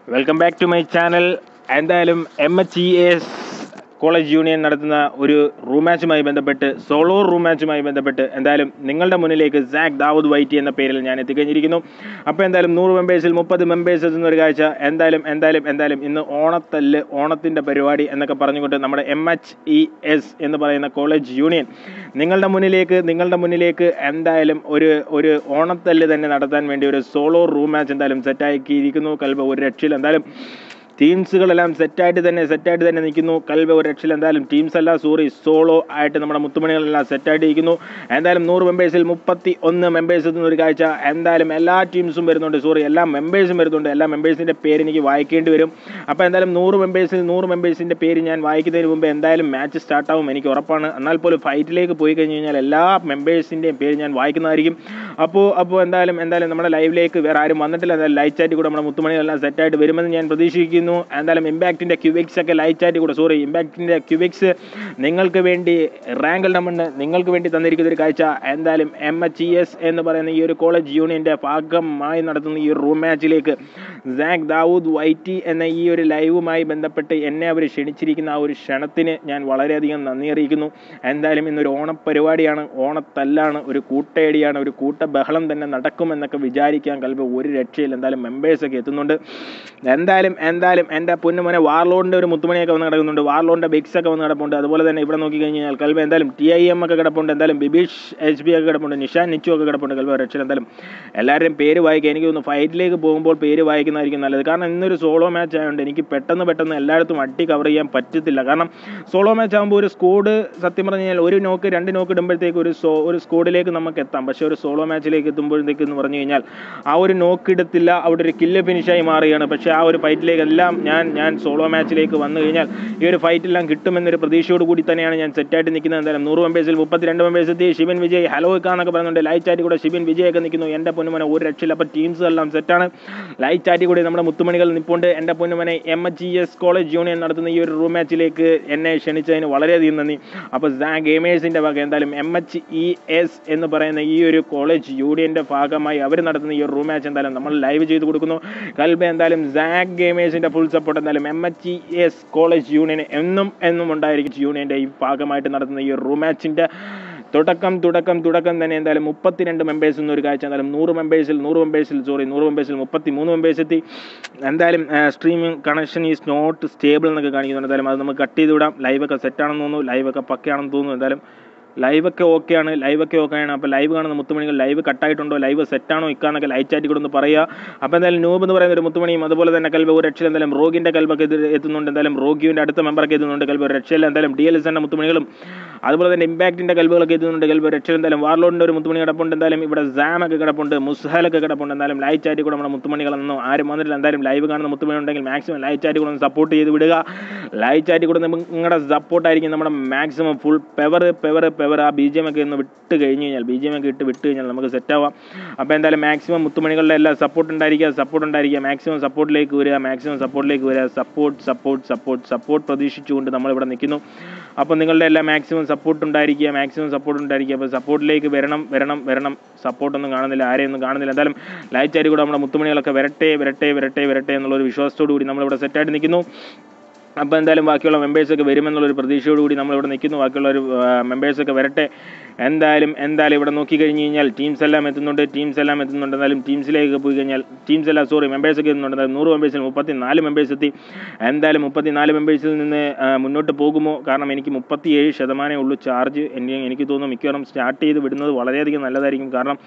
Welcome back to my channel എന്തായാലും M H E S college union നടത്തുന്ന ഒരു room മാച്ചുമായി ബന്ധപ്പെട്ട് സോളോ റൂം മാച്ചുമായി ബന്ധപ്പെട്ട് എന്തായാലും നിങ്ങളുടെ മുന്നിലേക്ക് സാക് ദാവൂദ് വൈറ്റി എന്ന പേരിൽ ഞാൻ എത്തിക്കഴിഞ്ഞിരിക്കുന്നു അപ്പോൾ എന്തായാലും നൂറ് മെമ്പേഴ്സിൽ മുപ്പത് മെമ്പേഴ്സ് എത്തുന്ന ഒരു കാഴ്ച എന്തായാലും എന്തായാലും എന്തായാലും ഇന്ന് ഓണത്തല്ല് ഓണത്തിൻ്റെ പരിപാടി എന്നൊക്കെ പറഞ്ഞുകൊണ്ട് നമ്മുടെ എം എച്ച് ഇ എസ് എന്ന് പറയുന്ന കോളേജ് യൂണിയൻ നിങ്ങളുടെ മുന്നിലേക്ക് നിങ്ങളുടെ മുന്നിലേക്ക് എന്തായാലും ഒരു ഒരു ഓണത്തല്ല് തന്നെ നടത്താൻ വേണ്ടി ഒരു സോളോ റൂം മാച്ച് എന്തായാലും സെറ്റാക്കിയിരിക്കുന്നു കൽബ ഒരു രക്ഷയിൽ എന്തായാലും ടീംസുകളെല്ലാം സെറ്റായിട്ട് തന്നെ സെറ്റായിട്ട് തന്നെ നിൽക്കുന്നു കൽബ ഒരു രക്ഷയിൽ എന്തായാലും ടീംസ് അല്ല സോറി സോളോ ആയിട്ട് നമ്മുടെ മുത്തുമണികളെല്ലാം സെറ്റായിട്ട് ഇരിക്കുന്നു എന്തായാലും നൂറ് മെമ്പേഴ്സിൽ മുപ്പത്തി ഒന്ന് മെമ്പേഴ്സ് എത്തുന്ന ഒരു കാഴ്ച എന്തായാലും എല്ലാ ടീംസും വരുന്നുണ്ട് സോറി എല്ലാ മെമ്പേഴ്സും വരുന്നുണ്ട് എല്ലാ മെമ്പേഴ്സിൻ്റെ പേര് എനിക്ക് വായിക്കേണ്ടി വരും അപ്പോൾ എന്തായാലും നൂറ് മെമ്പേഴ്സിൽ നൂറ് മെമ്പേഴ്സിൻ്റെ പേര് ഞാൻ വായിക്കുന്നതിന് മുമ്പ് എന്തായാലും മാച്ച് സ്റ്റാർട്ടാവും എനിക്ക് ഉറപ്പാണ് എന്നാൽ പോലും ഫൈറ്റിലേക്ക് പോയി കഴിഞ്ഞ് കഴിഞ്ഞാൽ എല്ലാ മെമ്പേഴ്സിൻ്റെയും പേര് ഞാൻ വായിക്കുന്നതായിരിക്കും അപ്പോൾ അപ്പോൾ എന്തായാലും എന്തായാലും നമ്മുടെ ലൈവിലേക്ക് വേറെ ആരും വന്നിട്ടില്ല എന്തായാലും ലൈറ്റ് ചാറ്റ് കൂടെ നമ്മുടെ മുത്തുമണികളെല്ലാം സെറ്റായിട്ട് വരുമെന്ന് ഞാൻ പ്രതീക്ഷിക്കുന്നു എന്തായാലും ഇമ്പാക്റ്റിൻ്റെ ക്യൂബിക്സ് ഒക്കെ ലൈറ്റ് ചാറ്റ് കൂടെ സോറി ഇമ്പാക്റ്റിൻ്റെ ക്യൂബിക്സ് നിങ്ങൾക്ക് വേണ്ടി റാങ്കൽ നമ്പറിന് നിങ്ങൾക്ക് വേണ്ടി തന്നിരിക്കുന്ന ഒരു കാഴ്ച എന്തായാലും എം എച്ച് ഇ എസ് എന്ന് പറയുന്ന ഈ ഒരു കോളേജ് യൂണിയൻ്റെ ഭാഗമായി നടത്തുന്ന ഈ റൂം മാച്ചിലേക്ക് സാക് ദാവൂദ് വൈറ്റി എന്ന ഈ ഒരു ലൈവുമായി ബന്ധപ്പെട്ട് എന്നെ അവർ ക്ഷണിച്ചിരിക്കുന്ന ആ ഒരു ക്ഷണത്തിന് ഞാൻ വളരെയധികം നന്ദി അറിയിക്കുന്നു എന്തായാലും ഇന്നൊരു ഓണപ്പരിപാടിയാണ് ഓണത്തല്ലാണ് ഒരു കൂട്ടയടിയാണ് ഒരു കൂട്ട ബഹളം തന്നെ നടക്കുമെന്നൊക്കെ വിചാരിക്കാൻ കൽപ്പ് ഒരു രക്ഷയിൽ എന്തായാലും മെമ്പേഴ്സൊക്കെ എത്തുന്നുണ്ട് എന്തായാലും എന്തായാലും എൻ്റെ പൊന്നുമോനെ വാർലോഡിൻ്റെ ഒരു മുത്തുമണിയൊക്കെ വന്ന് കിടക്കുന്നുണ്ട് വാർലോഡിൻ്റെ ബിക്സ് ഒക്കെ വന്ന് കിടപ്പുണ്ട് അതുപോലെ തന്നെ ഇവിടെ നോക്കി കഴിഞ്ഞ് കഴിഞ്ഞാൽ കൽബ എന്തായാലും ടി ഐ എം ഒക്കെ കിടപ്പുണ്ട് എന്തായാലും ബിബീഷ് എച്ച് ബി ഒക്കെ കിടപ്പുണ്ട് നിഷാൻ നിച്ചു ഒക്കെ കിടപ്പുണ്ട് കൽബ രക്ഷയിൽ എന്തായാലും എല്ലാവരുടെയും പേര് വായിക്കുക എനിക്ക് തോന്നുന്നു ഫൈറ്റിലേക്ക് പോകുമ്പോൾ പേര് വായിക്കുന്നതായിരിക്കും നല്ലത് കാരണം ഇന്നൊരു സോളോ മാച്ച് ആയതുകൊണ്ട് എനിക്ക് പെട്ടെന്ന് പെട്ടെന്ന് എല്ലായിടത്തും അട്ടി കവർ ചെയ്യാൻ പറ്റത്തില്ല കാരണം സോളോ മാച്ച് ആകുമ്പോൾ ഒരു സ്കോഡ് സത്യം പറഞ്ഞു കഴിഞ്ഞാൽ ഒരു നോക്ക് രണ്ട് നോക്ക് ഇടുമ്പോഴത്തേക്ക് ഒരു സോ ഒരു സ്കോഡിലേക്ക് നമുക്ക് എത്താം പക്ഷേ ഒരു സോളോ മാച്ചിലേക്ക് എത്തുമ്പോഴത്തേക്ക് എന്ന് പറഞ്ഞു കഴിഞ്ഞാൽ ആ ഒരു നോക്ക് ഇടത്തില്ല അവിടെ ഒരു കില്ല് ഫിനിഷായി മാറുകയാണ് പക്ഷേ ആ ഒരു ഫൈറ്റിലേക്ക് എല്ലാം ഞാൻ ഞാൻ സോളോ മാച്ചിലേക്ക് വന്നു കഴിഞ്ഞാൽ ഈ ഒരു ഫൈറ്റെല്ലാം കിട്ടുമെന്നൊരു പ്രതീക്ഷയോട് കൂടി തന്നെയാണ് ഞാൻ സെറ്റായിട്ട് നിൽക്കുന്നത് എന്തായാലും നൂറ് മെമ്പേഴ്സിൽ മുപ്പത്തിരണ്ട് മെമ്പേഴ്സ് എത്തി ഷിബിൻ വിജയ് ഹലോ എന്നൊക്കെ പറയുന്നുണ്ട് ലൈറ്റ് ചാറ്റ് കൂടെ ഷിബിൻ വിജയ് ഒക്കെ നിൽക്കുന്നു എൻ്റെ പൊന്നുമനെ ഒരു രക്ഷയില്ല അപ്പോൾ ടീംസ് എല്ലാം സെറ്റാണ് ലൈറ്റ് ചാറ്റ് കൂടി നമ്മുടെ മുത്തുമണികൾ നിൽപ്പുണ്ട് എൻ്റെ പൊന്നുമനെ M H G S college union നടത്തുന്ന ഈ ഒരു റൂം മാച്ചിലേക്ക് എന്നെ ക്ഷണിച്ചതിന് വളരെയധികം നന്ദി അപ്പോൾ സാ ഗെയിമേഴ്സിൻ്റെ ഭാഗം എന്തായാലും എം എച്ച് ഇ എസ് എന്ന് പറയുന്ന ഈ ഒരു കോളേജ് യൂണിയൻ്റെ ഭാഗമായി അവർ നടത്തുന്ന ഈ ഒരു റൂം മാച്ച് എന്തായാലും നമ്മൾ ലൈവ് ചെയ്ത് കൊടുക്കുന്നു കൽബ എന്തായാലും സാക് ഗെയിമേഴ്സിൻ്റെ ഫുൾ സപ്പോർട്ട് എന്തായാലും M H E S college union എന്നും എന്നും ഉണ്ടായിരിക്കും യൂണിയൻ്റെ ഈ ഭാഗമായിട്ട് നടത്തുന്ന ഈ റൂം മാച്ചിൻ്റെ തുടക്കം തുടക്കം തുടക്കം തന്നെ എന്തായാലും മുപ്പത്തിരണ്ട് മെമ്പേഴ്സ് എന്നൊരു കാഴ്ച എന്തായാലും നൂറ് മെമ്പേഴ്സിൽ നൂറ് മെമ്പേഴ്സിൽ സോറി നൂറ് മെമ്പേഴ്സിൽ മുപ്പത്തി മൂന്ന് മെമ്പേഴ്സ് എത്തി എന്തായാലും streaming connection is not stable എന്നൊക്കെ കാണിക്കുന്നുണ്ട് എന്തായാലും അത് നമുക്ക് കട്ട് ചെയ്ത് വിടാം ലൈവൊക്കെ സെറ്റാണെന്ന് തോന്നുന്നു ലൈവൊക്കെ പക്കയാണെന്ന് തോന്നുന്നു എന്തായാലും ലൈവൊക്കെ ഓക്കെയാണ് ലൈവൊക്കെ ഓക്കെയാണ് അപ്പോൾ ലൈവ് കാണുന്ന മുത്തുമണികൾ ലൈവ് കട്ടായിട്ടുണ്ടോ ലൈവ് സെറ്റാണോ ഇക്കാന്നൊക്കെ ലൈറ്റ് ചാറ്റി കൂടെ ഒന്ന് പറയുക അപ്പോൾ എന്തായാലും നൂബ് എന്ന് പറയുന്ന ഒരു മുത്തുമണിയും അതുപോലെ തന്നെ കൽബ് ഒരു രക്ഷയിൽ എന്തായാലും റോഗിൻ്റെ കൽബൊക്കെ ഇത് എത്തുന്നുണ്ട് എന്തായാലും റോഗിയുടെ അടുത്ത മെമ്പറൊക്കെ എത്തുന്നുണ്ട് കൽബ് ഒരു രക്ഷയിൽ എന്തായാലും ഡി എൽ എസ് എൻ്റെ മുത്തുമണികളും അതുപോലെ തന്നെ ഇമ്പാക്റ്റിൻ്റെ കൽബുകളൊക്കെ എത്തുന്നുണ്ട് കൽബ് ഒരു രക്ഷയിൽ എന്തായാലും വാർലോഡിൻ്റെ ഒരു മുത്തുമണി കിടപ്പുണ്ട് എന്തായാലും ഇവിടെ സാമൊക്കെ കിടപ്പുണ്ട് മുസ്ഹലൊക്കെ കിടപ്പുണ്ട് എന്തായാലും ലൈറ്റ് ചാറ്റി കൂടെ നമ്മുടെ മുത്തുമണികളൊന്നും ആരും വന്നിട്ടില്ല എന്തായാലും ലൈവ് കാണുന്ന മുത്തുമണി ഉണ്ടെങ്കിൽ മാക്സിമം ലൈറ്റ് ചാറ്റി കൂടെ ഒന്ന് സപ്പോർട്ട് ചെയ്ത് വിടുക ലൈറ്റ് ചാറ്റി കൂടെ നിങ്ങളുടെ സപ്പോർട്ടായിരിക്കും നമ്മുടെ മാക്സിമം ഫുൾ പെവർ പെവർ പെവർ ആ ബി ജി എം ഒക്കെ ഒന്ന് വിട്ട് കഴിഞ്ഞ് കഴിഞ്ഞാൽ ബി ജി എം ഒക്കെ ഇട്ട് വിട്ട് കഴിഞ്ഞാൽ നമുക്ക് സെറ്റ് ആവാം അപ്പോൾ എന്തായാലും മാക്സിമം മുത്തുമണികളുടെ എല്ലാ സപ്പോർട്ട് ഉണ്ടായിരിക്കുക സപ്പോർട്ട് ഉണ്ടായിരിക്കുക മാക്സിമം സപ്പോർട്ടിലേക്ക് വരിക മാക്സിമം സപ്പോർട്ടിലേക്ക് വരിക സപ്പോർട്ട് സപ്പോർട്ട് സപ്പോർട്ട് സപ്പോർട്ട് പ്രതീക്ഷിച്ചുകൊണ്ട് നമ്മളിവിടെ നിൽക്കുന്നു അപ്പോൾ നിങ്ങളുടെ എല്ലാ മാക്സിമം സപ്പോർട്ട് ഉണ്ടായിരിക്കുക മാക്സിമം സപ്പോർട്ട് ഉണ്ടായിരിക്കുക അപ്പോൾ സപ്പോർട്ടിലേക്ക് വരണം വരണം വരണം സപ്പോർട്ടൊന്നും കാണുന്നില്ല ആരെയൊന്നും കാണുന്നില്ല എന്തായാലും ലൈറ്റ് ആയിട്ട് കൂടെ നമ്മുടെ മുത്തുമണികളൊക്കെ വരട്ടെ വരട്ടെ വരട്ടെ വരട്ടെ എന്നുള്ളൊരു വിശ്വാസത്തോടു കൂടി നമ്മളിവിടെ സെറ്റായിട്ട് നിൽക്കുന്നു അപ്പോൾ എന്തായാലും ബാക്കിയുള്ള മെമ്പേഴ്സൊക്കെ വരുമെന്നുള്ളൊരു പ്രതീക്ഷയോടുകൂടി നമ്മളിവിടെ നിൽക്കുന്നു ബാക്കിയുള്ള ഒരു മെമ്പേഴ്സൊക്കെ വരട്ടെ എന്തായാലും എന്തായാലും ഇവിടെ നോക്കി കഴിഞ്ഞ് കഴിഞ്ഞാൽ ടീംസ് എല്ലാം എത്തുന്നുണ്ട് ടീംസ് എല്ലാം എത്തുന്നുണ്ട് എന്തായാലും ടീംസിലേക്ക് പോയി കഴിഞ്ഞാൽ ടീംസ് എല്ലാം സോറി മെമ്പേഴ്സൊക്കെ എത്തുന്നുണ്ട് എന്തായാലും നൂറ് മെമ്പേഴ്സിൽ മുപ്പത്തി നാല് മെമ്പേഴ്സ് എത്തി എന്തായാലും മുപ്പത്തി നാല് മെമ്പേഴ്സിൽ നിന്ന് മുന്നോട്ട് പോകുമോ കാരണം എനിക്ക് മുപ്പത്തി ഏഴ് ശതമാനമേ ഉള്ളൂ ചാർജ് എനിക്ക് എനിക്ക് തോന്നുന്നു മിക്കവാറും സ്റ്റാർട്ട് ചെയ്ത് വിടുന്നത് വളരെയധികം നല്ലതായിരിക്കും കാരണം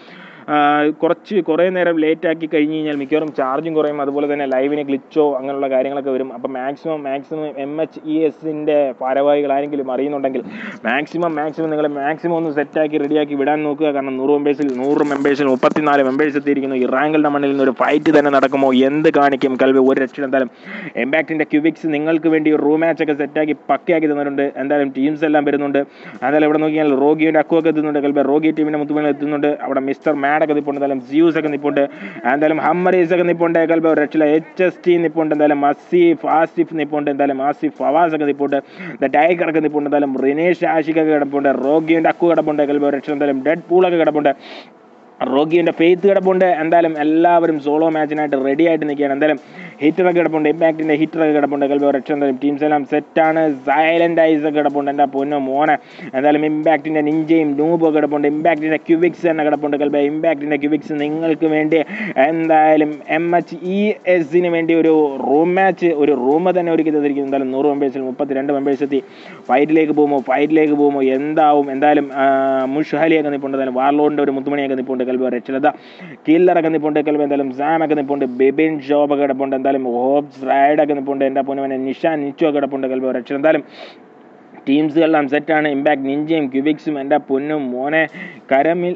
കുറച്ച് കുറേ നേരം ലേറ്റ് ആക്കി കഴിഞ്ഞ് കഴിഞ്ഞാൽ മിക്കവാറും ചാർജും കുറയും അതുപോലെ തന്നെ ലൈവിന് ഗ്ലിച്ചോ അങ്ങനെയുള്ള കാര്യങ്ങളൊക്കെ വരും അപ്പോൾ maximum maximum M H E എസിൻ്റെ ഭാരവാഹികൾ ആരെങ്കിലും അറിയുന്നുണ്ടെങ്കിൽ മാക്സിമം മാക്സിമം നിങ്ങൾ മാക്സിമം ഒന്ന് സെറ്റാക്കി റെഡിയാക്കി വിടാൻ നോക്കുക കാരണം നൂറ് മെമ്പേഴ്സിൽ നൂറ് മെമ്പേഴ്സിൽ മുപ്പത്തിനാല് മെമ്പേഴ്സ് എത്തിയിരിക്കുന്നു ഈ റാങ്കലിൻ്റെ മണ്ണിൽ നിന്ന് ഒരു ഫൈറ്റ് തന്നെ നടക്കുമോ എന്ത് കാണിക്കും കൽവി ഒരു രക്ഷ എന്തായാലും എംപാക്റ്റിൻ്റെ ക്യൂബിക്സ് നിങ്ങൾക്ക് വേണ്ടി റൂം മാച്ച് ഒക്കെ സെറ്റാക്കി പക്കയാക്കി തന്നിട്ടുണ്ട് എന്തായാലും ടീംസ് എല്ലാം വരുന്നുണ്ട് എന്തായാലും ഇവിടെ നോക്കിയാൽ റോഗിയുടെ അക്കുവൊക്കെ എത്തുന്നുണ്ട് കൽബ റോഗി ടീമിൻ്റെ മുത്തുമേൽ എത്തുന്നുണ്ട് അവിടെ മിസ്റ്റർ മാഡൊക്കെ നിൽപ്പുണ്ട് എന്തായാലും ജിയൂസ് ഒക്കെ നിൽപ്പുണ്ട് എന്തായാലും ഹമ്മറീസ് ഒക്കെ നിൽപ്പുണ്ട് കൽബ ഒരു രക്ഷയില്ല എച്ച് എസ് ടി നിൽപ്പുണ്ട് എന്തായാലും അസീഫ് ആസിഫ് നിൽപ്പുണ്ട് എന്തായാലും ആസിഫ് ഫവാസ് ഒക്കെ നിൽപ്പുണ്ട് ദ ടൈഗർ ഒക്കെ നിൽപ്പുണ്ട് എന്തായാലും റിനേഷ് ആഷിഖ് ഒക്കെ കിടപ്പുണ്ട് റോഗിയുടെ അക്കു കിടപ്പുണ്ട് കൽബ ഒരു രക്ഷ എന്തായാലും ഡെഡ് പൂളൊക്കെ കിടപ്പുണ്ട് റോഗിയുടെ ഫെയ്ത്ത് കിടപ്പുണ്ട് എന്തായാലും എല്ലാവരും സോളോ മാച്ചിനായിട്ട് റെഡി ആയിട്ട് നിൽക്കുകയാണ് എന്തായാലും ഹിറ്ററൊക്കെ കിടപ്പുണ്ട് ഇമ്പാക്റ്റിൻ്റെ ഹിറ്ററൊക്കെ കിടപ്പുണ്ട് കൽബോ രക്ഷ എന്തായാലും ടീംസ് എല്ലാം സെറ്റാണ് സൈലൻ്റ് ഐസ് ഒക്കെ കിടപ്പുണ്ട് എൻ്റെ പൊന്നോ മോനെ എന്തായാലും ഇമ്പാക്റ്റിൻ്റെ നിഞ്ചയും നൂബോ കിടപ്പുണ്ട് ഇമ്പാക്റ്റിൻ്റെ ക്യൂബിക്സ് തന്നെ കിടപ്പുണ്ട് കൽബോ ഇമ്പാക്റ്റിൻ്റെ ക്യൂബിക്സ് നിങ്ങൾക്ക് വേണ്ടി എന്തായാലും എം എച്ച് ഇ എസിന് വേണ്ടി ഒരു റൂം മാച്ച് ഒരു റൂം തന്നെ ഒരുക്കി തന്നിരിക്കുന്നു എന്തായാലും നൂറ് മെമ്പേഴ്സിൽ മുപ്പത്തിരണ്ട് മെമ്പേഴ്സ് എത്തി ഫൈറ്റിലേക്ക് പോകുമോ ഫൈറ്റിലേക്ക് പോകുമോ എന്താവും എന്തായാലും മുഷാലിയൊക്കെ നിൽപ്പുണ്ട് എന്തായാലും വാർലോണിൻ്റെ ഒരു മുത്തുമണിയൊക്കെ നിൽപ്പുണ്ട് കൽബോ രക്ഷലത കില്ലറൊക്കെ നിൽപ്പുണ്ട് കൽബോ എന്തായാലും സാമൊക്കെ നിൽപ്പുണ്ട് ബിബിൻ ഷോപ്പൊക്കെ കിടപ്പുണ്ട് എന്തായാലും ഹോപ്സ് റൈഡൊക്കെ നിൽപ്പുണ്ട് എൻ്റെ പൊന്നുവനെ നിഷാൻ നിച്ചു ഒക്കെ കിടപ്പുണ്ട് കൽബോ രക്ഷ എന്തായാലും ടീംസുകളെല്ലാം സെറ്റാണ് ഇമ്പാക്ട് നിഞ്ചയും ക്യൂബിക്സും എൻ്റെ പൊന്നും മോനെ കരമിൽ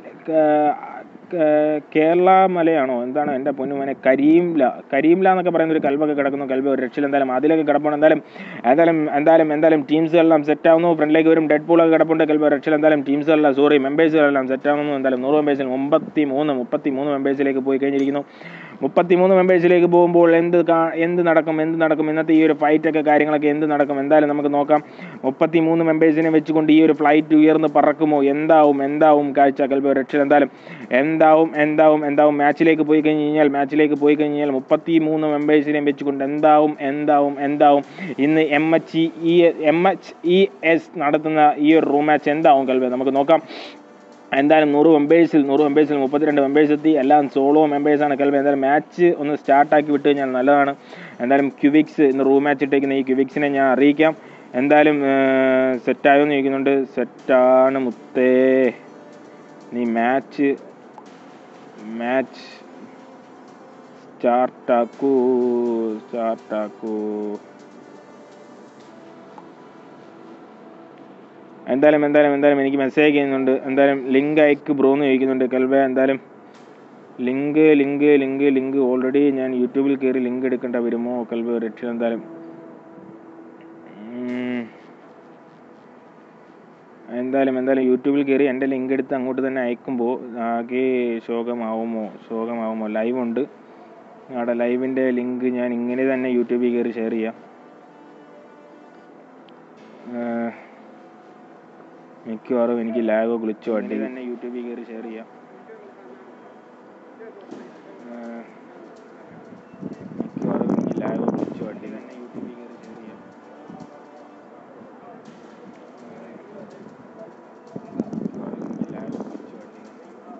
കേരള മലയാണോ എന്താണ് എൻ്റെ പൊന്നുമോനെ കരീംല കരീംല എന്നൊക്കെ പറയുന്ന ഒരു കൽബൊക്കെ കിടക്കുന്നു കൽബ് ഒരു രക്ഷയിൽ എന്തായാലും അതിലൊക്കെ കിടപ്പുണ്ട് എന്തായാലും എന്തായാലും എന്തായാലും എന്തായാലും ടീംസുകളെല്ലാം സെറ്റ് ആവുന്നു ഫ്രണ്ടിലേക്ക് വരും ഡെഡ് പൂളൊക്കെ കിടപ്പുണ്ട് കൽബ് ഒരു രക്ഷയിൽ എന്തായാലും ടീംസുകളെല്ലാം സോറി മെമ്പേഴ്സുകളെല്ലാം സെറ്റ് ആവുന്നു എന്തായാലും നൂറ് മെമ്പേഴ്സിൽ മുപ്പത്തി മൂന്ന് മുപ്പത്തി മൂന്ന് മെമ്പേഴ്സിലേക്ക് പോയി കഴിഞ്ഞിരിക്കുന്നു മുപ്പത്തി മൂന്ന് മെമ്പേഴ്സിലേക്ക് പോകുമ്പോൾ എന്ത് കാ- എന്ത് നടക്കും എന്ത് നടക്കും ഇന്നത്തെ ഈ ഒരു ഫ്ലൈറ്റൊക്കെ കാര്യങ്ങളൊക്കെ എന്ത് നടക്കും എന്തായാലും നമുക്ക് നോക്കാം മുപ്പത്തി മൂന്ന് മെമ്പേഴ്സിനെ വെച്ചുകൊണ്ട് ഈ ഒരു ഫ്ലൈറ്റ് ഉയർന്ന് പറക്കുമോ എന്താവും എന്താവും കാഴ്ച കൽബ രക്ഷ എന്തായാലും എന്താവും എന്താവും എന്താവും മാച്ചിലേക്ക് പോയി കഴിഞ്ഞ് കഴിഞ്ഞാൽ മാച്ചിലേക്ക് പോയി കഴിഞ്ഞ് കഴിഞ്ഞാൽ മുപ്പത്തി മൂന്ന് മെമ്പേഴ്സിനെ വെച്ചുകൊണ്ട് എന്താവും എന്താവും എന്താവും ഇന്ന് M H E M H E S നടത്തുന്ന ഈ ഒരു റൂം മാച്ച് എന്താവും കൽബ നമുക്ക് നോക്കാം എന്തായാലും നൂറ് മെമ്പേഴ്സിൽ നൂറ് മെമ്പേഴ്സിൽ മുപ്പത്തിരണ്ട് മെമ്പേഴ്സ് എത്തി എല്ലാം സോളോ മെമ്പേഴ്സാണ് കൽബ എന്തായാലും മാച്ച് ഒന്ന് സ്റ്റാർട്ടാക്കി വിട്ട് കഴിഞ്ഞാൽ നല്ലതാണ് എന്തായാലും ക്യൂബിക്സ് ഇന്ന് റൂം മാച്ച് ഇട്ടേക്കുന്ന ഈ ക്യൂബിക്സിനെ ഞാൻ അറിയിക്കാം എന്തായാലും സെറ്റായോ എന്ന് ചോദിക്കുന്നുണ്ട് സെറ്റാണ് മുത്തേ നീ മാച്ച് മാച്ച് സ്റ്റാർട്ടാക്കൂ സ്റ്റാർട്ടാക്കൂ എന്തായാലും എന്തായാലും എന്തായാലും എനിക്ക് മെസ്സേജ് ചെയ്യുന്നുണ്ട് എന്തായാലും ലിങ്ക് അയക്ക് ബ്രോ എന്ന് ചോദിക്കുന്നുണ്ട് കൽബ എന്തായാലും link link link link already ഞാൻ യൂട്യൂബിൽ കയറി ലിങ്ക് എടുക്കേണ്ട വരുമോ കൽബ രക്ഷ എന്തായാലും ഉം. എന്തായാലും എന്തായാലും യൂട്യൂബിൽ കയറി എൻ്റെ ലിങ്ക് എടുത്ത് അങ്ങോട്ട് തന്നെ അയക്കുമ്പോൾ ആകെ ശോകമാവുമോ ശോകമാവുമോ ലൈവ് ഉണ്ട് അവിടെ ലൈവിൻ്റെ ലിങ്ക് ഞാൻ ഇങ്ങനെ തന്നെ യൂട്യൂബിൽ കയറി ഷെയർ ചെയ്യാം ഏഹ് മിക്കവാറും എനിക്ക് ലാഗോ ഗ്ലിച്ചോ അടി തന്നെ യൂട്യൂബിൽ കയറി ഷെയർ ചെയ്യാം ഏഹ് മിക്കവാറും എനിക്ക് ലാഗോ ഗ്ലിച്ചോ അടി തന്നെ യൂട്യൂബിൽ കയറി ഷെയർ ചെയ്യാം മിക്കവാറും എനിക്ക് ലാഗോ ഗ്ലിച്ചോ അടി തന്നെ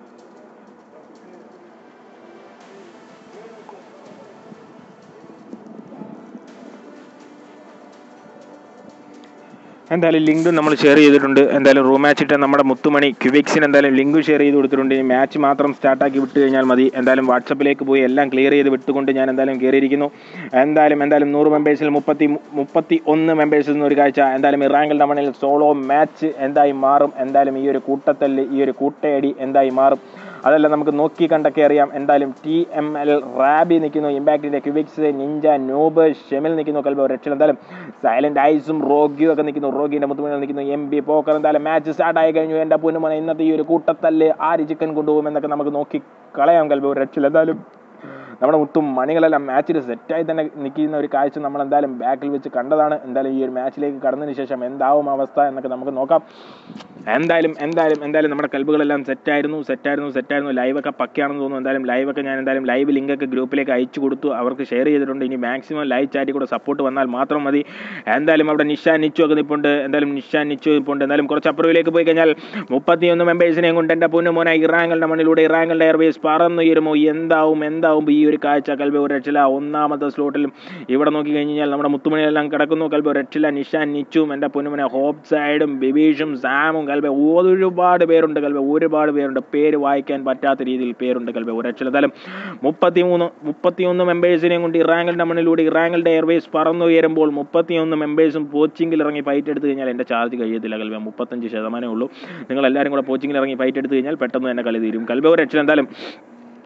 എന്തായാലും ലിങ്കും നമ്മൾ ഷെയർ ചെയ്തിട്ടുണ്ട് എന്തായാലും റൂം മാച്ച് ഇട്ട നമ്മുടെ മുത്തുമണി ക്യുബിക്സിന് എന്തായാലും ലിങ്കും ഷെയർ ചെയ്ത് കൊടുത്തിട്ടുണ്ട് ഇനി മാച്ച് മാത്രം സ്റ്റാർട്ടാക്കി വിട്ട് കഴിഞ്ഞാൽ മതി എന്തായാലും വാട്സപ്പിലേക്ക് പോയി എല്ലാം ക്ലിയർ ചെയ്ത് വിട്ടുകൊണ്ട് ഞാൻ എന്തായാലും കയറിയിരിക്കുന്നു എന്തായാലും എന്തായാലും നൂറ് മെമ്പേഴ്സിൽ മുപ്പത്തി മുപ്പത്തി ഒന്ന് മെമ്പേഴ്സിൽ നിന്ന് ഒരു കാഴ്ച എന്തായാലും ഇറാങ്കൽ മണ്ണിൽ സോളോ മാച്ച് എന്തായി മാറും എന്തായാലും ഈ ഒരു കൂട്ടത്തല്ല് ഈ ഒരു കൂട്ടയടി എന്തായി മാറും അതെല്ലാം നമുക്ക് നോക്കി കണ്ടൊക്കെ അറിയാം എന്തായാലും ടി എം എൽ റാബി നിൽക്കുന്നു ഇമ്പാക്റ്റിന്റെ ക്യൂബിക്സ് നിഞ്ച നോബ് ഷെമിൽ നിൽക്കുന്നു കൽബോ രക്ഷ എന്തായാലും സൈലന്റ് ഐസും റോഗിയും ഒക്കെ നിൽക്കുന്നു റോഗിന്റെ മുത്തുമണിയിൽ നിൽക്കുന്നു എം ബി പോക്കർ എന്തായാലും മാച്ച് സ്റ്റാർട്ട് ആയി കഴിഞ്ഞു എൻ്റെ പൊന്നുമോനെ ഇന്നത്തെ ഈ ഒരു കൂട്ടത്തല്ല് ആര് ചിക്കൻ കൊണ്ടുപോകും എന്നൊക്കെ നമുക്ക് നോക്കി കളയാം കൽബോ രക്ഷ എന്തായാലും നമ്മുടെ മുത്തും മണികളെല്ലാം മാച്ചിൽ സെറ്റായി തന്നെ നിൽക്കുന്ന ഒരു കാഴ്ച നമ്മൾ എന്തായാലും ബാക്കിൽ വെച്ച് കണ്ടതാണ് എന്തായാലും ഈ ഒരു മാച്ചിലേക്ക് കടന്നതിന് ശേഷം എന്താവും അവസ്ഥ എന്നൊക്കെ നമുക്ക് നോക്കാം എന്തായാലും എന്തായാലും എന്തായാലും നമ്മുടെ കൽബുകളെല്ലാം സെറ്റായിരുന്നു സെറ്റായിരുന്നു സെറ്റായിരുന്നു ലൈവൊക്കെ പക്കയാണെന്ന് തോന്നുന്നു എന്തായാലും ലൈവൊക്കെ ഞാൻ എന്തായാലും ലൈവ് ലിങ്കൊക്കെ ഗ്രൂപ്പിലേക്ക് അയച്ചു കൊടുത്തു അവർക്ക് ഷെയർ ചെയ്തിട്ടുണ്ട് ഇനി മാക്സിമം ലൈവ് ചാറ്റിൽ കൂടെ സപ്പോർട്ട് വന്നാൽ മാത്രം മതി എന്തായാലും അവിടെ നിഷാൻ നിച്ചു ഒക്കെ നിൽപ്പുണ്ട് എന്തായാലും നിഷാൻ നിച്ചു നിൽപ്പുണ്ട് എന്തായാലും കുറച്ച് അപ്പുറവിലേക്ക് പോയി കഴിഞ്ഞാൽ മുപ്പത്തിയൊന്ന് മെമ്പേഴ്സിനെയും കൊണ്ട് എൻ്റെ പൊന്നു മോനെ ഇറാങ്ങളുടെ മണ്ണിലൂടെ ഇറാങ്ങളുടെ എയർവേസ് പറന്നുയരുമോ എന്താവും എന്താവും ഈ ഒരു കാഴ്ച കൽബ ഒരു രക്ഷല ഒന്നാമത്തെ സ്ലോട്ടിലും ഇവിടെ നോക്കി കഴിഞ്ഞാൽ നമ്മുടെ മുത്തുമണിയെല്ലാം കിടക്കുന്നു കൽബ ഒരു രക്ഷല നിഷാൻ നിച്ചും എൻ്റെ പൊന്നുമനെ ഹോപ്പ് സൈഡും ബിബീഷും സാമും കൽബ ഒരുപാട് പേരുണ്ട് കൽബ ഒരുപാട് പേരുണ്ട് പേര് വായിക്കാൻ പറ്റാത്ത രീതിയിൽ പേരുണ്ട് കൽബ ഒരു രക്ഷല എന്തായാലും മുപ്പത്തിമൂന്ന് മുപ്പത്തിയൊന്ന് മെമ്പേഴ്സിനെയും കൊണ്ട് ഇറാങ്ങളുടെ മണ്ണിലൂടെ ഇറാങ്ങളുടെ എയർവേസ് പറന്നുയരുമ്പോൾ മുപ്പത്തിയൊന്ന് മെമ്പേഴ്സും കോച്ചിങ്ങിൽ ഇറങ്ങി ഫൈറ്റ് എടുത്തു കഴിഞ്ഞാൽ എൻ്റെ ചാർജ് കഴിയത്തില്ല കൽബ മുപ്പത്തഞ്ച് ശതമാനമേ ഉള്ളൂ നിങ്ങൾ എല്ലാവരും കൂടെ കോച്ചിങ്ങിൽ ഇറങ്ങി ഫൈറ്റ് എടുത്തു കഴിഞ്ഞാൽ പെട്ടെന്ന് തന്നെ കളി തീരും കൽബ ഒരു രക്ഷല എന്തായാലും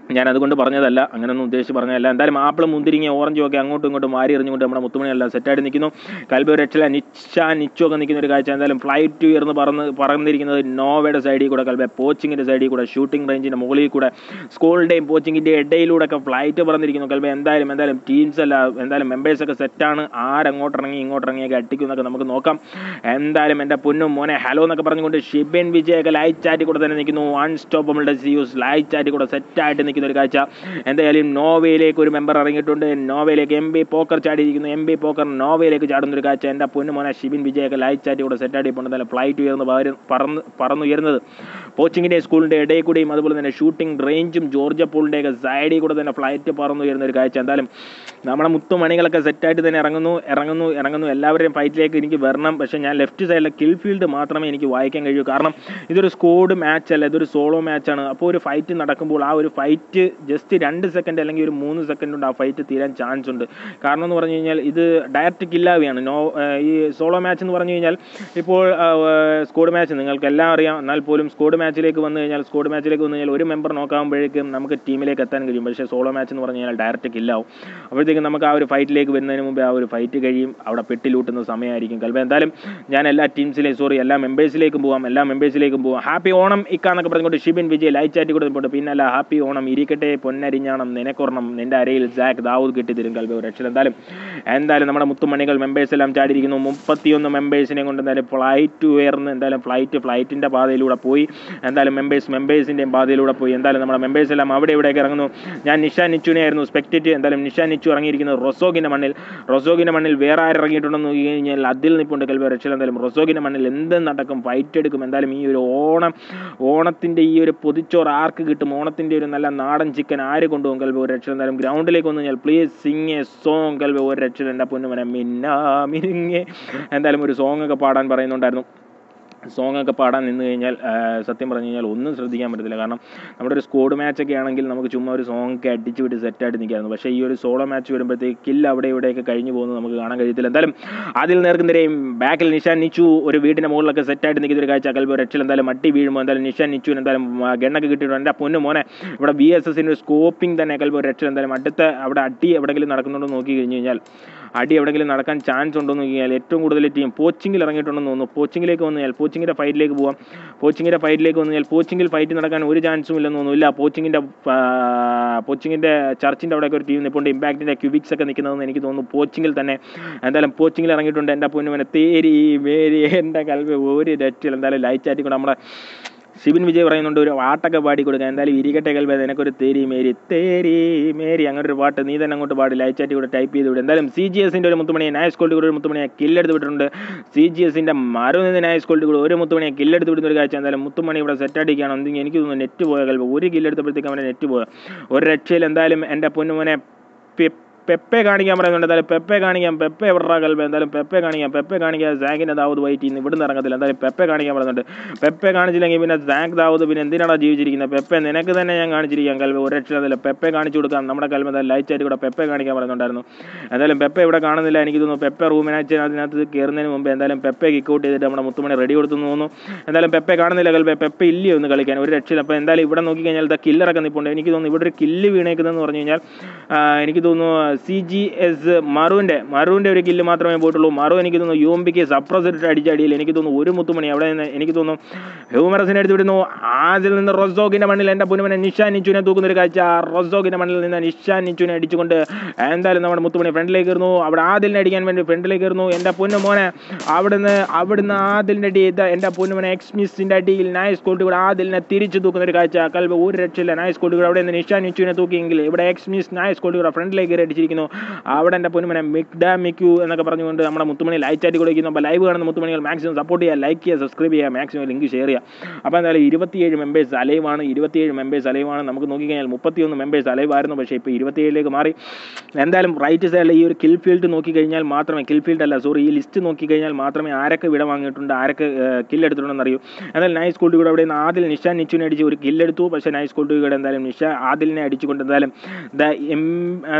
ഞാൻ അതുകൊണ്ട് പറഞ്ഞതല്ല അങ്ങനെയൊന്നും ഉദ്ദേശിച്ച് പറഞ്ഞതല്ല എന്തായാലും ആപ്പിളും മുന്തിരിങ്ങ ഓറഞ്ചും ഒക്കെ അങ്ങോട്ടും ഇങ്ങോട്ടും മാറി എറിഞ്ഞുകൊണ്ട് നമ്മുടെ മുത്തുമണിയെല്ലാം സെറ്റായിട്ട് നിൽക്കുന്നു കൽബ രക്ഷല നിച്ച നിച്ചു ഒക്കെ നിൽക്കുന്ന ഒരു കാഴ്ച എന്തായാലും ഫ്ലൈറ്റ് ഉയർന്ന് പറന്ന് പറന്നിരിക്കുന്നത് നോവയുടെ സൈഡിൽ കൂടെ കൽബ പോച്ചിങ്ങിൻ്റെ സൈഡിൽ കൂടെ ഷൂട്ടിംഗ് റേഞ്ചിൻ്റെ മുകളിൽ കൂടെ സ്കൂളിൻ്റെയും കോച്ചിങ്ങിൻ്റെ ഇടയിലൂടെ ഒക്കെ ഫ്ലൈറ്റ് പറന്നിരിക്കുന്നു കൽബ എന്തായാലും എന്തായാലും ടീംസ് അല്ല എന്തായാലും മെമ്പേഴ്സ് ഒക്കെ സെറ്റാണ് ആരങ്ങോട്ടിറങ്ങി ഇങ്ങോട്ടിറങ്ങിയൊക്കെ അടിക്കുന്നൊക്കെ നമുക്ക് നോക്കാം എന്തായാലും എൻ്റെ പൊന്നും മോനെ ഹലോ എന്നൊക്കെ പറഞ്ഞുകൊണ്ട് ഷിബിൻ വിജയൊക്കെ ലൈറ്റ് ചാറ്റി കൂടെ തന്നെ നിൽക്കുന്നു അൺസ്റ്റോപ്പബിളുടെ സിയൂസ് ലൈറ്റ് ചാറ്റി കൂടെ സെറ്റായിട്ട് നിൽക്കുന്ന ഒരു കാഴ്ച എന്തായാലും നോവയിലേക്ക് ഒരു മെമ്പർ ഇറങ്ങിയിട്ടുണ്ട് നോവയിലേക്ക് എം ബി പോക്കർ ചാടിയിരിക്കുന്നു എം ബി പോക്കർ നോവയിലേക്ക് ചാടുന്ന ഒരു കാഴ്ച എൻ്റെ പൊന്നു മോനെ ഷിബിൻ വിജയൊക്കെ ലൈറ്റ് ചാറ്റി കൂടെ സെറ്റായിട്ട് ഇപ്പോൾ എന്തായാലും ഫ്ലൈറ്റ് ഉയർന്ന് പകര- പറന്ന് പറന്നുയരുന്നത് കോച്ചിങ്ങിൻ്റെ സ്കൂളിൻ്റെ ഇടയിൽ കൂടിയും അതുപോലെ തന്നെ ഷൂട്ടിംഗ് റേഞ്ചും ജോർജ് പോളിൻ്റെയൊക്കെ സൈഡിൽ കൂടെ തന്നെ ഫ്ലൈറ്റ് പറന്നുയരുന്ന ഒരു കാഴ്ച എന്തായാലും നമ്മുടെ മുത്തുമണികളൊക്കെ സെറ്റായിട്ട് തന്നെ ഇറങ്ങുന്നു ഇറങ്ങുന്നു ഇറങ്ങുന്നു എല്ലാവരുടെയും ഫൈറ്റിലേക്ക് എനിക്ക് വരണം പക്ഷേ ഞാൻ ലെഫ്റ്റ് സൈഡിലെ കിൽ ഫീൽഡ് മാത്രമേ എനിക്ക് വായിക്കാൻ കഴിയൂ കാരണം ഇതൊരു സ്കോഡ് മാച്ച് അല്ല ഇതൊരു സോളോ മാച്ചാണ് അപ്പോൾ ഒരു ഫൈറ്റ് നടക്കുമ്പോൾ ആ ഒരു ഫൈറ്റ് ജസ്റ്റ് രണ്ട് സെക്കൻഡ് അല്ലെങ്കിൽ ഒരു മൂന്ന് സെക്കൻഡ് കൊണ്ട് ആ ഫൈറ്റ് തീരാൻ ചാൻസ് ഉണ്ട് കാരണം എന്ന് പറഞ്ഞു കഴിഞ്ഞാൽ ഇത് ഡയറക്റ്റ് കില്ലാവിയാണ് നോ ഏഹ് ഈ സോളോ മാച്ച് എന്ന് പറഞ്ഞു കഴിഞ്ഞാൽ ഇപ്പോൾ സ്കോഡ് മാച്ച് നിങ്ങൾക്ക് എല്ലാം അറിയാം എന്നാൽ പോലും സ്കോഡ് മാച്ചിലേക്ക് വന്നു കഴിഞ്ഞാൽ സ്കോഡ് മാച്ചിലേക്ക് വന്നു കഴിഞ്ഞാൽ ഒരു മെമ്പർ നോക്കാകുമ്പോഴേക്കും നമുക്ക് ടീമിലേക്ക് എത്താൻ കഴിയും പക്ഷേ സോളോ മാച്ച് എന്ന് പറഞ്ഞു കഴിഞ്ഞാൽ ഡയറക്റ്റ് കില്ലാവും അപ്പോഴത്തേക്കും നമുക്ക് ആ ഒരു ഫൈറ്റിലേക്ക് വരുന്നതിന് മുമ്പേ ആ ഒരു ഫൈറ്റ് കഴിയും അവിടെ പെട്ടിലൂട്ടുന്ന സമയമായിരിക്കും കൽവ എന്തായാലും ഞാൻ എല്ലാ ടീംസിലേക്കും സോറി എല്ലാ മെമ്പേഴ്സിലേക്കും പോവാം എല്ലാ മെമ്പേഴ്സിലേക്കും പോവാം ഹാപ്പി ഓണം ഇക്കാന്നൊക്കെ പറഞ്ഞുകൊണ്ട് ഷിബിൻ വിജയ് ലൈറ്റ് ചാറ്റി കൊടുത്തിട്ടുണ്ട് പിന്നെ അല്ല ഹാപ്പി ഓണം ഇരിക്കട്ടെ പൊന്നരിഞ്ഞാണം നിനക്കൊരെണ്ണം നിന്റെ അരയിൽ സാക്ക് ദാവൂദ് കിട്ടിത്തരും കൽവ ഒരു രക്ഷ എന്തായാലും എന്തായാലും നമ്മുടെ മുത്തുമണികൾ മെമ്പേഴ്സ് എല്ലാം ചാടിയിരിക്കുന്നു മുപ്പത്തിയൊന്ന് മെമ്പേഴ്സിനെ കൊണ്ട് എന്തായാലും ഫ്ലൈറ്റ് ഉയർന്ന് എന്തായാലും ഫ്ലൈറ്റ് ഫ്ലൈറ്റിൻ്റെ പാതയിലൂടെ പോയി എന്തായാലും മെമ്പേഴ്സ് മെമ്പേഴ്സിൻ്റെയും പാതയിലൂടെ പോയി എന്തായാലും നമ്മുടെ മെമ്പേഴ്സ് എല്ലാം അവിടെ ഇവിടെയൊക്കെ ഇറങ്ങുന്നു ഞാൻ നിഷാ നിച്ചുനെ ആയിരുന്നു സ്പെക്ടേറ്റ് എന്തായാലും നിഷാ നിച്ചു ഇറങ്ങിയിരിക്കുന്നത് റൊസോഗിൻ്റെ മണ്ണിൽ റൊസോഗിൻ്റെ മണ്ണിൽ വേറെ ആര് ഇറങ്ങിയിട്ടുണ്ടെന്ന് നോക്കി കഴിഞ്ഞാൽ അതിൽ നിൽപ്പുണ്ട് കൽവ രക്ഷ എന്തായാലും റൊസോഗിൻ്റെ മണ്ണിൽ എന്ത് നടക്കും ഫൈറ്റ് എടുക്കും എന്തായാലും ഈ ഒരു ഓണം ഓണത്തിൻ്റെ ഈ ഒരു പൊതിച്ചോറ് ആർക്ക് കിട്ടും ഓണത്തിൻ്റെ ഒരു നല്ല നാടൻ ചിക്കൻ ആര് കൊണ്ടുപോകും കൽവ ഒരു രക്ഷ എന്തായാലും ഗ്രൗണ്ടിലേക്ക് വന്നു കഴിഞ്ഞാൽ പ്ലീസ് സിങ് എ സോങ് കൽവ ഒരു രക്ഷ എൻ്റെ പൊന്നുമനെ മിന്നാ മിരിങ്ങെ എന്തായാലും ഒരു സോങ് ഒക്കെ പാടാൻ പറയുന്നുണ്ടായിരുന്നു സോങ് ഒക്കെ പാടാൻ നിന്ന് കഴിഞ്ഞാൽ ആ, സത്യം പറഞ്ഞു കഴിഞ്ഞാൽ ഒന്നും ശ്രദ്ധിക്കാൻ പറ്റത്തില്ല കാരണം നമ്മുടെ ഒരു സ്കോഡ് മാച്ച് ഒക്കെ ആണെങ്കിൽ നമുക്ക് ചുമ്മാ ഒരു സോങ് ഒക്കെ അടിച്ച് വിട്ട് സെറ്റായിട്ട് നിൽക്കായിരുന്നു പക്ഷേ ഈ ഒരു സോളോ മാച്ച് വരുമ്പോഴത്തേക്ക് കില്ല് അവിടെ ഇവിടെയൊക്കെ കഴിഞ്ഞു പോകുന്നത് നമുക്ക് കാണാൻ കഴിയത്തില്ല എന്തായാലും അതിൽ നേർക്കുന്തരെയും ബാക്കിൽ നിഷാൻ നിച്ചു ഒരു വീടിൻ്റെ മുകളിലൊക്കെ സെറ്റായിട്ട് നിൽക്കുന്ന ഒരു കാഴ്ച കൽബ് രക്ഷൽ എന്തായാലും മട്ടി വീഴുമ്പോൾ എന്തായാലും നിഷാൻ നിച്ചു എന്തായാലും ആ, ഗണ്ണൊക്കെ കിട്ടിയിട്ടുണ്ട് എൻ്റെ പൊന്നു മോനെ ഇവിടെ ബി എസ് എസിൻ്റെ ഒരു സ്കോപ്പിംഗ് തന്നെ കൽബ് രക്ഷൽ എന്തായാലും അടുത്ത അവിടെ അടി എവിടെയെങ്കിലും നടക്കുന്നുണ്ടോ എന്ന് നോക്കി കഴിഞ്ഞ് കഴിഞ്ഞാൽ അടി എവിടെയെങ്കിലും നടക്കാൻ ചാൻസ് ഉണ്ടോ എന്ന് നോക്കിയാൽ ഏറ്റവും കൂടുതൽ ടീം പോച്ചിങ്ങിൽ ഇറങ്ങിയിട്ടുണ്ടെന്ന് തോന്നുന്നു പോച്ചിങ്ങിലേക്ക് വന്നു കഴിഞ്ഞാൽ പോച്ചിങ്ങിൻ്റെ ഫൈറ്റിലേക്ക് പോവാം പോച്ചിങ്ങിൻ്റെ ഫൈറ്റിലേക്ക് വന്നു കഴിഞ്ഞാൽ പോച്ചിങ്ങിൽ ഫൈറ്റ് നടക്കാൻ ഒരു ചാൻസും ഇല്ലെന്ന് തോന്നുന്നു ഇല്ല പോച്ചിങ്ങിൻ്റെ പോച്ചിങ്ങിൻ്റെ ചർച്ചിൻ്റെ അവിടെയൊക്കെ ഒരു ടീം നിൽപ്പുണ്ട് ഇമ്പാക്റ്റിൻ്റെ ക്യൂബിക്സ് ഒക്കെ നിൽക്കുന്നതെന്ന് എനിക്ക് തോന്നുന്നു പോച്ചിങ്ങിൽ തന്നെ എന്തായാലും പോച്ചിങ്ങിൽ ഇറങ്ങിയിട്ടുണ്ട് എൻ്റെ പൊന്നുമനെ തേരി മേരി എൻ്റെ കൽവി ഒരു രറ്റിൽ എന്തായാലും ലൈറ്റ് ആറ്റിക്കൊണ്ട് നമ്മുടെ ശിബിൻ വിജയ് പറയുന്നുണ്ട് ഒരു പാട്ടൊക്കെ പാടി കൊടുക്കാൻ എന്തായാലും ഇരിക്കട്ടെ കൽവേ നിനക്കൊരു തേരി മേരി തേരി മേരി അങ്ങനെ ഒരു പാട്ട് നീ തന്നെ അങ്ങോട്ട് പാടി ലൈറ്റ് ചാറ്റി കൂടെ ടൈപ്പ് ചെയ്ത് വിടും എന്തായാലും സി ജി എസിൻ്റെ ഒരു മുത്തുമണിയെ നായസ് കോൾഡ് കൂടെ ഒരു മുത്തുമണിയെ കില്ലെടുത്ത് വിട്ടിട്ടുണ്ട് സി ജി എസിൻ്റെ മറുനിന്ന് നായസ് കോൾഡ് കൂടെ ഒരു മുത്തുമണിയെ കില്ലെടുത്ത് വിടുന്ന ഒരു കാഴ്ച എന്തായാലും മുത്തുമണി ഇവിടെ സെറ്റ് അടിക്കുകയാണ് എന്തെങ്കിലും എനിക്ക് തോന്നുന്നു നെറ്റ് പോയ കൽവ ഒരു കില്ലെടുത്തപ്പോഴത്തേക്ക് അവൻ്റെ നെറ്റ് പോയ ഒരു രക്ഷയിൽ എന്തായാലും എൻ്റെ പൊന്നുമോനെ പെ- പെപ്പെ കാണിക്കാൻ പറയുന്നുണ്ട് എന്തായാലും പെപ്പെ കാണിക്കാം പെപ്പെ എവിടാ കൽബ എന്തായാലും പെപ്പെ കാണിക്കാം പെപ്പെ കാണിക്കാം സാങ്കിൻ്റെ ദാവൂദ് വൈറ്റ് ഇന്ന് ഇവിടുന്ന് ഇറങ്ങത്തില്ല എന്തായാലും പെപ്പെ കാണിക്കാൻ പറയുന്നുണ്ട് പെപ്പെ കാണിച്ചില്ലെങ്കിൽ പിന്നെ സാങ്ക് ദാവൂദ് പിന്നെ എന്തിനാടാ ജീവിച്ചിരിക്കുന്നത് പെപ്പെ നിനക്ക് തന്നെ ഞാൻ കാണിച്ചിരിക്കാം കൽബ ഒരു രക്ഷയില്ല പെപ്പെ കാണിച്ചു കൊടുക്കാം നമ്മുടെ കൽബ എന്തായാലും ലൈറ്റ് ആയിട്ട് കൂടെ പെപ്പെ കാണിക്കാൻ പറയുന്നുണ്ടായിരുന്നു എന്തായാലും പെപ്പെ ഇവിടെ കാണുന്നില്ല എനിക്ക് തോന്നുന്നു പെപ്പെ റൂമിനകത്ത് അതിനകത്ത് കയറുന്നതിന് മുമ്പ് എന്തായാലും പെപ്പെ കിക്ക് ഔട്ട് ചെയ്തിട്ട് നമ്മുടെ മുത്തുമണി റെഡി കൊടുത്തു തോന്നുന്നു എന്തായാലും പെപ്പെ കാണുന്നില്ല കൽബ പെപ്പെ ഇല്ലയോ ഒന്ന് കളിക്കാൻ ഒരു രക്ഷയില്ല അപ്പോൾ എന്തായാലും ഇവിടെ നോക്കിക്കഴിഞ്ഞാൽ ദ കില്ലറൊക്കെ നിൽപ്പുണ്ട് എനിക്ക് തോന്നുന്നു ഇവിടെ ഒരു കില്ല് വീണേക്കുന്നതെന്ന് പറഞ്ഞു കഴിഞ്ഞാൽ ആ, എനിക്ക് തോന്നുന്നു സി ജി എസ് മറുവിൻ്റെ മറുവിൻ്റെ ഒരു കില്ല് മാത്രമേ പോയിട്ടുള്ളൂ മറു എനിക്ക് തോന്നുന്നു യു എം പിക്ക് സപ്രസ് ഇട്ട് അടിച്ച അടിയിൽ എനിക്ക് തോന്നുന്നു ഒരു മുത്തുമണി അവിടെ നിന്ന് എനിക്ക് തോന്നുന്നു ഹ്യൂമറസിനെ എടുത്ത് വിടുന്നു അതിൽ നിന്ന് റൊസോക്കിൻ്റെ മണ്ണിൽ എൻ്റെ പുനുമനെ നിഷാൻ നിച്ചുവിനെ തൂക്കുന്ന ഒരു കാഴ്ച റൊസോക്കിൻ്റെ മണ്ണിൽ നിന്ന് നിഷാൻ നിച്ചുവിനെ അടിച്ചുകൊണ്ട് എന്തായാലും നമ്മുടെ മുത്തുമണി ഫ്രണ്ടിലേക്ക് കയറുന്നു അവിടെ ആദിലിനെ അടിക്കാൻ വേണ്ടി ഫ്രണ്ടിലേക്ക് കയറുന്നു എൻ്റെ പൊന്നു മോനെ അവിടുന്ന് അവിടുന്ന് ആദിലിൻ്റെ അടി ഇത് എൻ്റെ പൊന്നുമോനെ എക്സ്മിസിൻ്റെ അടിയിൽ നായസ് കോട്ട് കൂടെ ആദിലിനെ തിരിച്ചു തൂക്കുന്ന ഒരു കാഴ്ച കൽബ് ഒരു രക്ഷയില്ല നായസ് കോട്ട് കൂടെ അവിടെ നിന്ന് നിഷാൻ നിച്ചുവിനെ തൂക്കിയെങ്കിൽ ഇവിടെ എക്സ്മിസ് നായസ് കോട്ട് കൂടെ ഫ്രണ്ടിലേക്ക് കയറി അടിച്ചിരിക്കുന്നു അവിടെ എൻ്റെ പൊന്നുമനെ മിക്ഡ മിക്കു എന്നൊക്കെ പറഞ്ഞുകൊണ്ട് നമ്മുടെ മുത്തുമണി ലൈറ്റ് ആയിട്ട് കൊടുക്കുന്നു അപ്പോൾ ലൈവ് കാണുന്ന മുത്തുമണികൾ മാക്സിമം സപ്പോർട്ട് ചെയ്യുക ലൈക്ക് ചെയ്യുക സബ്സ്ക്രൈബ് ചെയ്യുക മാക്സിമം ലിങ്ക് ഷെയർ ചെയ്യുക അപ്പോൾ എന്തായാലും ഇരുപത്തിയേഴ് മെമ്പേഴ്സ് അലൈവാണ് ഇരുപത്തിയേഴ് മെമ്പേഴ്സ് അലൈവാണ് നമുക്ക് നോക്കിക്കഴിഞ്ഞാൽ മുപ്പത്തിയൊന്ന് മെമ്പേഴ്സ് അലൈവായിരുന്നു പക്ഷേ ഇപ്പോൾ ഇരുപത്തിയേഴിലേക്ക് മാറി എന്തായാലും റൈറ്റ് സൈഡിൽ ഈ ഒരു കിൽ ഫീൽഡ് നോക്കിക്കഴിഞ്ഞാൽ മാത്രമേ കിൽ ഫീൽഡ് അല്ല സോറി ഈ ലിസ്റ്റ് നോക്കിക്കഴിഞ്ഞാൽ മാത്രമേ ആരൊക്കെ വിട വാങ്ങിയിട്ടുണ്ട് ആരൊക്കെ കിൽ എടുത്തിട്ടുണ്ടെന്ന് അറിയൂ എന്നാൽ നൈസ് കോൾഡ് കൂടെ അവിടെ നിന്ന് ആദിൽ നിഷാൻ നിച്ചുവിനെ അടിച്ച് ഒരു കില്ലെടുത്തു പക്ഷേ നൈസ് കോൾഡ് കൂടെ എന്തായാലും നിഷ ആദിലിനെ അടിച്ചുകൊണ്ട് എന്തായാലും ദ എം എന്താ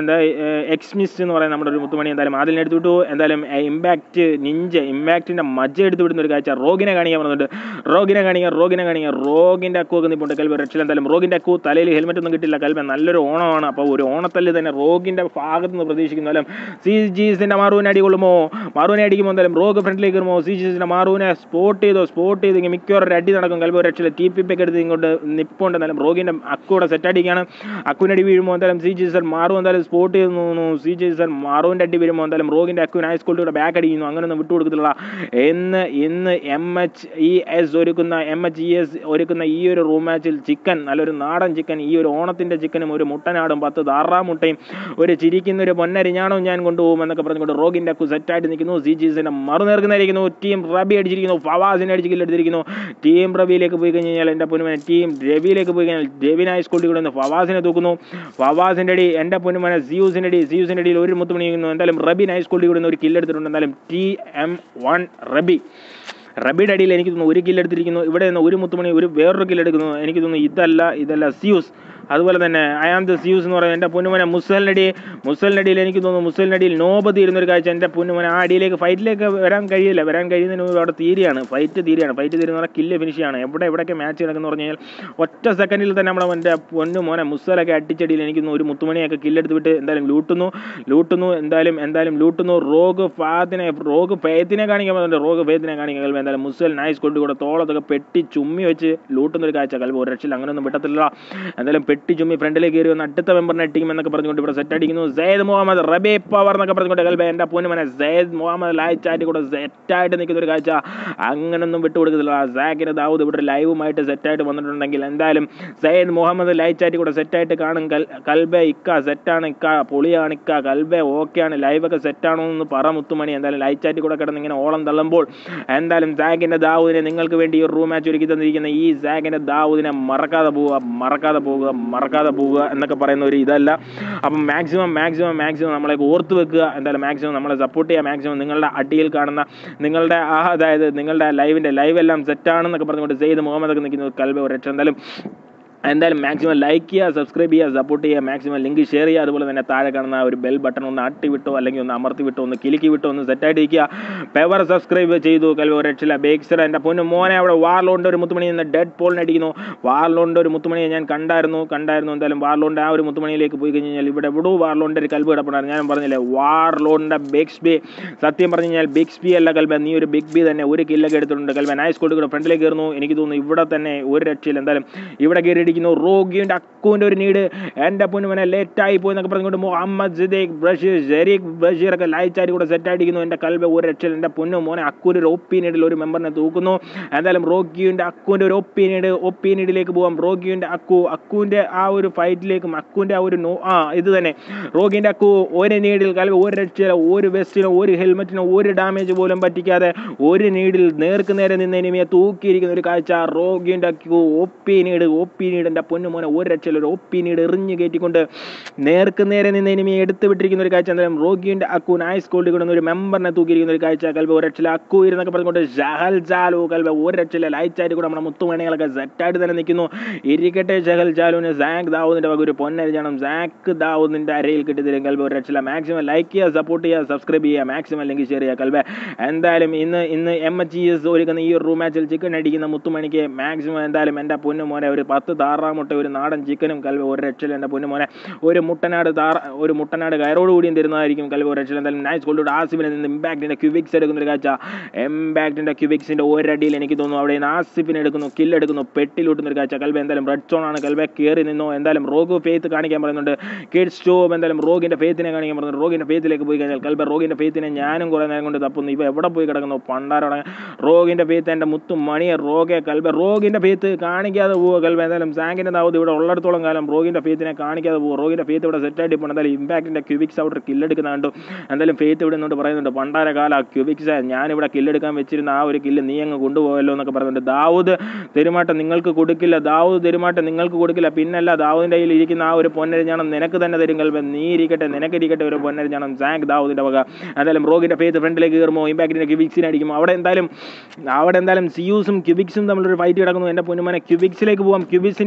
എക്സ്മിസ്റ്റ് എന്ന് പറയുന്ന നമ്മുടെ ഒരു മുത്തുമണി എന്തായാലും അതിൽ എടുത്തു വിട്ടു എന്തായാലും ഇമ്പാക്റ്റ് നിഞ്ച ഇമ്പാക്റ്റിൻ്റെ മജ്ജ എടുത്ത് വിടുന്ന ഒരു കാഴ്ച റോഗിനെ കാണിക്കാൻ പറഞ്ഞിട്ട് റോഗിനെ കാണിക്കുക റോഗിനെ കാണിക്കുക റോഗിൻ്റെ അക്കു ഒക്കെ നിൽപ്പുണ്ട് കൽബ് രക്ഷയിൽ എന്തായാലും റോഗിൻ്റെ അക്കു തലയിൽ ഹെൽമെറ്റ് ഒന്നും കിട്ടില്ല കൽബ നല്ലൊരു ഓണമാണ് അപ്പോൾ ഒരു ഓണത്തല്ല് തന്നെ റോഗിൻ്റെ ഭാഗത്ത് നിന്ന് പ്രതീക്ഷിക്കുന്നു എന്തായാലും സി ജീസിൻ്റെ മാറുവിനെ അടി കൊള്ളുമോ മാറുവിനെ അടിക്കുമ്പോൾ എന്തായാലും റോഗ് ഫ്രണ്ടിലേക്ക് വരുമോ സി ജീസിൻ്റെ മാറുവിനെ സ്പോട്ട് ചെയ്തോ സ്പോട്ട് ചെയ്ത് ഇങ്ങനെ മിക്കവാറും ഒരു അടി നടക്കും കൽബ് രക്ഷയിൽ ടി പി ഒക്കെ എടുത്ത് ഇങ്ങോട്ട് നിപ്പുണ്ട് എന്തായാലും റോഗിൻ്റെ അക്കൂടെ സെറ്റ് അടിക്കുകയാണ് അക്കുവിനടി വീഴുമ്പോൾ എന്തായാലും സി ജീസൺ മാറു എന്തായാലും സ്പോട്ട് ചെയ്ത് തോന്നുന്നു സി ജീസൺ മാറുവിൻ്റെ അടി വരുമ്പോൾ എന്തായാലും റോഗിൻ്റെ അക്കുവിന് ഹൈസ്കൂളിലൂടെ ബാക്ക് അടിക്കുന്നു അങ്ങനെയൊന്നും വിട്ടുകൊടുക്കത്തില്ല എന്ന് ഇന്ന് എം എച്ച് ഇ എസ് ഒരുക്കുന്ന എം എച്ച് ഇ എസ് ഒരുക്കുന്ന ഈ ഒരു റൂം മാച്ചിൽ ചിക്കൻ നല്ലൊരു നാടൻ ചിക്കൻ ഈ ഒരു ഓണത്തിൻ്റെ ചിക്കനും ഒരു മുട്ടനാടും പത്ത് താറാ മുട്ടയും ഒരു ചിരിക്കുന്ന ഒരു പൊന്നരിഞ്ഞാണും ഞാൻ കൊണ്ടുപോകും എന്നൊക്കെ പറഞ്ഞുകൊണ്ട് റോഗിൻ്റെ അക്കു സെറ്റായിട്ട് നിൽക്കുന്നു സി ജീസിൻ്റെ മറുനേർക്കുന്നതായിരിക്കുന്നു ടീം റബി അടിച്ചിരിക്കുന്നു ഫവാസിനെ അടിച്ച് കില്ലെടുത്തിരിക്കുന്നു ടീം റബിയിലേക്ക് പോയി കഴിഞ്ഞ് കഴിഞ്ഞാൽ എൻ്റെ പൊന്നുമനെ ടീം രവിയിലേക്ക് പോയി കഴിഞ്ഞാൽ രവിൻ ഹൈസ്കൂളിൽ കൂടെ നിന്ന് ഫവാസിനെ തൂക്കുന്നു ഫവാസിൻ്റെ അടി എൻ്റെ പൊന്നുമനെ സിയൂസിൻ്റെ അടി സിയൂസിൻ്റെ അടിയിൽ ഒരു മുത്തുമണി നിൽക്കുന്നു എന്തായാലും റബിൻ ഹൈസ്കൂളിൽ കൂടെ നിന്ന് ഒരു കില്ലെടുത്തിട്ടുണ്ട് എന്തായാലും ടി എം വൺ റബി റബിയുടെ അടിയിൽ എനിക്ക് തോന്നുന്നു ഒരു കില്ലെടുത്തിരിക്കുന്നു ഇവിടെ നിന്ന് ഒരു മുത്തുമണി ഒരു വേറൊരു കില്ലെടുക്കുന്നു എനിക്ക് തോന്നുന്നു ഇതല്ല ഇതല്ല സിയൂസ് അതുപോലെ തന്നെ ഐ ആം ദ സിയൂസ് എന്ന് പറയുന്നത് എൻ്റെ പൊന്നുമനെ മുസലിനടി മുസലിനടിയിൽ എനിക്ക് തോന്നുന്നു മുസലിനടിയിൽ നോബതി ഇരുന്നൊരു കാഴ്ച എൻ്റെ പൊന്നുമനെ ആ അടിയിലേക്ക് ഫൈറ്റിലേക്ക് വരാൻ കഴിയില്ല വരാൻ കഴിയുന്നതിന് മുമ്പ് അവിടെ തീരെയാണ് ഫൈറ്റ് തീരെയാണ് ഫൈറ്റ് തീരുന്ന പറഞ്ഞാൽ കില്ല് ഫിനിഷാണ് എവിടെ എവിടെയൊക്കെ മാച്ച് നടക്കുന്നു പറഞ്ഞു കഴിഞ്ഞാൽ ഒറ്റ സെക്കൻഡിൽ തന്നെ നമ്മുടെ എൻ്റെ പൊന്നു മോനെ മുസലൊക്കെ അടിച്ചടിയിൽ എനിക്ക് തോന്നുന്നു ഒരു മുത്തുമണിയൊക്കെ കില്ലെടുത്ത് വിട്ട് എന്തായാലും ലൂട്ടുന്നു ലൂട്ടുന്നു എന്തായാലും എന്തായാലും ലൂട്ടുന്നു റോഗ് ഫാത്തിനെ റോഗ് ഫേത്തിനെ കാണിക്കാൻ പറ്റുന്നുണ്ട് റോഗ് ഫേത്തിനെ കാണിക്കാൻ കൽവ എന്തായാലും മുസൽ നൈസ് കൊണ്ട് കൂടെ തോളത്തൊക്കെ പെട്ടി ചുമ്മി വെച്ച് ലൂട്ടുന്ന ഒരു കാഴ്ച കൽവ ഒരു രക്ഷയിൽ അങ്ങനെയൊന്നും വിട്ടത്തില്ല എന്തായാലും പെട്ടി ചുമ്മി ഫ്രണ്ടിലേക്ക് കയറി വന്ന് അടുത്ത മെമ്പറിനെ അടിക്കും എന്നൊക്കെ പറഞ്ഞുകൊണ്ട് ഇവിടെ സെറ്റ് അടിക്കുന്നു സെയ്ദ് മുഹമ്മദ് റബേ പവർ എന്നൊക്കെ പറഞ്ഞുകൊണ്ട് കൽബ എൻ്റെ പൊന്നുമനെ സെയ്ദ് മുഹമ്മദ് ലായിച്ചായിട്ട് കൂടെ സെറ്റായിട്ട് നിൽക്കുന്ന ഒരു കാഴ്ച അങ്ങനൊന്നും വിട്ടുകൊടുക്കത്തില്ല സാക്കിന് ദാവൂദ് ഇവിടെ ലൈവുമായിട്ട് സെറ്റായിട്ട് വന്നിട്ടുണ്ടെങ്കിൽ എന്തായാലും സയ്യിദ് മുഹമ്മദ് ലൈച്ചായിട്ട് കൂടെ സെറ്റായിട്ട് കാണും കൽ കൽബെ ഇക്ക സെറ്റാണ് ഇക്ക പൊളിയാണ് ഇക്ക കൽബെ ഓക്കെയാണ് ലൈവൊക്കെ സെറ്റാണോ എന്ന് പറ മുത്തുമണി എന്തായാലും ലൈച്ചായിട്ട് കൂടെ കിടന്ന് ഇങ്ങനെ ഓളം തള്ളുമ്പോൾ എന്തായാലും സാഗിൻ്റെ ദാവൂദിനെ നിങ്ങൾക്ക് വേണ്ടി ഈ റൂം മാച്ച് ഒരുക്കി തന്നിരിക്കുന്ന ഈ സാഗിൻ്റെ ദാവൂദിനെ മറക്കാതെ പോവുക മറക്കാതെ പോവുക മറക്കാതെ പോവുക എന്നൊക്കെ പറയുന്ന ഒരു ഇതല്ല അപ്പം മാക്സിമം മാക്സിമം മാക്സിമം നമ്മളെ ഓർത്ത് വെക്കുക എന്തായാലും മാക്സിമം നമ്മളെ സപ്പോർട്ട് ചെയ്യുക മാക്സിമം നിങ്ങളുടെ അടിയിൽ കാണുന്ന നിങ്ങളുടെ ആ അതായത് നിങ്ങളുടെ ലൈവിൻ്റെ ലൈവ് എല്ലാം സെറ്റാണെന്നൊക്കെ പറഞ്ഞുകൊണ്ട് സെയ്ദ് മുഹമ്മദ് ഒക്കെ നിൽക്കുന്ന കൽബ ഒരു രക്ഷ എന്തായാലും എന്തായാലും മാക്സിമം ലൈക്ക് ചെയ്യുക സബ്സ്ക്രൈബ് ചെയ്യുക സപ്പോർട്ട് ചെയ്യുക മാക്സിമം ലിങ്ക് ഷെയർ ചെയ്യുക അതുപോലെ തന്നെ താഴെ കാണുന്ന ആ ഒരു ബെൽ ബട്ടൺ ഒന്ന് അട്ടി വിട്ടോ അല്ലെങ്കിൽ ഒന്ന് അമർത്തി വിട്ടോ ഒന്ന് കിലുക്കി വിട്ടോ ഒന്ന് സെറ്റായിട്ട് ഇരിക്കുക പെവർ സബ്സ്ക്രൈബ് ചെയ്തു കൽവ ഒരു രക്ഷയില്ല ബേക്സർ എൻ്റെ പൊന്നു മോനെ അവിടെ വാർലോണ്ട് ഒരു മുത്തുമണി നിന്ന് ഡെഡ് പോളിന് അടിക്കുന്നു വാർലോണ്ട് ഒരു മുത്തുമണിയെ ഞാൻ കണ്ടായിരുന്നു കണ്ടായിരുന്നു എന്തായാലും വാർലോണ്ട് ആ ഒരു മുത്തുമണിയിലേക്ക് പോയി കഴിഞ്ഞ് കഴിഞ്ഞാൽ ഇവിടെ എവിടെയോ വാർലോണ്ട് ഒരു കൽബ് കിടപ്പുണ്ടായിരുന്നു ഞാൻ പറഞ്ഞില്ലേ വാർലോണ്ടിൻ്റെ ബിഗ്സ് ബി സത്യം പറഞ്ഞു കഴിഞ്ഞാൽ ബിഗ്സ് ബി അല്ല കൽബ നീ ഒരു ബിഗ് ബി തന്നെ ഒരു കില്ലൊക്കെ എടുത്തിട്ടുണ്ട് കൽബ നൈസ് കോട്ട് കൂടെ ഫ്രണ്ടിലേക്ക് കയറുന്നു എനിക്ക് തോന്നുന്നു ഇവിടെ തന്നെ ഒരു രക്ഷയില്ല എന്തായാലും ഇവിടെ കയറി ഇരിക്കുന്നു റോഗിയുടെ അക്കുവിൻ്റെ ഒരു നീട് എൻ്റെ പൊന്നുമനെ ലേറ്റായി പോയി എന്നൊക്കെ പറഞ്ഞുകൊണ്ട് മുഹമ്മദ് സിദ്ദീഖ് ബഷീർ ഷെരീഖ് ബഷീറൊക്കെ ലൈച്ചായിട്ട് കൂടെ സെറ്റ് അടിക്കുന്നു എൻ്റെ കൽബ ഒരു രക്ഷയിൽ എൻ്റെ പൊന്നു മോനെ അക്കൂൻ്റെ ഒരു ഒപ്പീനിയഡിൽ ഒരു മെമ്പറിനെ തൂക്കുന്നു എന്തായാലും റോഗിയുടെ അക്കുവിൻ്റെ ഒരു ഒപ്പീനിയഡ് ഒപ്പീനിയഡിലേക്ക് പോകാം റോഗിയുടെ അക്കു അക്കുവിൻ്റെ ആ ഒരു ഫൈറ്റിലേക്കും അക്കുവിൻ്റെ ആ ഒരു നോ ആ ഇത് തന്നെ റോഗിൻ്റെ അക്കു ഒരു നീഡിൽ കൽബ ഒരു രക്ഷയില്ല ഒരു വെസ്റ്റിനോ ഒരു ഹെൽമെറ്റിനോ ഒരു ഡാമേജ് പോലും പറ്റിക്കാതെ ഒരു നീഡിൽ നേർക്ക് നേരെ നിന്ന് എനിമിയെ തൂക്കിയിരിക്കുന്ന ഒരു കാഴ്ച റോഗിൻ്റെ അക്കു ഒപ്പി നീഡ് ഒപ്പി നീഡിൻ്റെ പൊന്നു മോനെ ഒരു രക്ഷയില്ല ഒരു ഒപ്പി നീഡ് എറിഞ്ഞ് കയറ്റിക്കൊണ്ട് നേർക്ക് നേരെ നിന്ന് എനിമിയെ എടുത്തു വിട്ടിരിക്കുന്ന ഒരു കാഴ്ച എന്തായാലും റോഗിൻ്റെ അക്കു നൈസ് കോൾഡ് കൊണ്ടുവന്ന ഒരു മെമ്പറിനെ തൂക്കിയിരിക്കുന്ന ഒരു കാഴ്ച കൽബ ഒരു രക്ഷയില്ല അക്കു ഇരുന്നൊക്കെ പറഞ്ഞുകൊണ്ട് ജഹൽ ജാലു കൽബ ഒരു രക്ഷയില്ല ലൈറ്റായിട്ട് കൂടെ നമ്മുടെ മുത്തുമണികളൊക്കെ സെറ്റായിട്ട് തന്നെ നിൽക്കുന്നു ഇരിക്കട്ടെ ജഹൽ ജാലുവിന് സാക്ക് ദാവൂദിൻ്റെ വക ഒരു പൊന്നരിഞ്ഞാണം സാക്ക് ദാവൂദിൻ്റെ അരയിൽ കിട്ടിയതിലും കൽബ ഒരു രക്ഷയില്ല മാക്സിമം ലൈക്ക് ചെയ്യുക സപ്പോർട്ട് ചെയ്യുക സബ്സ്ക്രൈബ് ചെയ്യുക മാക്സിമം ലിങ്ക് ഷെയർ ചെയ്യുക കൽബ എന്തായാലും ഇന്ന് ഇന്ന് എം എച്ച് എസ് ഒരുക്കുന്ന ഈ ഒരു റൂം മാച്ചിൽ ചിക്കൻ അടിക്കുന്ന മുത്തുമണിക്ക് മാക്സിമം എന്തായാലും എൻ്റെ പൊന്നു മോനെ ഒരു പത്ത് താറാമുട്ട ഒരു നാടൻ ചിക്കനും കൽവ ഒരു രക്ഷയിൽ എൻ്റെ പൊന്നു മോനെ ഒരു മുട്ടനാട് താറ ഒരു മുട്ടനാട് കയറോട് കൂടിയും തരുന്നതായിരിക്കും കൽവ ഒരു രക്ഷയിൽ എന്തായാലും നൈസ് ഗോൾഡ് ആസിഫിനെ നിന്ന് ഇമ്പാക്റ്റിൻ്റെ ക്യൂബിക്സ് എടുക്കുന്ന ഒരു കാഴ്ച ഇമ്പാക്റ്റിൻ്റെ ക്യൂബിക്സിൻ്റെ ഒരടിയിൽ എനിക്ക് തോന്നുന്നു അവിടെ നിന്ന് ആസിഫിനെ എടുക്കുന്നു കില്ലെടുക്കുന്നു പെട്ടിലൂട്ടുന്ന ഒരു കാഴ്ച കൽവ എന്തായാലും റെഡ് സോൺ ആണ് കൽവ കയറി നിന്നോ എന്തായാലും റോഗ് ഫേത്ത് കാണിക്കാൻ പറയുന്നുണ്ട് കിഡ് സ്റ്റോപ്പ് എന്തായാലും റോഗിൻ്റെ ഫേത്തിനെ കാണിക്കാൻ പറയുന്നുണ്ട് റോഗിൻ്റെ ഫേത്തിലേക്ക് പോയി കഴിഞ്ഞാൽ കൽബ റോഗിൻ്റെ ഫേത്തിനെ ഞാനും കുറേ നേരം കൊണ്ട് തപ്പുന്നു ഇവ എവിടെ പോയി കിടക്കുന്നു പണ്ടാരോടെ റോഗിൻ്റെ ഫേത്ത് എൻ്റെ മുത്തും മണിയെ റോഗെ കൽബ റോഗിൻ്റെ ഫേത്ത് കാണിക്കാതെ പോവുക കൽബ എന്തായാലും സാങ്കിൻ്റെ ദാവത് ഇവിടെ ഉള്ളിടത്തോളം കാലം റോഗിൻ്റെ ഫേത്തിനെ കാണിക്കാതെ പോകും റോഗിൻ്റെ ഫേത്ത് ഇവിടെ സെറ്റായിട്ട് ഇപ്പോൾ എന്തായാലും ഇമ്പാക്റ്റിൻ്റെ ക്യൂബിക്സ് അവിടെ കില്ലെടുക്കുന്ന കണ്ടു എന്തായാലും ഫേത്ത് ഇവിടെ നിന്നുകൊണ്ട് പറയുന്നുണ്ട് പണ്ടാര കാല ക്യൂബിക്സ് ഞാനിവിടെ കില്ലെടുക്കാൻ വെച്ചിരുന്ന ആ ഒരു കില്ല് നീ അങ്ങ് കൊണ്ടുപോയല്ലോ എന്നൊക്കെ പറയുന്നുണ്ട് ദാവൂദ് തെരുമാട്ടം നിങ്ങൾക്ക് കൊടുക്കില്ല ദാവൂദ് തെരുമാട്ടം നിങ്ങൾക്ക് കൊടുക്കില്ല പിന്നല്ല ദാവൂദിൻ്റെ കയ്യിൽ ഇരിക്കുന്ന ആ ഒരു പൊന്നരിഞ്ഞാണം നിനക്ക് തന്നെ തരും കൽബ നീ ഇരിക്കട്ടെ നിനക്ക് ഇരിക്കട്ടെ ഒരു പൊന്നരിഞ്ഞാണം സാങ്ക് ദാവൂദിൻ്റെ വക എന്തായാലും റോഗിൻ്റെ ഫേത്ത് ഫ്രണ്ടിലേക്ക് കയറുമോ ഇമ്പാക്റ്റിൻ്റെ ക്യൂബിക്സിനെ അടിക്കുമോ അവിടെ എന്തായാലും അവിടെ എന്തായാലും സിയൂസും ക്യൂബിക്സും തമ്മിലൊരു ഫൈറ്റ് കിടക്കുന്നു എൻ്റെ പൊന്നുമനെ ക്യൂബിക്സിലേക്ക് പോകാം ക്യൂബിക്സിൻ്റെ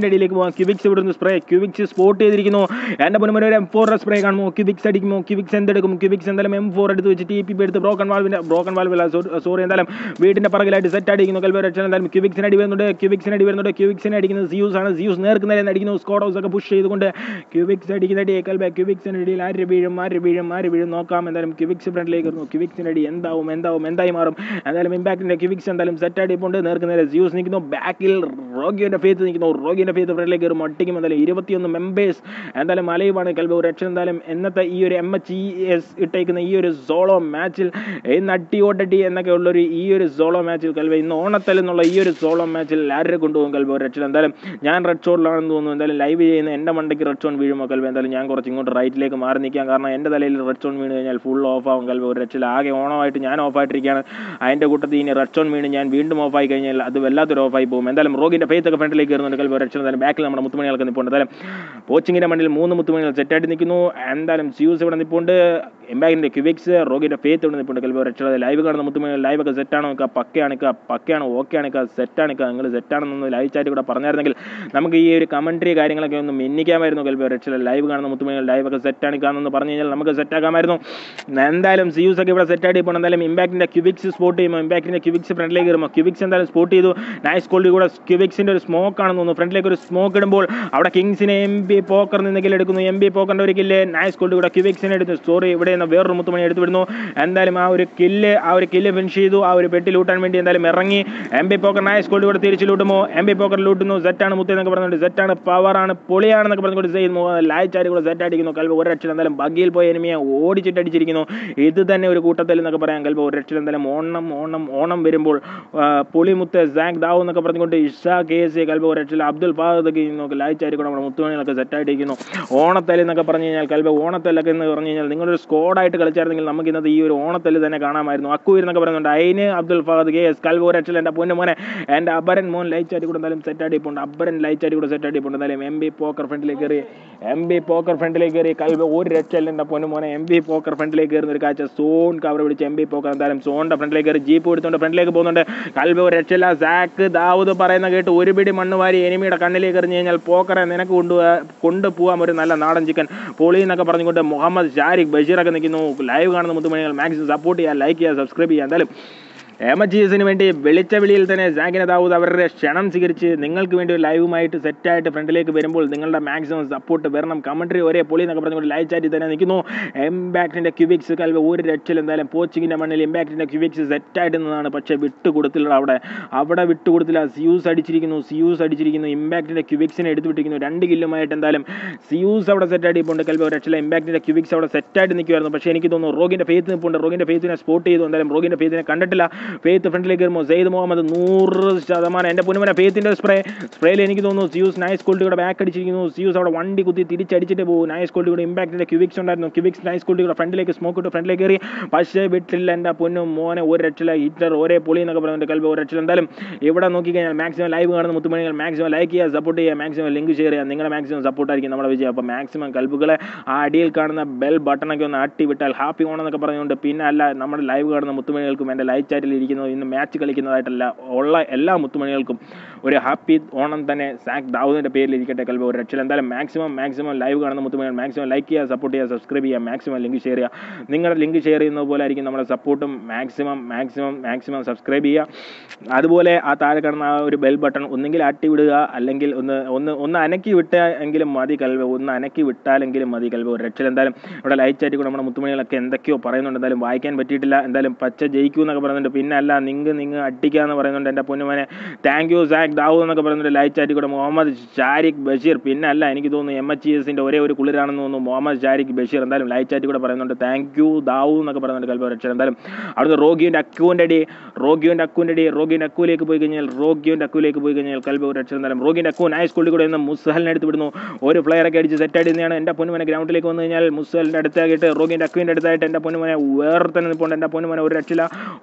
ക്യുബിക്സിന്റെ അടിയിലേക്ക് പോകാം ക്യുബിക്സ് ഇവിടുന്ന് സ്പ്രേ ക്യുബിക്സ് സ്പോട്ട് ചെയ്തിരിക്കുന്നു എൻ്റെ മുന്നേ ഒരു എം ഫോർ സ്പ്രേ കാണുമോ ക്യുബിക്സ് അടിക്കുമോ ക്യുബിക്സ് എന്തെടുക്കും ക്യുബിക്സ് എന്തായാലും എം ഫോർ എടുത്ത് വെച്ച് ടി പി എടുത്ത് ബ്രോക്കൺ വാൽവിന്റെ ബ്രോക്കൺ വാൽവില്ല സോറി എന്തായാലും വീടിന്റെ പറകിലായിട്ട് സെറ്റ് അടിക്കുന്നു കൽവർ രക്ഷ എന്തായാലും ക്യുബിക്സിന് അടി വരുന്നുണ്ട് ക്യുബിക്സിന് അടി വരുന്നുണ്ട് ക്യുബിക്സിനെ അടിക്കുന്നത് സിയൂസ് ആണ് സിയൂസ് നേർക്കുന്നതിൽ അടിക്കുന്നു സ്കോഡ് ഹൗസ് ഒക്കെ പുഷ് ചെയ്തുകൊണ്ട് ക്യുബിക്സ് അടിക്കുന്ന അടി കൽബ ക്യുബിക്സിന്റെ അടിയിൽ ആര് വീഴും ആര് വീഴും ആര് വീഴും നോക്കാം എന്തായാലും ക്യുബിക്സ് ഫ്രണ്ടിലേക്ക് വരുന്നു ക്യുബിക്സിന്റെ അടി എന്താവും എന്താവും എന്തായി മാറും എന്തായാലും ഇമ്പാക്ടിന്റെ ക്യുബിക്സ് എന്തായാലും സെറ്റ് അടിപ്പുണ്ട് നേർക്കുന്നതിൽ സിയൂസ് നിൽക്കുന്നു ബാക്കിൽ റോഗിയുടെ ഫേത്ത് നിൽക്കുന്നു റോഗിയുടെ ഫേത്ത് ഫ്രണ്ടിലേക്ക് കയറും ഒട്ടിക്കും എന്തായാലും ഇരുപത്തിയൊന്ന് മെമ്പേഴ്സ് എന്തായാലും മലയുമാണ് കൽബ ഒരു രക്ഷ എന്തായാലും ഇന്നത്തെ ഈ ഒരു എം എച്ച് ഇ എസ് ഇട്ടേക്കുന്ന ഈ ഒരു സോളോ മാച്ചിൽ ഇന്ന് അട്ടി ഓട്ടട്ടി എന്നൊക്കെ ഉള്ളൊരു ഈ ഒരു സോളോ മാച്ചിൽ കൽവ ഇന്ന് ഓണത്തൽ എന്നുള്ള ഈ ഒരു സോളോ മാച്ചിൽ ആരെ കൊണ്ടുപോകും കൽവ ഒരു രക്ഷ എന്തായാലും ഞാൻ റെഡ് ഷോട്ടിലാണെന്ന് തോന്നുന്നു എന്തായാലും ലൈവ് ചെയ്യുന്ന എൻ്റെ മണ്ടയ്ക്ക് റെഡ് ഷോൺ വീഴുമോ കൽവ എന്തായാലും ഞാൻ കുറച്ച് ഇങ്ങോട്ട് റൈറ്റിലേക്ക് മാറി നിൽക്കാം കാരണം എൻ്റെ തലയിൽ റെഡ് ഷോൺ വീണ് കഴിഞ്ഞാൽ ഫുൾ ഓഫ് ആവും കൽവ ഒരു രക്ഷയിൽ ആകെ ഓണമായിട്ട് ഞാൻ ഓഫായിട്ടിരിക്കുകയാണ് അതിൻ്റെ കൂട്ടത്തിൽ ഇനി റെഡ് ഷോൺ വീണ് ഞാൻ വീണ്ടും ഓഫായി കഴിഞ്ഞാൽ അത് വല്ലാത്തൊരു ഓഫായി പോകും എന്തായാലും റോഗിൻ്റെ ഫേത്ത് ഒക്കെ ഫ്രണ്ടിലേക്ക് കയറുന്നുണ്ട് കൽവ ഒരു രക്ഷ എന്തായാലും ബാക്കിൽ നമ്മുടെ മുത്തുമണികൾക്ക് നിൽപ്പുണ്ട് എന്തായാലും കോച്ചിങ്ങിൻ്റെ മണ്ണിൽ മൂന്ന് മുത്തുമണികൾ സെറ്റായിട്ട് നിൽക്കുന്നു എന്തായാലും സ്യൂസ് ഇവിടെ നിൽപ്പുണ്ട് എംബാഗിൻ്റെ ക്യുബിക്സ് റോഗിൻ്റെ ഫേത്ത് ഇവിടെ നിൽപ്പുണ്ട് കൽവ രക്ഷ ലൈവ് കാണുന്ന മുത്തുമണികൾ ലൈവ് ഒക്കെ സെറ്റാണോ നിൽക്കുക പക്കയാണ് നിൽക്കുക പക്കയാണ് ഓക്കെ ആണ് നിൽക്കുക സെറ്റാണ് നിൽക്കുക നിങ്ങൾ സെറ്റാണെന്നൊന്ന് ലൈവ് ചാറ്റ് കൂടെ പറഞ്ഞായിരുന്നെങ്കിൽ നമുക്ക് ഈ ഒരു കമൻട്രി കാര്യങ്ങളൊക്കെ ഒന്ന് മിന്നിക്കാമായിരുന്നു കൽവ രക്ഷ ലൈവ് കാണുന്ന മുത്തുമണികൾ ലൈവ് ഒക്കെ സെറ്റാണ് നിൽക്കാമെന്ന് പറഞ്ഞു കഴിഞ്ഞാൽ നമുക്ക് സെറ്റാക്കാമായിരുന്നു എന്തായാലും സിയൂസ് ഒക്കെ ഇവിടെ സെറ്റ് ആയിട്ട് ഇപ്പോൾ എന്തായാലും ഇമ്പാക്റ്റിൻ്റെ ക്യുബിക്സ് സ്പോട്ട് ചെയ്യുമ്പോൾ ഇമ്പാക്റ്റിൻ്റെ ക്യുബിക്സ് ഫ്രണ്ടിലേക്ക് കയറുമ്പോൾ ക്യുബിക്സ് എന്തായാലും സ്പോട്ട് ചെയ്തു നൈസ് ക്വാളിറ്റി കൂടെ ക്യുബിക്സിൻ്റെ ഒരു സ്മോക്ക് ആണെന്ന് തോന്നുന്നു ഫ്രണ്ടിലേക്ക് ഒരു സ്മോക്ക് ഇടുമ്പോൾ അവിടെ കിങ്സിനെ എം ബി പോക്കർ നിന്നെങ്കിലും എടുക്കുന്നു എം ബി പോക്കറിൻ്റെ ഒരു കില്ല് നൈസ് ക്വാളിറ്റി കൂടെ ക്യുബിക്സിനെ എടുത്തു സോറി ഇവിടെ നിന്ന് വേറൊരു മുത്തുമണി എടുത്തു വിടുന്നു എന്തായാലും ആ ഒരു കില്ല് ആ ഒരു കില്ല് ഫിനിഷ് ചെയ്തു ആ ഒരു പെട്ടി ലൂട്ടാൻ വേണ്ടി എന്തായാലും ഇറങ്ങി M B poker nice quality കൂടെ തിരിച്ച് ലൂട്ടുമോ എം ബി പോക്കർ ലൂട്ടുന്നു സെറ്റാണ് മുത്തി എന്നൊക്കെ പറഞ്ഞുകൊണ്ട് സെറ്റാണ് പവറാണ് പൊളിയാണെന്നൊക്കെ പറഞ്ഞുകൊണ്ട് ചെയ്യുന്നു ലായ്ച്ചാരി കൂടെ സെറ്റ് അടിക്കുന്നു കൽബ് ഒരു രക്ഷ എന്തായാലും ബഗ്ഗിയിൽ പോയ എനിമിയെ ഓടിച്ചിട്ട് അടിച്ചിരിക്കുന്നു ഇത് തന്നെ ഒരു കൂട്ടത്തിൽ എന്നൊക്കെ പറയാം കൽബ് ഒരു രക്ഷ എന്തായാലും ഓണം ഓണം ഓണം വരുമ്പോൾ ആ, പുളിമുത്ത് സാങ് ദാവ് എന്നൊക്കെ പറഞ്ഞുകൊണ്ട് ഇഷാ കെ എസ് കൽബ് ഒരു രക്ഷ അബ്ദുൽ ഫാദൊക്കെ നോക്കി ലായ്ച്ചാരി കൂടെ നമ്മുടെ മുത്തുമണികളൊക്കെ സെറ്റായിട്ടിരിക്കുന്നു ഓണത്തല് എന്നൊക്കെ പറഞ്ഞു കഴിഞ്ഞാൽ കൽബ് ഓണത്തല്ലൊക്കെ എന്ന് പറഞ്ഞു കഴിഞ്ഞാൽ നിങ്ങളൊരു സ്കോഡായിട്ട് കളിച്ചായിരുന്നെങ്കിൽ നമുക്ക് ഇന്നത്തെ ഈ ഒരു ഓണത്തല് തന്നെ കാണാമായിരുന്നു അക്കു എന്നൊക്കെ പറയുന്നുണ്ട് അതിന് അബ്ദുൽ ഫാദ് കെ എസ് കൽബ് ഒരു രക്ഷ എൻ്റെ പൊന്നു മോനെ എൻ്റെ അബരൻ മോൻ ലൈച്ചാരി കൂടെ എന്തായാലും സെറ്റായിട്ടുണ്ട് അബരൻ ലൈച്ചാരി കൂടെ സെറ്റായിട്ടുണ്ട് എന്തായാലും എം ബി പോക്കർ ഫ്രണ്ടിലേക്ക് കയറി എം ബി പോക്കർ ഫ്രണ്ടിലേക്ക് കയറി കൽബ് ഒരു രക്ഷയില്ല എൻ്റെ പൊന്നു മോനെ എം ബി പോക്കർ ഫ്രണ്ടിലേക്ക് കയറുന്ന ഒരു കാഴ്ച സോൺ കവർ പിടിച്ച് എം ബി പോക്കർ എന്തായാലും സോണിൻ്റെ ഫ്രണ്ടിലേക്ക് കയറി ജീപ്പ് എടുത്തുകൊണ്ട് ഫ്രണ്ടിലേക്ക് പോകുന്നുണ്ട് കൽബ് ഒരു രക്ഷയില്ല സാക്ക് ദാവൂദ് പറയുന്ന കേട്ട് ഒരു പിടി മണ്ണ് വാരി എനിമിയുടെ കണ്ണിലേക്ക് എറിഞ്ഞു കഴിഞ്ഞാൽ പോക്കറെ നിനക്ക് കൊണ്ടു കൊണ്ടുപോകാം ഒരു നല്ല നാടൻ ചിക്കൻ പൊളി എന്നൊക്കെ പറഞ്ഞുകൊണ്ട് മുഹമ്മദ് ഷാരിഖ് ബഷീറൊക്കെ നിൽക്കുന്നു ലൈവ് കാണുന്ന മുത്തുമണികൾ മാക്സിമം സപ്പോർട്ട് ചെയ്യുക ലൈക്ക് ചെയ്യുക സബ്സ്ക്രൈബ് ചെയ്യുക എന്തായാലും എം എച്ച് എസിന് വേണ്ടി വെളിച്ച വിളിയിൽ തന്നെ സാക്കിന ദാവൂദ് അവരുടെ ക്ഷണം സ്വീകരിച്ച് നിങ്ങൾക്ക് വേണ്ടി ഒരു ലൈവുമായിട്ട് സെറ്റായിട്ട് ഫ്രണ്ടിലേക്ക് വരുമ്പോൾ നിങ്ങളുടെ മാക്സിമം സപ്പോർട്ട് വരണം കമൻട്രി ഒരേ പൊളി എന്നൊക്കെ പറഞ്ഞുകൊണ്ട് ലൈവ് ചാറ്റിൽ തന്നെ നിൽക്കുന്നു എംബാക്റ്റിൻ്റെ ക്യൂബിക്സ് കൽവ് ഒരു രക്ഷയിൽ എന്തായാലും പോച്ചിങ്ങിൻ്റെ മണ്ണിൽ എംബാക്റ്റിൻ്റെ ക്യൂബിക്സ് സെറ്റായിട്ട് നിന്നതാണ് പക്ഷേ വിട്ടുകൊടുത്തില്ല അവിടെ അവിടെ വിട്ടുകൊടുത്തില്ല സിയൂസ് അടിച്ചിരിക്കുന്നു സിയൂസ് അടിച്ചിരിക്കുന്നു ഇമ്പാക്റ്റിൻ്റെ ക്യൂബിക്സിനെ എടുത്ത് വിട്ടിരിക്കുന്നു രണ്ട് കില്ലുമായിട്ട് എന്തായാലും സിയൂസ് അവിടെ സെറ്റായിട്ട് ഇപ്പോൾ കൽവ് ഒരു രക്ഷയില്ല ഇമ്പാക്റ്റിൻ്റെ ക്യൂബിക്സ് അവിടെ സെറ്റായിട്ട് നിൽക്കുമായിരുന്നു പക്ഷേ എനിക്ക് തോന്നുന്നു റോഗിൻ്റെ ഫേത്ത് നിൽപ്പുണ്ട് റോഗിൻ്റെ ഫേത്തിനെ സ്പോട്ട് ചെയ്തു എന്തായാലും റോഗിൻ്റെ ഫേത്തിനെ കണ്ടിട്ടില്ല ഫേത്ത് ഫ്രണ്ടിലേക്ക് വരുമ്പോൾ സെയ്ദ് മുഹമ്മദ് നൂറ് ശതമാനം എൻ്റെ പൊന്നുമന ഫേത്തിൻ്റെ സ്പ്രേ സ്പ്രേയിൽ എനിക്ക് തോന്നുന്നു സിയൂസ് നൈസ് ക്വാളിറ്റി കൂടെ ബാക്ക് അടിച്ചിരിക്കുന്നു സിയൂസ് അവിടെ വണ്ടി കുത്തി തിരിച്ചടിച്ചിട്ട് പോകും നൈസ് ക്വാളിറ്റി കൂടെ ഇമ്പാക്റ്റിൻ്റെ ക്യൂബിക്സ് ഉണ്ടായിരുന്നു ക്യൂബിക്സ് നൈസ് ക്വാളിറ്റി കൂടെ ഫ്രണ്ടിലേക്ക് സ്മോക്ക് ഇട്ട് ഫ്രണ്ടിലേക്ക് കയറി പക്ഷേ വിട്ടില്ല എൻ്റെ പൊന്നും മോനെ ഒരു രക്ഷല ഹിറ്റർ ഒരേ പൊളി എന്നൊക്കെ പറയുന്നുണ്ട് കൽബ് ഒരു രക്ഷല എന്തായാലും ഇവിടെ നോക്കിക്കഴിഞ്ഞാൽ മാക്സിമം ലൈവ് കാണുന്ന മുത്തുമണികൾ മാക്സിമം ലൈക്ക് ചെയ്യുക സപ്പോർട്ട് ചെയ്യുക മാക്സിമം ലിങ്ക് ഷെയർ ചെയ്യുക നിങ്ങളുടെ മാക്സിമം സപ്പോർട്ടായിരിക്കും നമ്മുടെ വിജയം അപ്പോൾ മാക്സിമം കൽബുകളെ ആ അടിയിൽ കാണുന്ന ബെൽ ബട്ടണൊക്കെ ഒന്ന് അട്ടി വിട്ടാൽ ഹാപ്പി ഓണം എന്നൊക്കെ പറഞ്ഞുകൊണ്ട് പിന്നെ അല്ല നമ്മുടെ ലൈവ് കാണുന്ന മുത്തുമണികൾക്കും എൻ്റെ ലൈവ് ചാറ്റിൽ ഇരിക്കുന്നു ഇന്ന് മാച്ച് കളിക്കുന്നതായിട്ടല്ല ഉള്ള എല്ലാ മുത്തുമണികൾക്കും ഒരു ഹാപ്പി ഓണം തന്നെ സാക് ദാവൂദിൻ്റെ പേരിൽ ഇരിക്കട്ടെ കൽബ് ഒരു രക്ഷയിൽ എന്തായാലും മാക്സിമം മാക്സിമം ലൈവ് കാണുന്ന മുത്തുമണികൾ മാക്സിമം ലൈക്ക് ചെയ്യുക സപ്പോർട്ട് ചെയ്യുക സബ്സ്ക്രൈബ് ചെയ്യുക മാക്സിമം ലിങ്ക് ഷെയർ ചെയ്യുക നിങ്ങളുടെ ലിങ്ക് ഷെയർ ചെയ്യുന്നത് പോലെ ആയിരിക്കും നമ്മുടെ സപ്പോർട്ടും മാക്സിമം മാക്സിമം മാക്സിമം സബ്സ്ക്രൈബ് ചെയ്യുക അതുപോലെ ആ താഴെ കാണുന്ന ആ ഒരു ബെൽ ബട്ടൺ ഒന്നെങ്കിൽ ആട്ടി വിടുക അല്ലെങ്കിൽ ഒന്ന് ഒന്ന് ഒന്ന് അനക്കി വിട്ട എങ്കിലും മതി കൽവ് ഒന്ന് അനക്കി വിട്ടാലെങ്കിലും മതി കൽവ് ഒരു രക്ഷയിൽ എന്തായാലും ഇവിടെ ലൈറ്റ് ആയിട്ട് നമ്മുടെ മുത്തുമണികളൊക്കെ എന്തൊക്കെയോ പറയുന്നുണ്ട് എന്തായാലും വായിക്കാൻ പറ്റിയിട്ടില്ല എന്തായാലും പച്ച ജയിക്കൂ എന്നൊക്കെ പറയുന്നുണ്ട് പിന്നെ അല്ല നിങ്ങ് നിങ്ങ് അടിക്കുക എന്ന് പറയുന്നുണ്ട് എൻ്റെ പൊന്നുമനെ താങ്ക് യു സാക് ദാവൂ എന്നൊക്കെ പറയുന്നുണ്ട് ലൈറ്റ് ആയിട്ട് കൂടെ മുഹമ്മദ് ഷാരിഖ് ബഷീർ പിന്നെ അല്ല എനിക്ക് തോന്നുന്നു എം എച്ച് എസിൻ്റെ ഒരേ ഒരു കുളിരാണെന്ന് തോന്നുന്നു മുഹമ്മദ് ഷാരിഖ് ബഷീർ എന്തായാലും ലൈറ്റ് ആയിട്ട് കൂടെ പറയുന്നുണ്ട് താങ്ക് യു ദാവൂ എന്നൊക്കെ പറയുന്നുണ്ട് കൽബ രക്ഷ എന്തായാലും അവിടുന്ന് റോഗിയുടെ അക്കുവിൻ്റെ അടി റോഗിയുടെ അക്കുവിൻ്റെ അടി റോഗിയുടെ അക്കുവിലേക്ക് പോയി കഴിഞ്ഞാൽ റോഗിയുടെ അക്കുവിലേക്ക് പോയി കഴിഞ്ഞാൽ കൽബ രക്ഷ എന്തായാലും റോഗിൻ്റെ അക്കു നൈസ് സ്കൂളിൽ കൂടെ നിന്ന് മുസഹലിനെ എടുത്ത് വിടുന്നു ഒരു പ്ലെയറൊക്കെ അടിച്ച് സെറ്റ് അടിക്കുന്നതാണ് എൻ്റെ പൊന്നുമനെ ഗ്രൗണ്ടിലേക്ക് വന്നു കഴിഞ്ഞാൽ മുസലിൻ്റെ അടുത്തായിട്ട് റോഗിൻ്റെ അക്കുവിൻ്റെ അടുത്തായിട്ട് എൻ്റെ പൊന്നുമനെ വേറെ തന്നെ നിൽപ്പുണ്ട് എൻ്റെ പൊന്നുമനെ ഒരു രക്ഷയില്ല ഹോപ്ലർ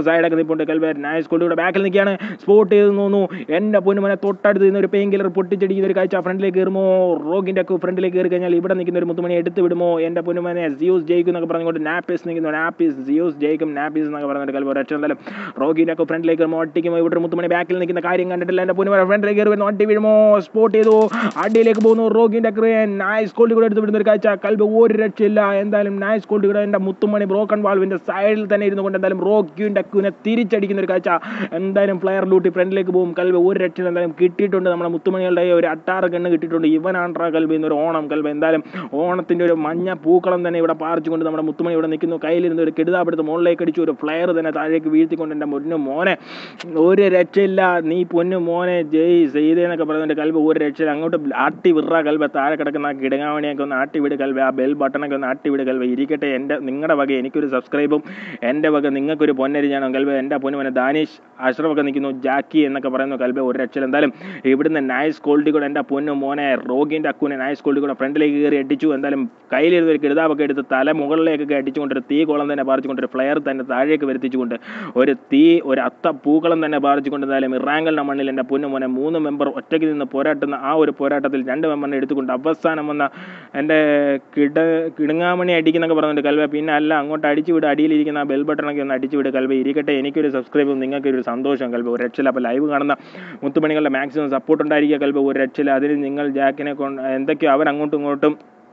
സൈഡൊക്കെ നിൽപ്പുണ്ട് കൽബെ നൈസ് കോൾഡിയുടെ ബാക്കിൽ നിൽക്കുകയാണ് സ്പോട്ട് ചെയ്ത് തോന്നുന്നു എൻ്റെ പൊന്നുമനെ തൊട്ടടുത്ത് നിന്ന് ഒരു പെയിൻ കില്ലർ പൊട്ടിച്ചടിക്കുന്ന ഒരു കാഴ്ച ഫ്രണ്ടിലേക്ക് കയറുമോ റോഗിൻ്റെ ഒക്കെ ഫ്രണ്ടിലേക്ക് കയറി കഴിഞ്ഞാൽ ഇവിടെ നിൽക്കുന്ന ഒരു മുത്തുമണി എടുത്ത് വിടുമോ എൻ്റെ പൊന്നുമനെ സിയൂസ് ജയിക്കും എന്നൊക്കെ പറഞ്ഞുകൊണ്ട് നാപ്പീസ് നിൽക്കുന്നു നാപ്പീസ് സിയൂസ് ജയിക്കും നാപ്പീസ് എന്നൊക്കെ പറഞ്ഞിട്ട് കൽബ് ഒരൊറ്റ എന്തായാലും റോഗിൻ്റെ ഒക്കെ ഫ്രണ്ടിലേക്ക് കയറുമോ ഒട്ടിക്കുമോ ഇവിടെ ഒരു മുത്തുമണി ബാക്കിൽ നിൽക്കുന്ന കാര്യം കണ്ടിട്ടില്ല എൻ്റെ പൊന്നുമനെ ഫ്രണ്ടിലേക്ക് കയറി വരുന്നു ഒട്ടി വീഴുമോ സ്പോട്ട് ചെയ്തു അടിയിലേക്ക് പോകുന്നു റോഗിൻ്റെ ഒക്കെ നൈസ് കോൾഡ് കൂടെ എടുത്ത് വിടുന്ന ഒരു കാഴ്ച കൽബ് ഒരു രക്ഷയില്ല എന്തായാലും നൈസ് കോൾഡ് കൂടെ എൻ്റെ മുത്തുമണി ബ്രോക്കൺ വാൾവിൻ്റെ സൈഡിൽ തന്നെ ഇരുന്നു കൊണ്ട് എന്തായാലും റോക്യൂൻ്റെ അക്കുവിനെ തിരിച്ചടിക്കുന്ന ഒരു കാഴ്ച എന്തായാലും ഫ്ലയർ ലൂട്ടി ഫ്രണ്ടിലേക്ക് പോകും കൽബ് ഒരു രക്ഷയിൽ എന്തായാലും കിട്ടിയിട്ടുണ്ട് നമ്മുടെ മുത്തുമണികളുടെ ഒരു അട്ടാറ് കണ്ണ് കിട്ടിയിട്ടുണ്ട് ഇവനാണ്ട്രാ കൽബ് എന്നൊരു ഓണം കൽബ് എന്തായാലും ഓണത്തിൻ്റെ ഒരു മഞ്ഞ പൂക്കളം തന്നെ ഇവിടെ പാറിച്ചുകൊണ്ട് നമ്മുടെ മുത്തുമണി ഇവിടെ നിൽക്കുന്നു കയ്യിലിരുന്ന് ഒരു കിടുതാപ്പെടുത്ത് മുകളിലേക്ക് അടിച്ചു ഒരു ഫ്ലെയർ തന്നെ താഴേക്ക് വീഴ്ത്തിക്കൊണ്ട് എൻ്റെ പൊന്നു മോനെ ഒരു രക്ഷയില്ല നീ പൊന്നു മോനെ ജയ് ചെയ്തേന്നൊക്കെ പറഞ്ഞിട്ട് കൽബ് ഒരു രക്ഷയില്ല അങ്ങോട്ട് ആട്ടി വിറ കൽബ് താഴെ കിടക്കുന്ന ആ കിടങ്ങാവണിയൊക്കെ ഒന്ന് ആട്ടി വിട് കൽബ് ആ ബെൽ ബട്ടണൊക്കെ ഒന്ന് ആട്ടി വിട് കൽബ് ഇരിക്കട്ടെ എൻ്റെ നിങ്ങളുടെ വക എനിക്കൊരു സബ്സ്ക്രൈബും എൻ്റെ വക നിങ്ങൾക്കൊരു പൊന്നരിഞ്ഞാണോ കൽബ് എൻ്റെ പൊന്നുമനെ ദാനിഷ് അഷ്റഫൊക്കെ നിൽക്കുന്നു ജാക്കി എന്നൊക്കെ പറയുന്നു കൽബ് ഒരു രക്ഷയിൽ എന്തായാലും ഇവിടുന്ന് നൈസ് ക്വാളിറ്റി കൂടെ എൻ്റെ പൊന്നു മോനെ റോഗിൻ്റെ അക്കുവിനെ നൈസ് ക്വാളിറ്റി കൂടെ ഫ്രണ്ടിലേക്ക് കയറി അടിച്ചു എന്തായാലും കയ്യിലിരുന്ന് ഒരു കിടുതാവൊക്കെ എടുത്ത് തല മുകളിലേക്കൊക്കെ അടിച്ചുകൊണ്ട് ഒരു തീ കോളം തന്നെ പാറിച്ചുകൊണ്ട് ഒരു ഫ്ലെയർ തന്നെ താഴേക്ക് വരുത്തിച്ചുകൊണ്ട് ഒരു തീ ഒരു അത്ത പൂക്കളം തന്നെ പാറിച്ചുകൊണ്ട് എന്തായാലും ഇറാങ്കലിൻ്റെ മണ്ണിൽ എൻ്റെ പൊന്നു മോനെ മൂന്ന് മെമ്പർ ഒറ്റയ്ക്ക് നിന്ന് പോരാട്ടുന്ന ആ ഒരു പോരാട്ടത്തിൽ രണ്ട് മെമ്പറിനെ എടുത്തുകൊണ്ട് അവസാനം വന്ന എൻ്റെ കിട കിടുങ്ങാമണി അടിക്കുന്നൊക്കെ പറഞ്ഞിട്ട് കൽവ പിന്നെ അല്ല അങ്ങോട്ട് അടിച്ചു വിട് അടിയിലിരിക്കുന്ന ആ ബെൽ ബട്ടണൊക്കെ ഒന്ന് അടിച്ചു വിട് കൽവ ഇരിക്കട്ടെ എനിക്കൊരു സബ്സ്ക്രൈബും നിങ്ങൾക്കൊരു സന്തോഷം കൽവ ഒരു രക്ഷയില്ല അപ്പോൾ ലൈവ് കാണുന്ന മുത്തുമണികളുടെ മാക്സിമം സപ്പോർട്ട് ഉണ്ടായിരിക്കുക കൽവ ഒരു രക്ഷയില്ല അതിന് നിങ്ങൾ ജാക്കിനെ കൊണ്ട് എന്തൊക്കെയോ അവരങ്ങോട്ടും ഇങ്ങോട്ടും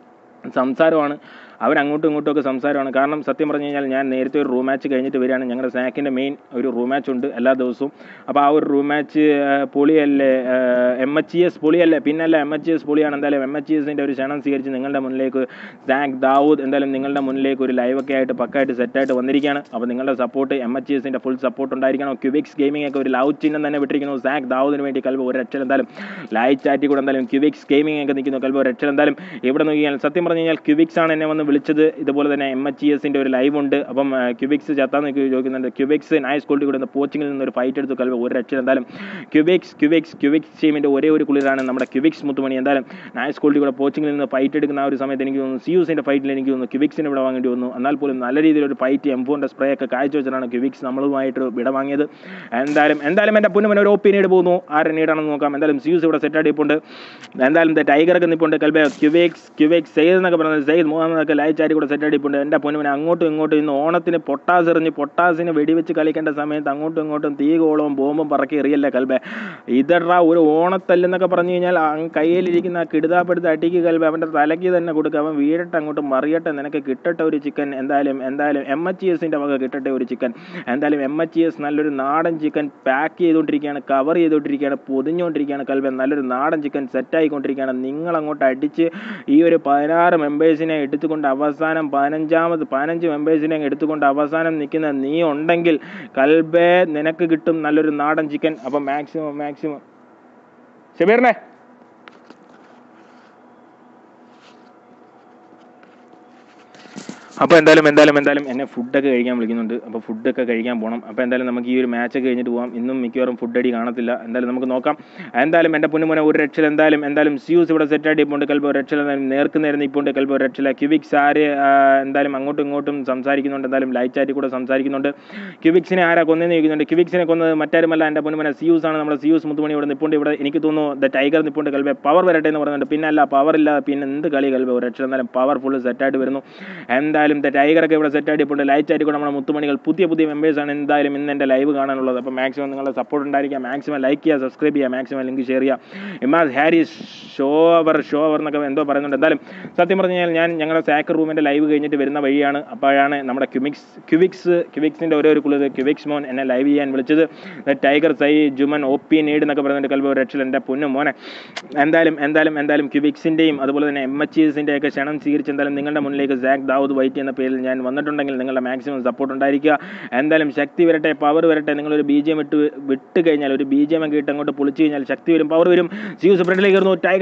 സംസാരമാണ് അവരങ്ങോട്ടും ഇങ്ങോട്ടും ഒക്കെ സംസാരമാണ് കാരണം സത്യം പറഞ്ഞു കഴിഞ്ഞാൽ ഞാൻ നേരത്തെ ഒരു റൂം മാച്ച് കഴിഞ്ഞിട്ട് വരികയാണ് ഞങ്ങളുടെ സ്നാക്കിൻ്റെ മെയിൻ ഒരു റൂം മാച്ച് ഉണ്ട് എല്ലാ ദിവസവും അപ്പോൾ ആ ഒരു റൂം മാച്ച് പൊളിയല്ലേ എം എച്ച് എസ് പൊളിയല്ലേ പിന്നല്ല എം എച്ച് എസ് പൊളിയാണ് എന്തായാലും എം എച്ച് എസിൻ്റെ ഒരു ക്ഷണം സ്വീകരിച്ച് നിങ്ങളുടെ മുന്നിലേക്ക് സാക് ദാവൂദ് എന്തായാലും നിങ്ങളുടെ മുന്നിലേക്ക് ഒരു ലൈവൊക്കെ ആയിട്ട് പക്കായിട്ട് സെറ്റായിട്ട് വന്നിരിക്കുകയാണ് അപ്പോൾ നിങ്ങളുടെ സപ്പോർട്ട് എം എച്ച് എസിൻ്റെ ഫുൾ സപ്പോർട്ട് ഉണ്ടായിരിക്കണം ക്യൂബിക്സ് ഗെയിമിംഗ് ഒക്കെ ഒരു ലവ് ചിഹ്നം തന്നെ വിട്ടിരിക്കുന്നു സാക് ദാവൂദിന് വേണ്ടി കൽബ് ഒരു രക്ഷൽ എന്തായാലും ലൈവ് ചാറ്റി കൂടെ എന്തായാലും ക്യൂബിക്സ് ഗെയിമിംഗ് ഒക്കെ നിൽക്കുന്നു കൽബ് ഒരു രക്ഷൽ എന്തായാലും ഇവിടെ നോക്കിയാൽ സത്യം പറഞ്ഞു കഴിഞ്ഞാൽ ക്യൂബിക്സ് ആണ് എന്നെ വന്ന് വിളിച്ചത് ഇതുപോലെ തന്നെ എം എച്ച് എസിൻ്റെ ഒരു ലൈവ് ഉണ്ട് അപ്പം ക്യൂബിക്സ് ചത്താന്ന് ചോദിക്കുന്നുണ്ട് ക്യൂബിക്സ് നൈസ് ക്വാളിറ്റി കൂടെ പോച്ചിങ്ങിൽ നിന്ന് ഒരു ഫൈറ്റ് എടുത്തു കൽബ് ഒരു രക്ഷ എന്തായാലും ക്യൂബിക്സ് ക്യൂബിക്സ് ക്യൂബിക്സ് ടീമിൻ്റെ ഒരേ ഒരു കുളിരാണ് നമ്മുടെ ക്യൂബിക്സ് മുത്തുമണി എന്തായാലും നൈസ് ക്വാളിറ്റി കൂടെ പോച്ചിങ്ങിൽ നിന്ന് ഫൈറ്റ് എടുക്കുന്ന ആ ഒരു സമയത്ത് എനിക്ക് തോന്നുന്നു സിയൂസിൻ്റെ ഫൈറ്റിൽ എനിക്ക് തോന്നുന്നു ക്യൂബിക്സിന് ഇവിടെ വാങ്ങേണ്ടി വന്നു എന്നാൽ പോലും നല്ല രീതിയിലൊരു ഫൈറ്റ് എം ഫോറിൻ്റെ സ്പ്രേ ഒക്കെ കാഴ്ചവെച്ചിട്ടാണ് ക്യൂബിക്സ് നമ്മളുമായിട്ട് വിട വാങ്ങിയത് എന്തായാലും എന്തായാലും എൻ്റെ പൊന്നുമൻ ഒരു ഒപ്പീനിയഡ് പോകുന്നു ആരെ നീടാണെന്ന് നോക്കാം എന്തായാലും സിയൂസ് ഇവിടെ സെറ്റ് ആയിട്ടുണ്ട് എന്തായാലും ടൈഗറൊക്കെ നിൽപ്പുണ്ട് കൽബെ ക്യൂബിക്സ് ക്യൂബിക്സ് സെയ്ദ് എന്നൊക്കെ പറഞ്ഞത് സെയ്ദ് മുഹമ്മദൊക്കെ ലൈവ് ചാരി കൂടെ സെറ്റ് അടിപ്പുണ്ട് എൻ്റെ പൊന്നുമനെ അങ്ങോട്ടും ഇങ്ങോട്ടും ഇന്ന് ഓണത്തിന് പൊട്ടാസ് എറിഞ്ഞ് പൊട്ടാസിന് വെടിവെച്ച് കളിക്കേണ്ട സമയത്ത് അങ്ങോട്ടും ഇങ്ങോട്ടും തീ കോളവും ബോംബും പറക്കി എറിയല്ലേ കൽബെ ഇതറാ ഒരു ഓണത്തല്ലെന്നൊക്കെ പറഞ്ഞു കഴിഞ്ഞാൽ ആ കയ്യിലിരിക്കുന്ന ആ കിടുതാപ്പെടുത്ത് അടിക്ക് കൽബെ അവൻ്റെ തലയ്ക്ക് തന്നെ കൊടുക്കുക അവൻ വീഴട്ടെ അങ്ങോട്ട് മറിയട്ടെ നിനക്ക് കിട്ടട്ടെ ഒരു ചിക്കൻ എന്തായാലും എന്തായാലും എം എച്ച് എസിൻ്റെ വക കിട്ടട്ടെ ഒരു ചിക്കൻ എന്തായാലും എം എച്ച് എസ് നല്ലൊരു നാടൻ ചിക്കൻ പാക്ക് ചെയ്തുകൊണ്ടിരിക്കുകയാണ് കവർ ചെയ്തുകൊണ്ടിരിക്കുകയാണ് പൊതിഞ്ഞുകൊണ്ടിരിക്കുകയാണ് കൽബെ നല്ലൊരു നാടൻ ചിക്കൻ സെറ്റായിക്കൊണ്ടിരിക്കുകയാണ് നിങ്ങൾ അങ്ങോട്ട് അടിച്ച് ഈ ഒരു പതിനാറ് മെമ്പേഴ്സിനെ എടുത്തുകൊണ്ട് അവസാനം പതിനഞ്ചാമത് പതിനഞ്ച് മെമ്പേഴ്സിനെ എടുത്തുകൊണ്ട് അവസാനം നിൽക്കുന്ന നീ ഉണ്ടെങ്കിൽ കൽബേ നിനക്ക് കിട്ടും നല്ലൊരു നാടൻ ചിക്കൻ അപ്പം മാക്സിമം മാക്സിമം ഷബീറിനെ അപ്പോൾ എന്തായാലും എന്തായാലും എന്തായാലും എന്നെ ഫുഡൊക്കെ കഴിക്കാൻ വിളിക്കുന്നുണ്ട് അപ്പോൾ ഫുഡൊക്കെ കഴിക്കാൻ പോകണം അപ്പോൾ എന്തായാലും നമുക്ക് ഈ ഒരു മാച്ചൊക്കെ കഴിഞ്ഞിട്ട് പോകാം ഇന്നും മിക്കവാറും ഫുഡ് അടി കാണത്തില്ല എന്തായാലും നമുക്ക് നോക്കാം എന്തായാലും എൻ്റെ പൊന്നുമോനെ ഒരു രക്ഷയിൽ എന്തായാലും എന്തായാലും സ്യൂസ് ഇവിടെ സെറ്റ് ആയിട്ട് ഇപ്പോൾ കൽബോ ഒരു രക്ഷയിൽ എന്തായാലും നേർക്ക് നേരം ഇപ്പോൾ കൽബോ ഒരു രക്ഷയില്ല ക്യൂബിക്സ് ആര് ആ, എന്തായാലും അങ്ങോട്ടും ഇങ്ങോട്ടും സംസാരിക്കുന്നുണ്ട് എന്തായാലും ലൈവ് ചാറ്റിൽ കൂടെ സംസാരിക്കുന്നുണ്ട് ക്യൂബിക്സിനെ ആരാ കൊന്നെന്ന് ചോദിക്കുന്നുണ്ട് ക്യൂബിക്സിനെ കൊന്നത് മറ്റാരുമല്ല എൻ്റെ പൊന്നുമോനെ സിയൂസ് ആണ് നമ്മുടെ സിയൂസ് മുത്തുമണി ഇവിടെ നിൽപ്പുണ്ട് ഇവിടെ എനിക്ക് തോന്നുന്നു ദ ടൈഗർ നിൽപ്പുണ്ട് കൽബെ പവർ വരട്ടെ എന്ന് പറയുന്നുണ്ട് പിന്നെ അല്ല പവർ ഇല്ല പിന്നെ എന്ത് കളി കൽബെ ഒരു രക്ഷ എന്തായാലും പവർ ഫുൾ സെറ്റായിട്ട് വരുന്നു എന്തായാലും ദ ടൈഗറൊക്കെ ഇവിടെ സെറ്റ് ആയിട്ടുണ്ട് ലൈവ് ചാറ്റ് കൂടെ നമ്മുടെ മുത്തുമണികൾ പുതിയ പുതിയ മെമ്പേഴ്സാണ് എന്തായാലും ഇന്ന് എൻ്റെ ലൈവ് കാണാനുള്ളത് അപ്പോൾ മാക്സിമം നിങ്ങളുടെ സപ്പോർട്ട് ഉണ്ടായിരിക്കുക മാക്സിമം ലൈക്ക് ചെയ്യുക സബ്സ്ക്രൈബ് ചെയ്യുക മാക്സിമം ലിങ്ക് ഷെയർ ചെയ്യുക ഇമാസ് Haris show over show over എന്നൊക്കെ എന്തോ പറയുന്നുണ്ട് എന്തായാലും സത്യം പറഞ്ഞു കഴിഞ്ഞാൽ ഞാൻ ഞങ്ങളുടെ സാക്കർ റൂമിൻ്റെ ലൈവ് കഴിഞ്ഞിട്ട് വരുന്ന വഴിയാണ് അപ്പോഴാണ് നമ്മുടെ ക്യുമിക്സ് ക്യുവിക്സ് ക്യുവിക്സിൻ്റെ ഓരോ ഒരു കുളിത് ക്യുവിക്സ് മോൻ എന്നെ ലൈവ് ചെയ്യാൻ വിളിച്ചത് ടൈഗർ സൈ ജുമൻ ഒ പി നീഡ് എന്നൊക്കെ പറയുന്നുണ്ട് കൽബോ രക്ഷൽ എൻ്റെ പൊന്നും മോനെ എന്തായാലും എന്തായാലും എന്തായാലും ക്യുബിക്സിൻ്റെയും അതുപോലെ തന്നെ എം എച്ച് എസിൻ്റെ ഒക്കെ ക്ഷണം സ്വീകരിച്ച് എന്തായാലും നിങ്ങളുടെ മുന്നിലേക്ക് സാക് ദാവൂദ് വൈറ്റ് എന്ന പേരിൽ ഞാൻ വന്നിട്ടുണ്ടെങ്കിൽ നിങ്ങളുടെ മാക്സിമം സപ്പോർട്ട് ഉണ്ടായിരിക്കുക എന്തായാലും ശക്തി വരട്ടെ പവർ വരട്ടെ നിങ്ങളൊരു ബി ജി എം ഇട്ട് വിട്ട് കഴിഞ്ഞാൽ ഒരു ബി ജി എം ഒക്കെ ഇട്ട് അങ്ങോട്ട് പൊളിച്ച് കഴിഞ്ഞാൽ ശക്തി വരും പവർ വരും സിയൂസ് ഫ്രണ്ടിലേക്ക് കയറുന്നു ടൈഗർ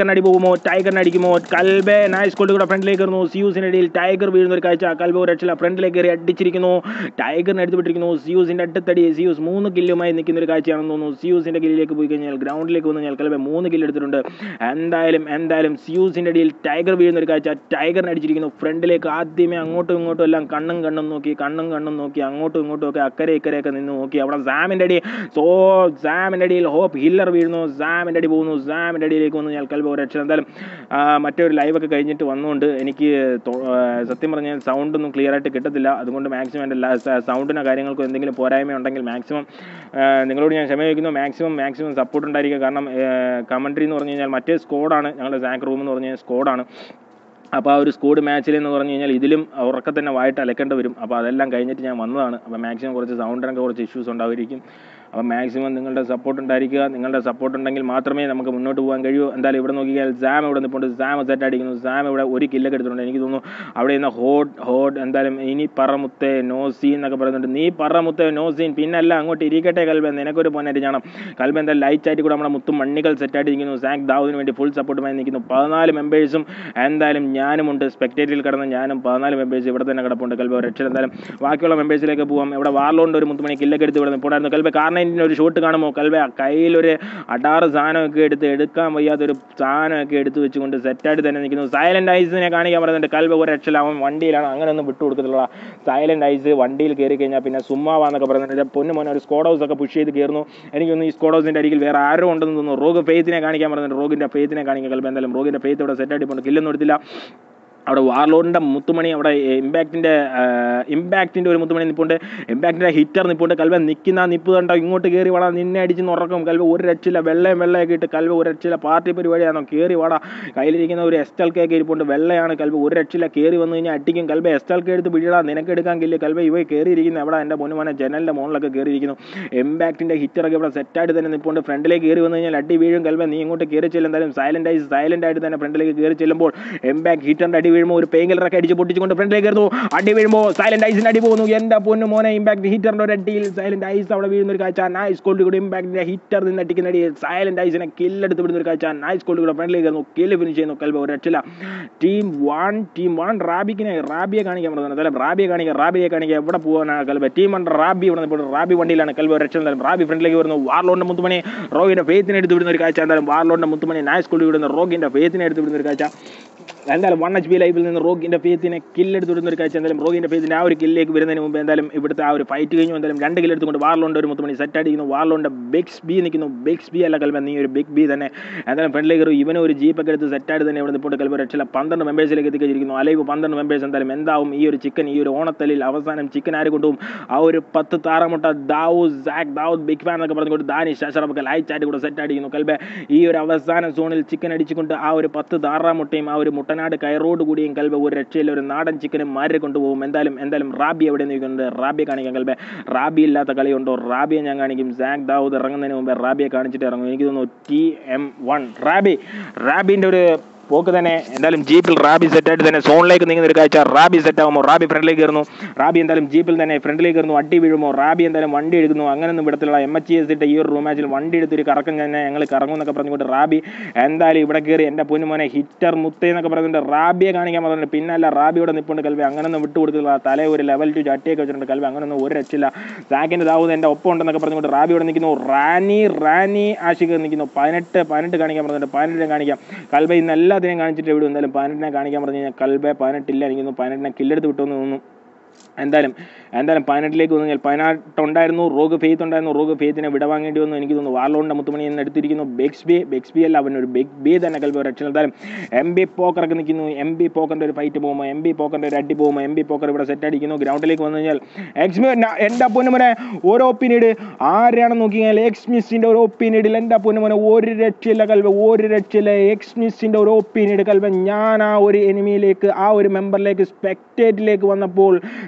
ടൈഗറിന് അടി പോകുമോ ടൈഗറിന് അടിക്കുമോ കൽബെ നൈസ് ഗോൾഡ് കൂടെ ഫ്രണ്ടിലേക്ക് വരുന്നു സിയൂസിന്റെ ഇടയിൽ ടൈഗർ വീഴുന്ന ഒരു കാഴ്ച കൽബെ ഒരു രക്ഷയില്ല ഫ്രണ്ടിലേക്ക് കയറി അടിച്ചിരിക്കുന്നു ടൈഗറിനെ എടുത്ത് വിട്ടിരിക്കുന്നു സിയൂസിന്റെ അടുത്തടി സിയൂസ് മൂന്ന് കില്ലുമായി നിൽക്കുന്ന ഒരു കാഴ്ചയാണെന്ന് തോന്നുന്നു സിയൂസിന്റെ കില്ലിലേക്ക് പോയി കഴിഞ്ഞാൽ ഗ്രൗണ്ടിലേക്ക് വന്നു കഴിഞ്ഞാൽ കൽബെ മൂന്ന് കില്ല് എടുത്തിട്ടുണ്ട് എന്തായാലും എന്തായാലും സിയൂസിന്റെ ഇടയിൽ ടൈഗർ വീഴുന്ന ഒരു കാഴ്ച ടൈഗറിനെ അടിച്ചിരിക്കുന്നു ഫ്രണ്ടിലേക്ക് ആദ്യമേ അങ്ങോട്ടും ഇങ്ങോട്ടും എല്ലാം കണ്ണും കണ്ണും നോക്കി കണ്ണും കണ്ണും നോക്കി അങ്ങോട്ടും ഇങ്ങോട്ടും ഒക്കെ അക്കരെ ഇക്കരെയൊക്കെ നിന്ന് നോക്കി അവിടെ സാമിന്റെ അടി സോ സാമിന്റെ അടിയിൽ ഹോപ്പ് ഹില്ലർ വീഴുന്നു സാമിന്റെ അടി പോകുന്നു സാമിന്റെ അടിയിലേക്ക് വന്നു കഴിഞ്ഞാൽ കൽബ ഒരു രക്ഷ എന്തായാലും ആ, മറ്റൊരു ലൈവൊക്കെ കഴിഞ്ഞിട്ട് വന്നുകൊണ്ട് എനിക്ക് തൊ- ആ, സത്യം പറഞ്ഞാൽ സൗണ്ട് ഒന്നും ക്ലിയർ ആയിട്ട് കിട്ടത്തില്ല അതുകൊണ്ട് മാക്സിമം എൻ്റെ സൗണ്ടിനോ കാര്യങ്ങൾക്കോ എന്തെങ്കിലും പോരായ്മ ഉണ്ടെങ്കിൽ മാക്സിമം നിങ്ങളോട് ഞാൻ ക്ഷമ ചോദിക്കുന്നു മാക്സിമം മാക്സിമം സപ്പോർട്ട് ഉണ്ടായിരിക്കുക കാരണം കമൻട്രി എന്ന് പറഞ്ഞു കഴിഞ്ഞാൽ മറ്റേ സ്കോഡാണ് ഞങ്ങളുടെ സാക്ക് റൂം എന്ന് പറഞ്ഞു കഴിഞ്ഞാൽ സ്കോഡാണ് അപ്പോൾ ആ ഒരു സ്കോഡ് മാച്ചിൽ എന്ന് പറഞ്ഞു കഴിഞ്ഞാൽ ഇതിലും ഉറക്കെ തന്നെ വായിട്ട് അലക്കേണ്ടി വരും അപ്പോൾ അതെല്ലാം കഴിഞ്ഞിട്ട് ഞാൻ വന്നതാണ് അപ്പോൾ മാക്സിമം കുറച്ച് സൗണ്ടിനൊക്കെ കുറച്ച് ഇഷ്യൂസ് ഉണ്ടാവുമായിരിക്കും അപ്പോൾ മാക്സിമം നിങ്ങളുടെ സപ്പോർട്ട് ഉണ്ടായിരിക്കുക നിങ്ങളുടെ സപ്പോർട്ട് ഉണ്ടെങ്കിൽ മാത്രമേ നമുക്ക് മുന്നോട്ട് പോകാൻ കഴിയൂ എന്തായാലും ഇവിടെ നോക്കിയാൽ സാം ഇവിടെ നിൽപ്പുണ്ട് സാം സെറ്റ് അടിക്കുന്നു സാം ഇവിടെ ഒരു കില്ലൊക്കെ എടുത്തിട്ടുണ്ട് എനിക്ക് തോന്നുന്നു അവിടെ നിന്ന് ഹോട്ട് ഹോട്ട് എന്തായാലും ഇനി പറമുത്തേ നോ സീൻ എന്നൊക്കെ പറയുന്നുണ്ട് നീ പറമുത്തേ നോ സീൻ പിന്നല്ല അങ്ങോട്ട് ഇരിക്കട്ടെ കൽബ നിനക്കൊരു പൊന്നറ്റ് കാണാം കൽബ എന്താ ലൈറ്റ് ആയിട്ട് കൂടെ നമ്മുടെ മുത്തും മണ്ണികൾ സെറ്റ് ആയിട്ടിരിക്കുന്നു സാങ്ക് ദാവുദിന് വേണ്ടി ഫുൾ സപ്പോർട്ടുമായി നിൽക്കുന്നു പതിനാല് മെമ്പേഴ്സും എന്തായാലും ഞാനുമുണ്ട് സ്പെക്ടേറ്റിൽ കിടന്ന് ഞാനും പതിനാല് മെമ്പേഴ്സ് ഇവിടെ തന്നെ കിടപ്പുണ്ട് കൽബ ഒരു രക്ഷ എന്തായാലും ബാക്കിയുള്ള മെമ്പേഴ്സിലേക്ക് പോകാം ഇവിടെ വാർലോണ്ട് ഒരു മുത്തുമണി കില്ലൊക്കെ എടുത്ത് ഇവിടെ നിൽപ്പുണ്ടായിരുന്നു കൽബ കാർണൈൻ്റെ ഒരു ഷോട്ട് കാണുമോ കൽബ കയ്യിലൊരു അടാറ് സാധനമൊക്കെ എടുത്ത് എടുക്കാൻ വയ്യാത്തൊരു സാധനമൊക്കെ എടുത്ത് വെച്ചുകൊണ്ട് സെറ്റായിട്ട് തന്നെ നിൽക്കുന്നു സൈലന്റ് ഐസിനെ കാണിക്കാൻ പറയുന്നുണ്ട് കൽബ ഒരു രക്ഷ അവൻ വണ്ടിയിലാണ് അങ്ങനെ ഒന്നും വിട്ടു കൊടുക്കത്തില്ല സൈലന്റ് ഐസ് വണ്ടിയിൽ കയറി കഴിഞ്ഞാൽ പിന്നെ സുമ്മാവാന്നൊക്കെ പറയുന്നുണ്ട് പൊന്നു മോനെ ഒരു സ്കോഡ് ഹൗസ് ഒക്കെ പുഷ് ചെയ്ത് കയറുന്നു എനിക്കൊന്ന് ഈ സ്കോഡ് ഹൗസിന്റെ അരികിൽ വേറെ ആരും ഉണ്ടെന്ന് തോന്നുന്നു റോഗ് ഫെയ്ത്തിനെ കാണിക്കാൻ പറയുന്നുണ്ട് റോഗിന്റെ ഫെയ്ത്തിനെ കാണിക്കാൻ കൽബ എന്തായാലും റോഗിന്റെ ഫെയ്ത്ത് ഇവിടെ സെറ്റ് ആയിട്ട് പോകണം കില്ലൊന്നും എടുത്തില്ല അവിടെ വാർലോഡിൻ്റെ മുത്തുമണി അവിടെ ഇമ്പാക്റ്റിൻ്റെ ഇമ്പാക്റ്റിൻ്റെ ഒരു മുത്തുമണി നിൽപ്പുണ്ട് ഇമ്പാക്റ്റിൻ്റെ ഹിറ്റർ നിൽപ്പുണ്ട് കൽവ നിൽക്കുന്ന നിപ്പ് കണ്ടോ ഇങ്ങോട്ട് കയറി വാടാ നിന്നെ അടിച്ച് ഉറക്കും കൽവ ഒരു രക്ഷയില്ല വെള്ളയും വെള്ളയൊക്കെ ഇട്ട് കൽവ ഒരു രക്ഷയില്ല പാർട്ടി പരിപാടിയാണോ കയറി വാടാ കയ്യിലിരിക്കുന്ന ഒരു എസ്റ്റൽ കേക്ക് ഇരിപ്പുണ്ട് വെള്ളയാണ് കൽവ ഒരു രക്ഷയില്ല കയറി വന്നു കഴിഞ്ഞാൽ അടിക്കും കൽവ എസ്റ്റൽ കേ എടുത്ത് പിടിയിടാ നിനക്ക് എടുക്കാൻ കില്ല കൽവ ഇവ കയറിയിരിക്കുന്നു എവിടെ എൻ്റെ പൊന്നുമോനെ ജനലിൻ്റെ മുകളിലൊക്കെ കയറിയിരിക്കുന്നു ഇമ്പാക്റ്റിൻ്റെ ഹിറ്ററൊക്കെ ഇവിടെ സെറ്റായിട്ട് തന്നെ നിൽപ്പുണ്ട് ഫ്രണ്ടിലേക്ക് കയറി വന്നു കഴിഞ്ഞാൽ അടി വീഴും കൽവ നീ ഇങ്ങോട്ട് കയറി ചെല്ലും എന്തായാലും സൈലൻ്റ് ആയി സൈലൻ്റ് ആയിട്ട് തന്നെ ഫ്രണ്ടിലേക്ക് കയറി ചെല്ലുമ്പോൾ എംബാക്ക് ഹിറ്ററിൻ്റെ അടി വീഴുമ്പോൾ ഒരു പെയിൻ കില്ലറൊക്കെ അടിച്ച് പൊട്ടിച്ചുകൊണ്ട് ഫ്രണ്ടിലേക്ക് കയറുന്നു അടി വീഴുമ്പോൾ സൈലന്റ് ഐസിന് അടി പോകുന്നു എൻ്റെ പൊന്നു മോനെ ഇമ്പാക്ട് ഹിറ്ററിൻ്റെ ഒരു അടിയിൽ സൈലന്റ് ഐസ് അവിടെ വീഴുന്ന ഒരു കാഴ്ച നൈസ് കോൾഡ് കൂടി ഇമ്പാക്ടിന്റെ ഹിറ്റർ നിന്ന് അടിക്കുന്ന അടിയിൽ സൈലന്റ് ഐസിനെ കില്ലെടുത്ത് വിടുന്ന ഒരു കാഴ്ച നൈസ് കോൾഡ് കൂടെ ഫ്രണ്ടിലേക്ക് കയറുന്നു കില്ല് ഫിനിഷ് ചെയ്യുന്നു കൽബ ഒരു രക്ഷയില്ല ടീം വൺ ടീം വൺ റാബിക്കിനെ റാബിയെ കാണിക്കാൻ പറ്റുന്നത് അതായത് റാബിയെ കാണിക്കുക റാബിയെ കാണിക്കുക എവിടെ പോകാനാണ് കൽബ ടീം വൺ റാബി ഇവിടെ ഇപ്പോൾ റാബി വണ്ടിയിലാണ് കൽബ ഒരു രക്ഷ എന്തായാലും റാബി ഫ്രണ്ടിലേക്ക് വരുന്നു വാർലോണിന്റെ മുത്തുമണി റോഗിന്റെ ഫേത്തിനെ എടുത്ത് വിടുന്ന ഒരു കാഴ്ച എന്തായാലും വാർലോണിന്റെ മുത്തുമണി നൈസ് കോൾഡ് വിടുന്ന റോഗിന്റെ ഫേത്തിനെ എടുത്ത് വിടുന്ന ഒരു കാഴ്ച എന്തായാലും വൺ എച്ച് പി ലൈഫിൽ നിന്ന് റോഗിന്റെ ഫേത്തിനെ കില്ലെടുത്ത് വിടുന്ന ഒരു കാഴ്ച എന്തായാലും റോഗിന്റെ ഫേത്തിന്റെ ആ ഒരു കില്ലിലേക്ക് വരുന്നതിന് മുമ്പ് എന്തായാലും ഇവിടുത്തെ ആ ഒരു ഫൈറ്റ് കഴിഞ്ഞു എന്തായാലും രണ്ട് കില്ല് എടുത്തുകൊണ്ട് വാർലോണ്ട് ഒരു മുത്തുമണി സെറ്റ് അടിക്കുന്നു വാർലോണ്ട് ബിഗ്സ് ബി നിൽക്കുന്നു ബിഗ്സ് ബി അല്ല കൽബ നീ ഒരു ബിഗ് ബി തന്നെ എന്തായാലും ഫ്രണ്ടിലേക്ക് ഒരു ഇവന് ഒരു ജീപ്പൊക്കെ എടുത്ത് സെറ്റായിട്ട് തന്നെ ഇവിടെ നിൽപ്പുണ്ട് കൽബ രക്ഷയില്ല പന്ത്രണ്ട് മെമ്പേഴ്സിലേക്ക് എത്തിക്കഴിഞ്ഞിരിക്കുന്നു അലൈവ് പന്ത്രണ്ട് മെമ്പേഴ്സ് എന്തായാലും എന്താവും ഈ ഒരു ചിക്കൻ ഈ ഒരു ഓണത്തലിൽ അവസാനം ചിക്കൻ ആര് കൊണ്ടുപോകും ആ ഒരു പത്ത് താറമുട്ട ദാവൂസ് സാക് ദാവൂദ് ബിഗ് ഫാൻ എന്നൊക്കെ പറഞ്ഞുകൊണ്ട് ദാനിഷ് അഷറഫൊക്കെ ലൈറ്റായിട്ട് കൂടെ സെറ്റ് അടിക്കുന്നു കൽബ ഈ ഒരു അവസാന സോണിൽ ചിക്കൻ അടിച്ചുകൊണ്ട് ആ ഒരു പത്ത് താറാമുട്ടയും ആ ഒരു മുട്ടനാട് കയറോട് കൂടിയും കൽബ ഒരു രക്ഷയിൽ ഒരു നാടൻ ചിക്കനും മാരി കൊണ്ടുപോകും എന്തായാലും എന്തായാലും റാബി എവിടെ നിൽക്കുന്നുണ്ട് റാബിയെ കാണിക്കാൻ കൽബ റാബി ഇല്ലാത്ത കളിയുണ്ടോ റാബിയെ ഞാൻ കാണിക്കും സാക് ദാവൂദ് ഇറങ്ങുന്നതിന് മുമ്പ് റാബിയെ കാണിച്ചിട്ട് ഇറങ്ങും എനിക്ക് തോന്നുന്നു ടി എം വൺ റാബി റാബിൻ്റെ ഒരു പോക്ക് തന്നെ എന്തായാലും ജീപ്പിൽ റാബി സെറ്റായിട്ട് തന്നെ സോണിലേക്ക് നീങ്ങുന്ന ഒരു കാഴ്ച റാബി സെറ്റ് ആകുമ്പോൾ റാബി ഫ്രണ്ടിലേക്ക് കയറുന്നു റാബി എന്തായാലും ജീപ്പിൽ തന്നെ ഫ്രണ്ടിലേക്ക് കയറുന്നു അടി വീഴുമോ റാബി എന്തായാലും വണ്ടി എടുക്കുന്നു അങ്ങനെയൊന്നും വിടത്തിലുള്ള എം എച്ച് എസ് ഇട്ട ഈ ഒരു റൂം മാച്ചിൽ വണ്ടി എടുത്തൊരു കറക്കം തന്നെ ഞങ്ങൾ കറങ്ങും എന്നൊക്കെ പറഞ്ഞുകൊണ്ട് റാബി എന്തായാലും ഇവിടെ കയറി എൻ്റെ പൊന്നുമോനെ ഹിറ്റർ മുത്തേ എന്നൊക്കെ പറഞ്ഞിട്ട് റാബിയെ കാണിക്കാൻ പറഞ്ഞിട്ടുണ്ട് പിന്നല്ല റാബിയുടെ നിപ്പുണ്ട് കൽവി അങ്ങനെയൊന്നും വിട്ടു കൊടുത്തില്ല തലേ ഒരു ലെവൽ ടു ചട്ടിയൊക്കെ വെച്ചിട്ടുണ്ട് കൽവി അങ്ങനെയൊന്നും ഒരു രക്ഷയില്ല സാക്കിൻ്റെ ദാവൂദ് എൻ്റെ ഒപ്പം ഉണ്ടെന്നൊക്കെ പറഞ്ഞുകൊണ്ട് റാബി ഇവിടെ നിൽക്കുന്നു റാനി റാനി ആഷിഖ് നിൽക്കുന്നു പതിനെട്ട് പതിനെട്ട് കാണിക്കാൻ പറഞ്ഞിട്ടുണ്ട് പതിനെട്ടിനെ കാണിക്കാം കൽബ ഇന്ന് എല്ലാത്തിനെയും കാണിച്ചിട്ട് ഇവിടെ എന്തായാലും പതിനെട്ടിനെ കാണിക്കാൻ പറഞ്ഞു കഴിഞ്ഞാൽ കൽബെ പതിനെട്ടില്ല എനിക്ക് തോന്നുന്നു പതിനെട്ടിനെ കില്ലെടുത്ത് വിട്ടുമെന്ന് തോന്നുന്നു എന്തായാലും എന്തായാലും പതിനെട്ടിലേക്ക് വന്നു കഴിഞ്ഞാൽ പതിനെട്ടുണ്ടായിരുന്നു റോഗ് ഫെയ്ത്ത് ഉണ്ടായിരുന്നു റോഗ് ഫെയ്ത്തിനെ വിടവാങ്ങേണ്ടി വന്നു എനിക്ക് തോന്നുന്നു വാർലോണിൻ്റെ മുത്തുമണി എന്ന് എടുത്തിരിക്കുന്നു ബെക്സ് ബി ബെക്സ് ബി അല്ല അവനൊരു ബിഗ് ബി തന്നെ കൽബ രക്ഷ എന്തായാലും എം ബി പോക്കറൊക്കെ നിൽക്കുന്നു എം ബി പോക്കറിൻ്റെ ഒരു ഫൈറ്റ് പോകുമ്പോൾ എം ബി പോക്കറിൻ്റെ ഒരു അടി പോകുമ്പോൾ എം ബി പോക്കർ ഇവിടെ സെറ്റ് അടിക്കുന്നു ഗ്രൗണ്ടിലേക്ക് വന്നു കഴിഞ്ഞാൽ എക്സ് എൻ്റെ പൊന്നുമനെ ഓരോ പിന്നീട് ആരെയാണെന്ന് നോക്കി കഴിഞ്ഞാൽ എക്സ് മിസ്സിൻ്റെ ഒരു ഒപ്പീനിയഡിൽ എൻ്റെ പൊന്നുമനെ ഒരു രക്ഷയില്ല കൽവ ഒരു രക്ഷയില്ല എക്സ് മിസ്സിൻ്റെ ഒരു ഒപ്പീനിയഡ് കൽവ ഞാൻ ആ ഒരു എനിമിയിലേക്ക് ആ ഒരു മെമ്പറിലേക്ക് സ്പെക്ടേറ്റിലേക്ക് വന്നപ്പോൾ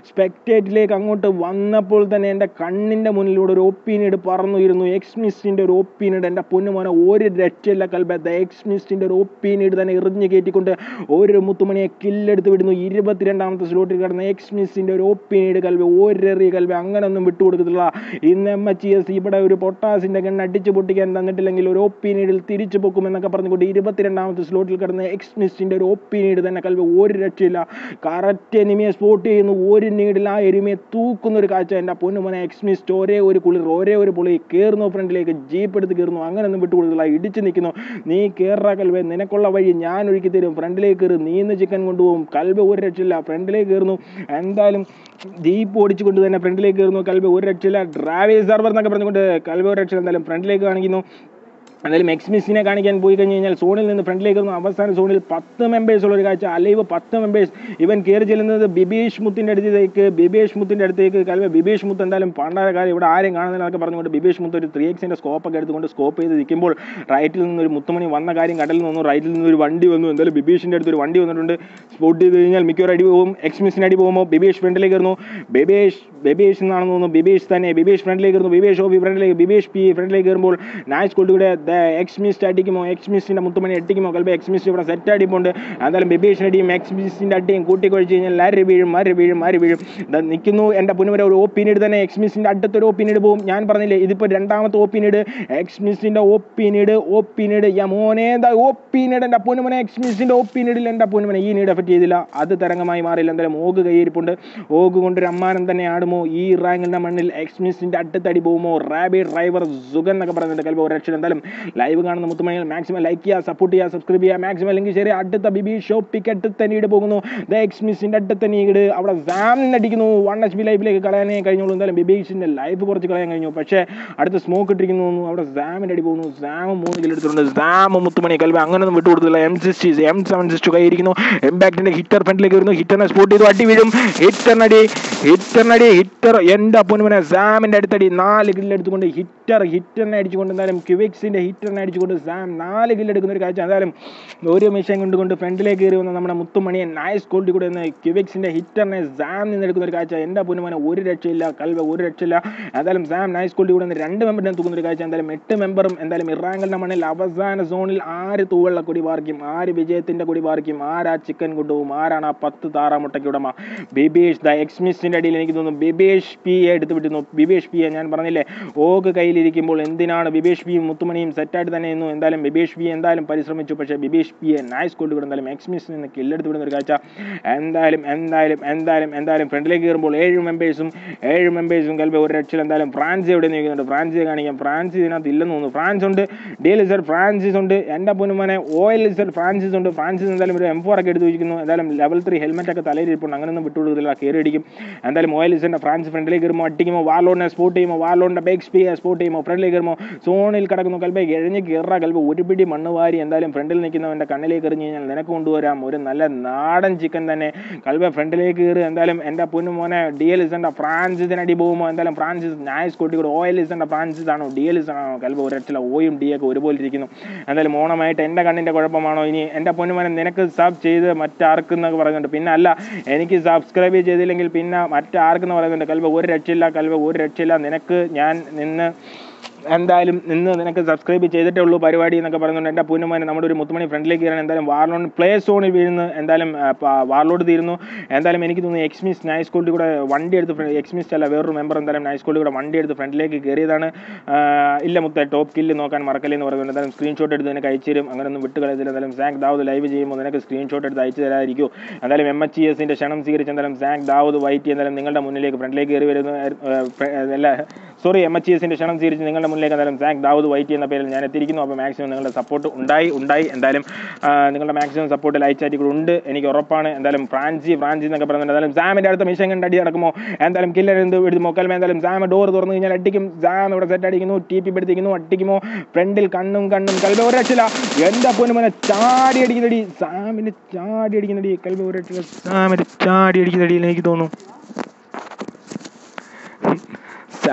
സ്പെക്ടേറ്റിലേക്ക് അങ്ങോട്ട് വന്നപ്പോൾ തന്നെ എൻ്റെ കണ്ണിൻ്റെ മുന്നിലൂടെ ഒരു ഒപ്പീനിയഡ് പറന്നുയിരുന്നു എക്സ്മിസ്റ്റിൻ്റെ ഒരു ഒപ്പീനിയഡ് എൻ്റെ പൊന്നുമോനെ ഒരു രക്ഷയില്ല കൽബത്ത എക്സ്മിസ്റ്റിൻ്റെ ഒരു ഒപ്പീനിയഡ് തന്നെ എറിഞ്ഞ് കയറ്റിക്കൊണ്ട് ഒരു മുത്തുമണിയെ കില്ലെടുത്ത് വിടുന്നു ഇരുപത്തിരണ്ടാമത്തെ സ്ലോട്ടിൽ കിടന്ന എക്സ്മിസിൻ്റെ ഒരു ഒപ്പീനിയഡ് കൽവി ഒരെറിയ കൽവി അങ്ങനെ ഒന്നും വിട്ടുകൊടുക്കത്തില്ല ഇന്ന് എം എച്ച് എസ് ഇവിടെ ഒരു പൊട്ടാസിൻ്റെ ഗണ്ണ് അടിച്ചു പൊട്ടിക്കാൻ തന്നിട്ടില്ലെങ്കിൽ ഒരു ഒപ്പീനിയഡിൽ തിരിച്ചു പൊക്കുമെന്നൊക്കെ പറഞ്ഞുകൊണ്ട് ഇരുപത്തിരണ്ടാമത്തെ സ്ലോട്ടിൽ കിടന്ന എക്സ്മിസ്റ്റിൻ്റെ ഒരു ഒപ്പീനിയഡ് തന്നെ കൽവി ഒരു രക്ഷയില്ല കറക്റ്റ് എനിമിയെ സ്പോട്ട് ചെയ്യുന്നു ഒരു നീഡിൽ ആ എരുമയെ തൂക്കുന്ന ഒരു കാഴ്ച എൻ്റെ പൊന്നുമോനെ എക്സ്മിസ്റ്റ് ഒരേ ഒരു കുളിർ ഒരേ ഒരു പുളി കയറുന്നു ഫ്രണ്ടിലേക്ക് ജീപ്പ് എടുത്ത് കയറുന്നു അങ്ങനെ ഒന്നും വിട്ടുകൊടുക്കില്ല ഇടിച്ച് നിൽക്കുന്നു നീ കയറാ കൽവെ നിനക്കുള്ള വഴി ഞാൻ ഒരുക്കി തരും ഫ്രണ്ടിലേക്ക് കയറി നീ ഇന്ന് ചിക്കൻ കൊണ്ടുപോകും കൽബ ഒരു രക്ഷയില്ല ഫ്രണ്ടിലേക്ക് കയറുന്നു എന്തായാലും ജീപ്പ് ഓടിച്ചുകൊണ്ട് തന്നെ ഫ്രണ്ടിലേക്ക് കയറുന്നു കൽബ ഒരു രക്ഷയില്ല ഡ്രാവേജ് സർവർ എന്നൊക്കെ പറഞ്ഞുകൊണ്ട് കൽബ ഒരു രക്ഷയില്ല എന്തായാലും ഫ്രണ്ടിലേക്ക് കാണിക്കുന്നു എന്തായാലും എക്സ്മിസിനെ കാണിക്കാൻ പോയി കഴിഞ്ഞ് കഴിഞ്ഞാൽ സോണിൽ നിന്ന് ഫ്രണ്ടിലേക്ക് വന്നു അവസാന സോണിൽ പത്ത് മെമ്പേഴ്സ് ഉള്ള ഒരു കാഴ്ച അലൈവ് പത്ത് മെമ്പേഴ്സ് ഇവൻ കയറി ചെല്ലുന്നത് ബിബേഷ് മുത്തിൻ്റെ അടുത്തേക്ക് ബിബേഷ് മുത്തിൻ്റെ അടുത്തേക്ക് കൽവ ബിബേഷ് മുത്ത് എന്തായാലും പണ്ടാരക്കാലം ഇവിടെ ആരും കാണുന്നില്ല എന്നൊക്കെ പറഞ്ഞുകൊണ്ട് ബിബേഷ് മുത്ത് ഒരു ത്രീ എക്സിൻ്റെ സ്കോപ്പൊക്കെ എടുത്തുകൊണ്ട് സ്കോപ്പ് ചെയ്ത് നിൽക്കുമ്പോൾ റൈറ്റിൽ നിന്ന് ഒരു മുത്തുമണി വന്ന കാര്യം കടലിൽ നിന്ന് റൈറ്റിൽ നിന്ന് ഒരു വണ്ടി വന്നു എന്തായാലും ബിബേഷിൻ്റെ അടുത്ത് ഒരു വണ്ടി വന്നിട്ടുണ്ട് സ്പോട്ട് ചെയ്ത് കഴിഞ്ഞാൽ മിക്കവാറും അടി പോകും എക്സ്മിസിന് അടി പോകുമ്പോൾ ബിബേഷ് ഫ്രണ്ടിലേക്ക് വരുന്നു ബിബേഷ് ബിബേഷ് എന്നാണെന്ന് തോന്നുന്നു ബിബേഷ് തന്നെ ബിബേഷ് ഫ്രണ്ടിലേക്ക് വരുന്നു ബിബേഷ് ഓഫി ഫ്രണ്ടിലേക്ക് ബിബേഷ് പി ഫ്രണ്ടിലേക്ക് കയറുമ്പോൾ നായ്സ് കൊണ്ടുകൂടെ എക്സ്മിസ്റ്റ് അടിക്കുമോ എക്സ്മിസ്റ്റിൻ്റെ മുത്തുമണി അടിക്കുമോ കൽബ എക്സ്മിസ്റ്റ് ഇവിടെ സെറ്റ് അടിപ്പുണ്ട് എന്തായാലും ബിബേഷിൻ്റെ അടിയും എക്സ്മിസ്റ്റിൻ്റെ അടിയും കൂട്ടിക്കൊഴിച്ച് കഴിഞ്ഞാൽ ആര് വീഴും ആര് വീഴും ആര് വീഴും ദാ നിൽക്കുന്നു എൻ്റെ പുനവര ഒരു ഓ പീരീഡ് തന്നെ എക്സ്മിസ്റ്റിൻ്റെ അടുത്തൊരു ഓ പീരീഡ് പോകും ഞാൻ പറഞ്ഞില്ലേ ഇതിപ്പോൾ രണ്ടാമത്തെ ഓ പീരീഡ് എക്സ്മിസ്റ്റിൻ്റെ ഓ പീരീഡ് ഓ പീരീഡ് യമോനെ എന്താ ഓ പീരീഡ് എൻ്റെ പൊന്നുമനെ എക്സ്മിസ്റ്റിൻ്റെ ഓ പീരീഡിൽ എൻ്റെ പൊന്നുമനെ ഈ നീഡ് എഫക്ട് ചെയ്തില്ല അത് തരംഗമായി മാറിയില്ല എന്തായാലും ഓഗ് കയ്യിരിപ്പുണ്ട് ഓഗ് കൊണ്ടൊരു അമ്മാനം തന്നെ ആടുമോ ഈ റാങ്കിൻ്റെ മണ്ണിൽ എക്സ്മിസ്റ്റിൻ്റെ അടുത്തടി പോകുമോ റാബി ഡ്രൈവർ സുഖൻ എന്നൊക്കെ പറയുന്നുണ്ട് കൽബ ഒരു രക്ഷ എന്തായാലും ലൈവ് കാണുന്ന മുത്തുമണികൾ മാക്സിമം ലൈക്ക് ചെയ്യുക സപ്പോർട്ട് ചെയ്യുക സബ്സ്ക്രൈബ് ചെയ്യുക മാക്സിമം ലിങ്ക് ശരി അടുത്ത ബിബി ഷോപ്പിക്ക് അടുത്ത് തന്നെ ഈട് പോകുന്നു ദ എക്സ്മിസിൻ്റെ അടുത്ത് തന്നെ ഈട് അവിടെ സാം അടിക്കുന്നു വൺ എച്ച് ബി ലൈഫിലേക്ക് കളയാനേ കഴിഞ്ഞോളൂ എന്തായാലും ബിബീഷിൻ്റെ ലൈഫ് കുറച്ച് കളയാൻ കഴിഞ്ഞു പക്ഷേ അടുത്ത് സ്മോക്ക് ഇട്ടിരിക്കുന്നു തോന്നുന്നു അവിടെ സാമിൻ്റെ അടി പോകുന്നു സാം മൂന്ന് കിലോ എടുത്തിട്ടുണ്ട് സാം മുത്തുമണി കൽവ അങ്ങനെയൊന്നും വിട്ടുകൊടുത്തില്ല M sixty M seven six കൈയിരിക്കുന്നു എംപാക്റ്റിൻ്റെ ഹിറ്റർ ഫ്രണ്ടിലേക്ക് വരുന്നു ഹിറ്ററിനെ സ്പോട്ട് ചെയ്തു അടി വീഴും ഹിറ്ററിനടി ഹിറ്ററിനടി ഹിറ്റർ എൻ്റെ പൊന്നുമനെ സാമിൻ്റെ അടുത്തടി നാല് കില്ല് എടുത്തുകൊണ്ട് ഹിറ്റർ ഹിറ്ററിനെ അടിച്ചുകൊണ്ട് എന്തായാലും ക്യുവിക്സിൻ്റെ ഹിറ്ററിനെ അടിച്ചുകൊണ്ട് സാം നാല് കില്ല് എടുക്കുന്ന ഒരു കാഴ്ച എന്തായാലും ഒരു മിഷൻ കൊണ്ടുകൊണ്ട് ഫ്രണ്ടിലേക്ക് കയറി വന്ന നമ്മുടെ മുത്തുമണിയെ നൈസ് ക്വാളിറ്റി കൂടെ നിന്ന് ക്യുവിക്സിൻ്റെ ഹിറ്ററിനെ സാം നിന്ന് എടുക്കുന്ന ഒരു കാഴ്ച എൻ്റെ പൊന്നുമനെ ഒരു രക്ഷയില്ല കൽവ ഒരു രക്ഷയില്ല എന്തായാലും സാം നൈസ് ക്വാളിറ്റി കൂടെ നിന്ന് രണ്ട് മെമ്പറിനെ തൂക്കുന്ന ഒരു കാഴ്ച എന്തായാലും എട്ട് മെമ്പറും എന്തായാലും ഇറാങ്കലിൻ്റെ മണ്ണിൽ അവസാന സോണിൽ ആര് തൂവള്ള കൊടി പാർക്കും ആര് വിജയത്തിൻ്റെ കൊടി പാർക്കും ആരാ ചിക്കൻ കൊണ്ടുപോകും ആരാണ് ആ പത്ത് താറാമുട്ടയ്ക്ക് ഉടമ ബിബേഷ് ദ എക്സ്മിസ്റ്റിൻ്റെ അടിയിൽ എനിക്ക് തോന്നുന്നു ബിബേഷ് പി എ എടുത്ത് വിട്ടുന്നു ബിബേഷ് പി എ ഞാൻ പറഞ്ഞില്ലേ ഓക്ക് കയ്യിലിരിക്കുമ്പോൾ എന്തിനാണ് ബിബേഷ് പിയും മുത്തുമണിയും സെറ്റായിട്ട് തന്നെ ഇരുന്നു എന്തായാലും ബിബേഷ് പി എന്തായാലും പരിശ്രമിച്ചു പക്ഷേ ബിബേഷ് പി എ നൈസ് കൊണ്ട് കൂടെ എന്തായാലും എക്സ്മിസിൽ നിന്ന് കില്ലെടുത്ത് വിടുന്ന ഒരു കാഴ്ച എന്തായാലും എന്തായാലും എന്തായാലും എന്തായാലും ഫ്രണ്ടിലേക്ക് കയറുമ്പോൾ ഏഴ് മെമ്പേഴ്സും ഏഴ് മെമ്പേഴ്സും കൽബ ഒരു രക്ഷയിൽ എന്തായാലും ഫ്രാൻസ് എവിടെ നിൽക്കുന്നുണ്ട് ഫ്രാൻസ് കാണിക്കാം ഫ്രാൻസ് ഇതിനകത്ത് ഇല്ലെന്ന് തോന്നുന്നു ഫ്രാൻസ് ഉണ്ട് ഡി ലിസർ ഫ്രാൻസിസ് ഉണ്ട് എൻ്റെ പൊന്നുമനെ ഓയിൽ ലിസർ ഫ്രാൻസിസ് ഉണ്ട് ഫ്രാൻസിസ് എന്തായാലും ഒരു എം ഫോർ ഒക്കെ എടുത്ത് വെച്ചിരിക്കുന്നു എന്തായാലും ലെവൽ ത്രീ ഹെൽമെറ്റ് ഒക്കെ തലയിൽ ഇരിപ്പുണ്ട് അങ്ങനെയൊന്നും വിട്ടുകൊടുക്കില്ല കയറി അടിക്കും എന്തായാലും ഓയിൽ ലിസറിൻ്റെ ഫ്രാൻസ് ഫ്രണ്ടിലേക്ക് കയറുമ്പോൾ അടിക്കുമോ വാർലോണിനെ സ്പോട്ട് ചെയ്യുമോ വാർലോണിൻ്റെ ബേക്ക് സ്പീ സ്പോട്ട് ചെയ്യുമോ ഫ്രണ്ടിലേക്ക് കയറുമ്പോൾ സോണിൽ കിടക്കുന്നു കൽബെ എഴഞ്ഞ് കയറാ കൽബ് ഒരു പിടി മണ്ണ് വാരി എന്തായാലും ഫ്രണ്ടിൽ നിൽക്കുന്നവൻ്റെ കണ്ണിലേക്ക് എറിഞ്ഞ് കഴിഞ്ഞാൽ നിനക്ക് കൊണ്ടുവരാം ഒരു നല്ല നാടൻ ചിക്കൻ തന്നെ കൽബെ ഫ്രണ്ടിലേക്ക് കയറി എന്തായാലും എൻ്റെ പൊന്നു മോനെ ഡി എൽ ഇസൻ്റെ ഫ്രാൻസിസിനടി പോകുമ്പോൾ എന്തായാലും ഫ്രാൻസിസ് നൈസ് കൊട്ടിക്കൂടെ ഓയിൽ ഇസൻ്റെ ഫ്രാൻസിസ് ആണോ ഡി എൽ ഇസൺ ആണോ കൽബ് ഒരൊറ്റ ഓയും ഡി ഒക്കെ ഒരുപോലെ ഇരിക്കുന്നു എന്തായാലും ഓണമായിട്ട് എൻ്റെ കണ്ണിൻ്റെ കുഴപ്പമാണോ ഇനി എൻ്റെ പൊന്നുമോനെ നിനക്ക് സബ് ചെയ്ത് മറ്റാർക്കെന്നൊക്കെ പറയുന്നുണ്ട് പിന്നെ അല്ല എനിക്ക് സബ്സ്ക്രൈബ് ചെയ്തില്ലെങ്കിൽ പിന്നെ മറ്റാർക്കെന്ന് പറയുന്നുണ്ട് കൽബ ഒരു രക്ഷയില്ല കൽബ ഒരു രക്ഷയില്ല നിനക്ക് ഞാൻ നിന്ന് എന്തായാലും ഇന്ന് നിനക്ക് സബ്സ്ക്രൈബ് ചെയ്തിട്ടേ ഉള്ളൂ പരിപാടി എന്നൊക്കെ പറയുന്നുണ്ട് എൻ്റെ പൂന്നുമാനെ നമ്മുടെ ഒരു മുത്തുമണി ഫ്രണ്ടിലേക്ക് കയറാൻ എന്തായാലും വാർലോൺ പ്ലേ സോണിൽ വീഴുന്നു എന്തായാലും വാർലോഡ് തീരുന്നു എന്തായാലും എനിക്ക് തോന്നുന്നു എക്സ്മിസ് നൈസ് സ്കൂളിൽ കൂടെ വണ്ടി എടുത്ത് എക്സ്മിസ് അല്ല വേറൊരു മെമ്പർ എന്തായാലും നൈസ് സ്കൂളിൽ കൂടെ വണ്ടി എടുത്ത് ഫ്രണ്ടിലേക്ക് കയറിയതാണ് ആ, ഇല്ല മുത്ത ടോപ്പ് കില്ല് നോക്കാൻ മറക്കല്ലേ എന്ന് പറയുന്നുണ്ട് എന്തായാലും സ്ക്രീൻഷോട്ട് എടുത്ത് നിനക്ക് അയച്ചു തരും അങ്ങനെയൊന്നും വിട്ട് കളയത്തില്ല എന്തായാലും സാങ്ക് ദാവൂദ് ലൈവ് ചെയ്യുമ്പോൾ നിനക്ക് സ്ക്രീൻഷോട്ട് എടുത്ത് അയച്ചു തരാതിരിക്കും എന്തായാലും എം എച്ച് എസിൻ്റെ ക്ഷണം സ്വീകരിച്ച് എന്തായാലും സാങ്ക് ദാവൂദ് വൈറ്റ് എന്തായാലും നിങ്ങളുടെ മുന്നിലേക്ക് ഫ്രണ്ടിലേക്ക് കയറി വരുന്ന ആ, ഫ്ര- അല്ല സോറി എം എച്ച് എസിൻ്റെ ക്ഷണം സ്വീകരിച്ച് നിങ്ങളുടെ മുന്നിലേക്ക് എന്തായാലും സാങ്ക് ദാവൂദ് വൈറ്റ് എന്ന പേരിൽ ഞാൻ എത്തിയിരിക്കുന്നു അപ്പോൾ മാക്സിമം നിങ്ങളുടെ സപ്പോർട്ട് ഉണ്ടായി ഉണ്ടായി എന്തായാലും ആ, നിങ്ങളുടെ മാക്സിമം സപ്പോർട്ട് ലൈറ്റ് ചാറ്റി കൂടെ ഉണ്ട് എനിക്ക് ഉറപ്പാണ് എന്തായാലും ഫ്രാൻസി ഫ്രാൻസി എന്നൊക്കെ പറയുന്നുണ്ട് എന്തായാലും സാമിൻ്റെ അടുത്ത മിഷൻ കണ്ട് അടി നടക്കുമോ എന്തായാലും കില്ലർ എന്ത് എടുത്ത് മൊക്കൽമേ എന്തായാലും സാമ ഡോർ തുറന്നു കഴിഞ്ഞാൽ അടിക്കും സാം ഇവിടെ സെറ്റ് അടിക്കുന്നു ടി പി പെടുത്തിക്കുന്നു അടിക്കുമോ ഫ്രണ്ടിൽ കണ്ണും കണ്ണും കൽബ ഒരു രക്ഷയില്ല എൻ്റെ പൊന്നുമനെ ചാടി അടിക്കുന്നടി സാമിന് ചാടി അടിക്കുന്നടി കൽബ ഒരു രക്ഷയില്ല സാമിന് ചാടി അടിക്കുന്നടി എനിക്ക് തോന്നുന്നു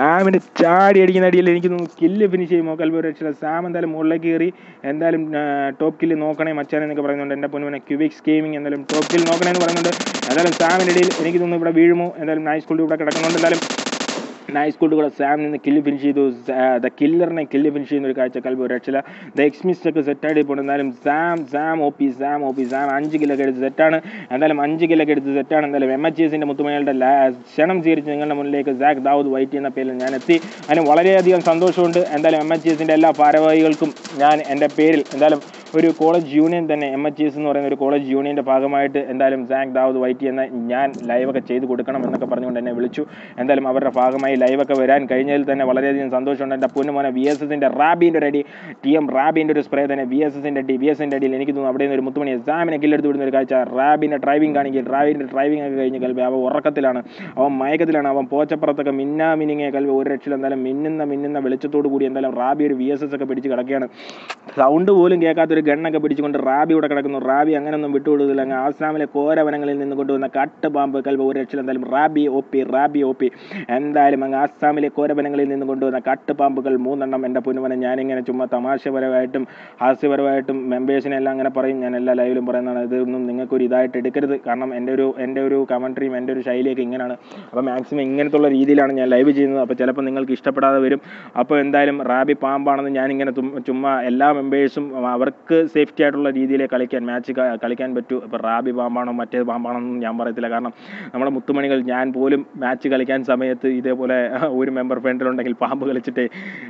സാമിന് ചാടി അടിക്കുന്ന അടിയിൽ എനിക്ക് തോന്നുന്നു കില്ല് ഫിനിഷ് ചെയ്യുമോ കൽബ് ഒരു രക്ഷയില്ല സാം എന്തായാലും മുകളിലേക്ക് കയറി എന്തായാലും ടോപ്പ് കില്ല് നോക്കണേ മച്ചാൻ എന്നൊക്കെ പറയുന്നുണ്ട് എൻ്റെ പൊന്നുമനെ ക്യൂബിക്സ് ഗെയിമിംഗ് എന്തായാലും ടോപ്പ് കില്ല് നോക്കണേ എന്ന് പറയുന്നുണ്ട് എന്തായാലും സാമിൻ്റെ ഇടയിൽ എനിക്ക് തോന്നുന്നു ഇവിടെ വീഴുമോ എന്തായാലും നൈസ് സ്കൂളിൽ ഇവിടെ കിടക്കുന്നുണ്ട് എന്തായാലും നൈസ് ഗുഡ് കൂടെ സാം നിന്ന് കില്ല് ഫിനിഷ് ചെയ്തു ദ കില്ലറിനെ കില്ല് ഫിനിഷ് ചെയ്യുന്ന ഒരു കാഴ്ച കൽബ് ഒരു രക്ഷയില്ല ദ എക്സ്മിസ്റ്റ് ഒക്കെ സെറ്റായിട്ട് ഇപ്പോൾ എന്നാലും Sam Sam O P Sam O P Sam അഞ്ച് കിലൊക്കെ എടുത്ത് സെറ്റാണ് എന്തായാലും അഞ്ച് കിലൊക്കെ എടുത്ത് സെറ്റാണ് എന്തായാലും എം എച്ച് എസിൻ്റെ മുത്തുമണികളുടെ ക്ഷണം സ്വീകരിച്ച് നിങ്ങളുടെ മുന്നിലേക്ക് സാക് ദാവൂദ് വൈറ്റ് എന്ന പേരിൽ ഞാൻ എത്തി അതിന് വളരെയധികം സന്തോഷമുണ്ട് എന്തായാലും എം എച്ച് എസിൻ്റെ എല്ലാ ഭാരവാഹികൾക്കും ഞാൻ എൻ്റെ പേരിൽ എന്തായാലും ഒരു കോളേജ് യൂണിയൻ തന്നെ എം എച്ച് എസ് എന്ന് പറയുന്ന ഒരു കോളേജ് യൂണിയൻ്റെ ഭാഗമായിട്ട് എന്തായാലും സാക് ദാവൂദ് വൈറ്റി എന്ന ഞാൻ ലൈവൊക്കെ ചെയ്ത് കൊടുക്കണം എന്നൊക്കെ പറഞ്ഞുകൊണ്ട് എന്നെ വിളിച്ചു എന്തായാലും അവരുടെ ഭാഗമായി ലൈവൊക്കെ വരാൻ കഴിഞ്ഞതിൽ തന്നെ വളരെയധികം സന്തോഷമുണ്ട് എൻ്റെ പൊന്നുമോനെ വി എസ് എസിൻ്റെ റാബിൻ്റെ ഒരു അടി ടി എം റാബിൻ്റെ ഒരു സ്പ്രേ തന്നെ വി എസ് എസിൻ്റെ അടി വി എസിൻ്റെ അടിയിൽ എനിക്ക് തോന്നുന്നു അവിടെ നിന്ന് ഒരു മുത്തുമണി എക്സാമിനെ കില്ലെടുത്ത് വിടുന്ന ഒരു കാഴ്ച റാബിൻ്റെ ഡ്രൈവിംഗ് കാണിക്കുക ഡ്രൈവിൻ്റെ ഡ്രൈവിംഗ് ഒക്കെ കഴിഞ്ഞ് കൽവി അവൻ ഉറക്കത്തിലാണ് അവൻ മയക്കത്തിലാണ് അവൻ പോച്ചപ്പുറത്തൊക്കെ മിന്നാ മിനിങ്ങിയ കൽവി ഒരു രക്ഷയിൽ എന്തായാലും മിന്നുന്ന മിന്നുന്ന വെളിച്ചത്തോടു കൂടി എന്തായാലും റാബി ഒരു വി എസ് എസ് ഒക്കെ പിടിച്ച് കിടക്കുകയാണ് സൗണ്ട് പോലും കേൾക്കാത്തൊരു ഗണ്ണൊക്കെ പിടിച്ചുകൊണ്ട് റാബി ഇവിടെ കിടക്കുന്നു റാബി അങ്ങനെയൊന്നും വിട്ടുകൊടുക്കില്ല അങ്ങ് ആസാമിലെ കോരവനങ്ങളിൽ നിന്ന് കൊണ്ടുവന്ന കട്ട് പാമ്പ് കൽവ് ഒരു രക്ഷയിൽ എന്തായാലും Rabi O P Rabi O P എന്തായാലും അങ്ങ് ആസാമിലെ കോരവനങ്ങളിൽ നിന്ന് കൊണ്ടുവന്ന കട്ട് പാമ്പുകൾ മൂന്നെണ്ണം എൻ്റെ പൊന്നുവനെ ഞാനിങ്ങനെ ചുമ്മാ തമാശപരമായിട്ടും ഹാസ്യപരമായിട്ടും മെമ്പേഴ്സിനെ എല്ലാം അങ്ങനെ പറയും ഞാൻ എല്ലാ ലൈവിലും പറയുന്നതാണ് ഇതൊന്നും നിങ്ങൾക്കൊരു ഇതായിട്ട് എടുക്കരുത് കാരണം എൻ്റെ ഒരു എൻ്റെ ഒരു കമൻട്രിയും എൻ്റെ ഒരു ശൈലിയൊക്കെ ഇങ്ങനെയാണ് അപ്പോൾ മാക്സിമം ഇങ്ങനത്തുള്ള രീതിയിലാണ് ഞാൻ ലൈവ് ചെയ്യുന്നത് അപ്പോൾ ചിലപ്പോൾ നിങ്ങൾക്ക് ഇഷ്ടപ്പെടാതെ വരും അപ്പോൾ എന്തായാലും റാബി പാമ്പാണെന്ന് ഞാനിങ്ങനെ തും- ചുമ്മാ എല്ലാ മെമ്പേഴ്സും അവർക്ക് സേഫ്റ്റി ആയിട്ടുള്ള രീതിയിൽ കളിക്കാൻ മാച്ച് കളിക്കാൻ പറ്റൂ ഇപ്പോൾ റാബി പാമ്പാണോ മറ്റേ പാമ്പാണോ എന്നൊന്നും ഞാൻ പറയത്തില്ല കാരണം നമ്മുടെ മുത്തുമണികൾ ഞാൻ പോലും മാച്ച് കളിക്കാൻ സമയത്ത് ഇതേപോലെ ഒരു മെമ്പർ ഫ്രണ്ടിലുണ്ടെങ്കിൽ പാമ്പ് കളിച്ചിട്ട്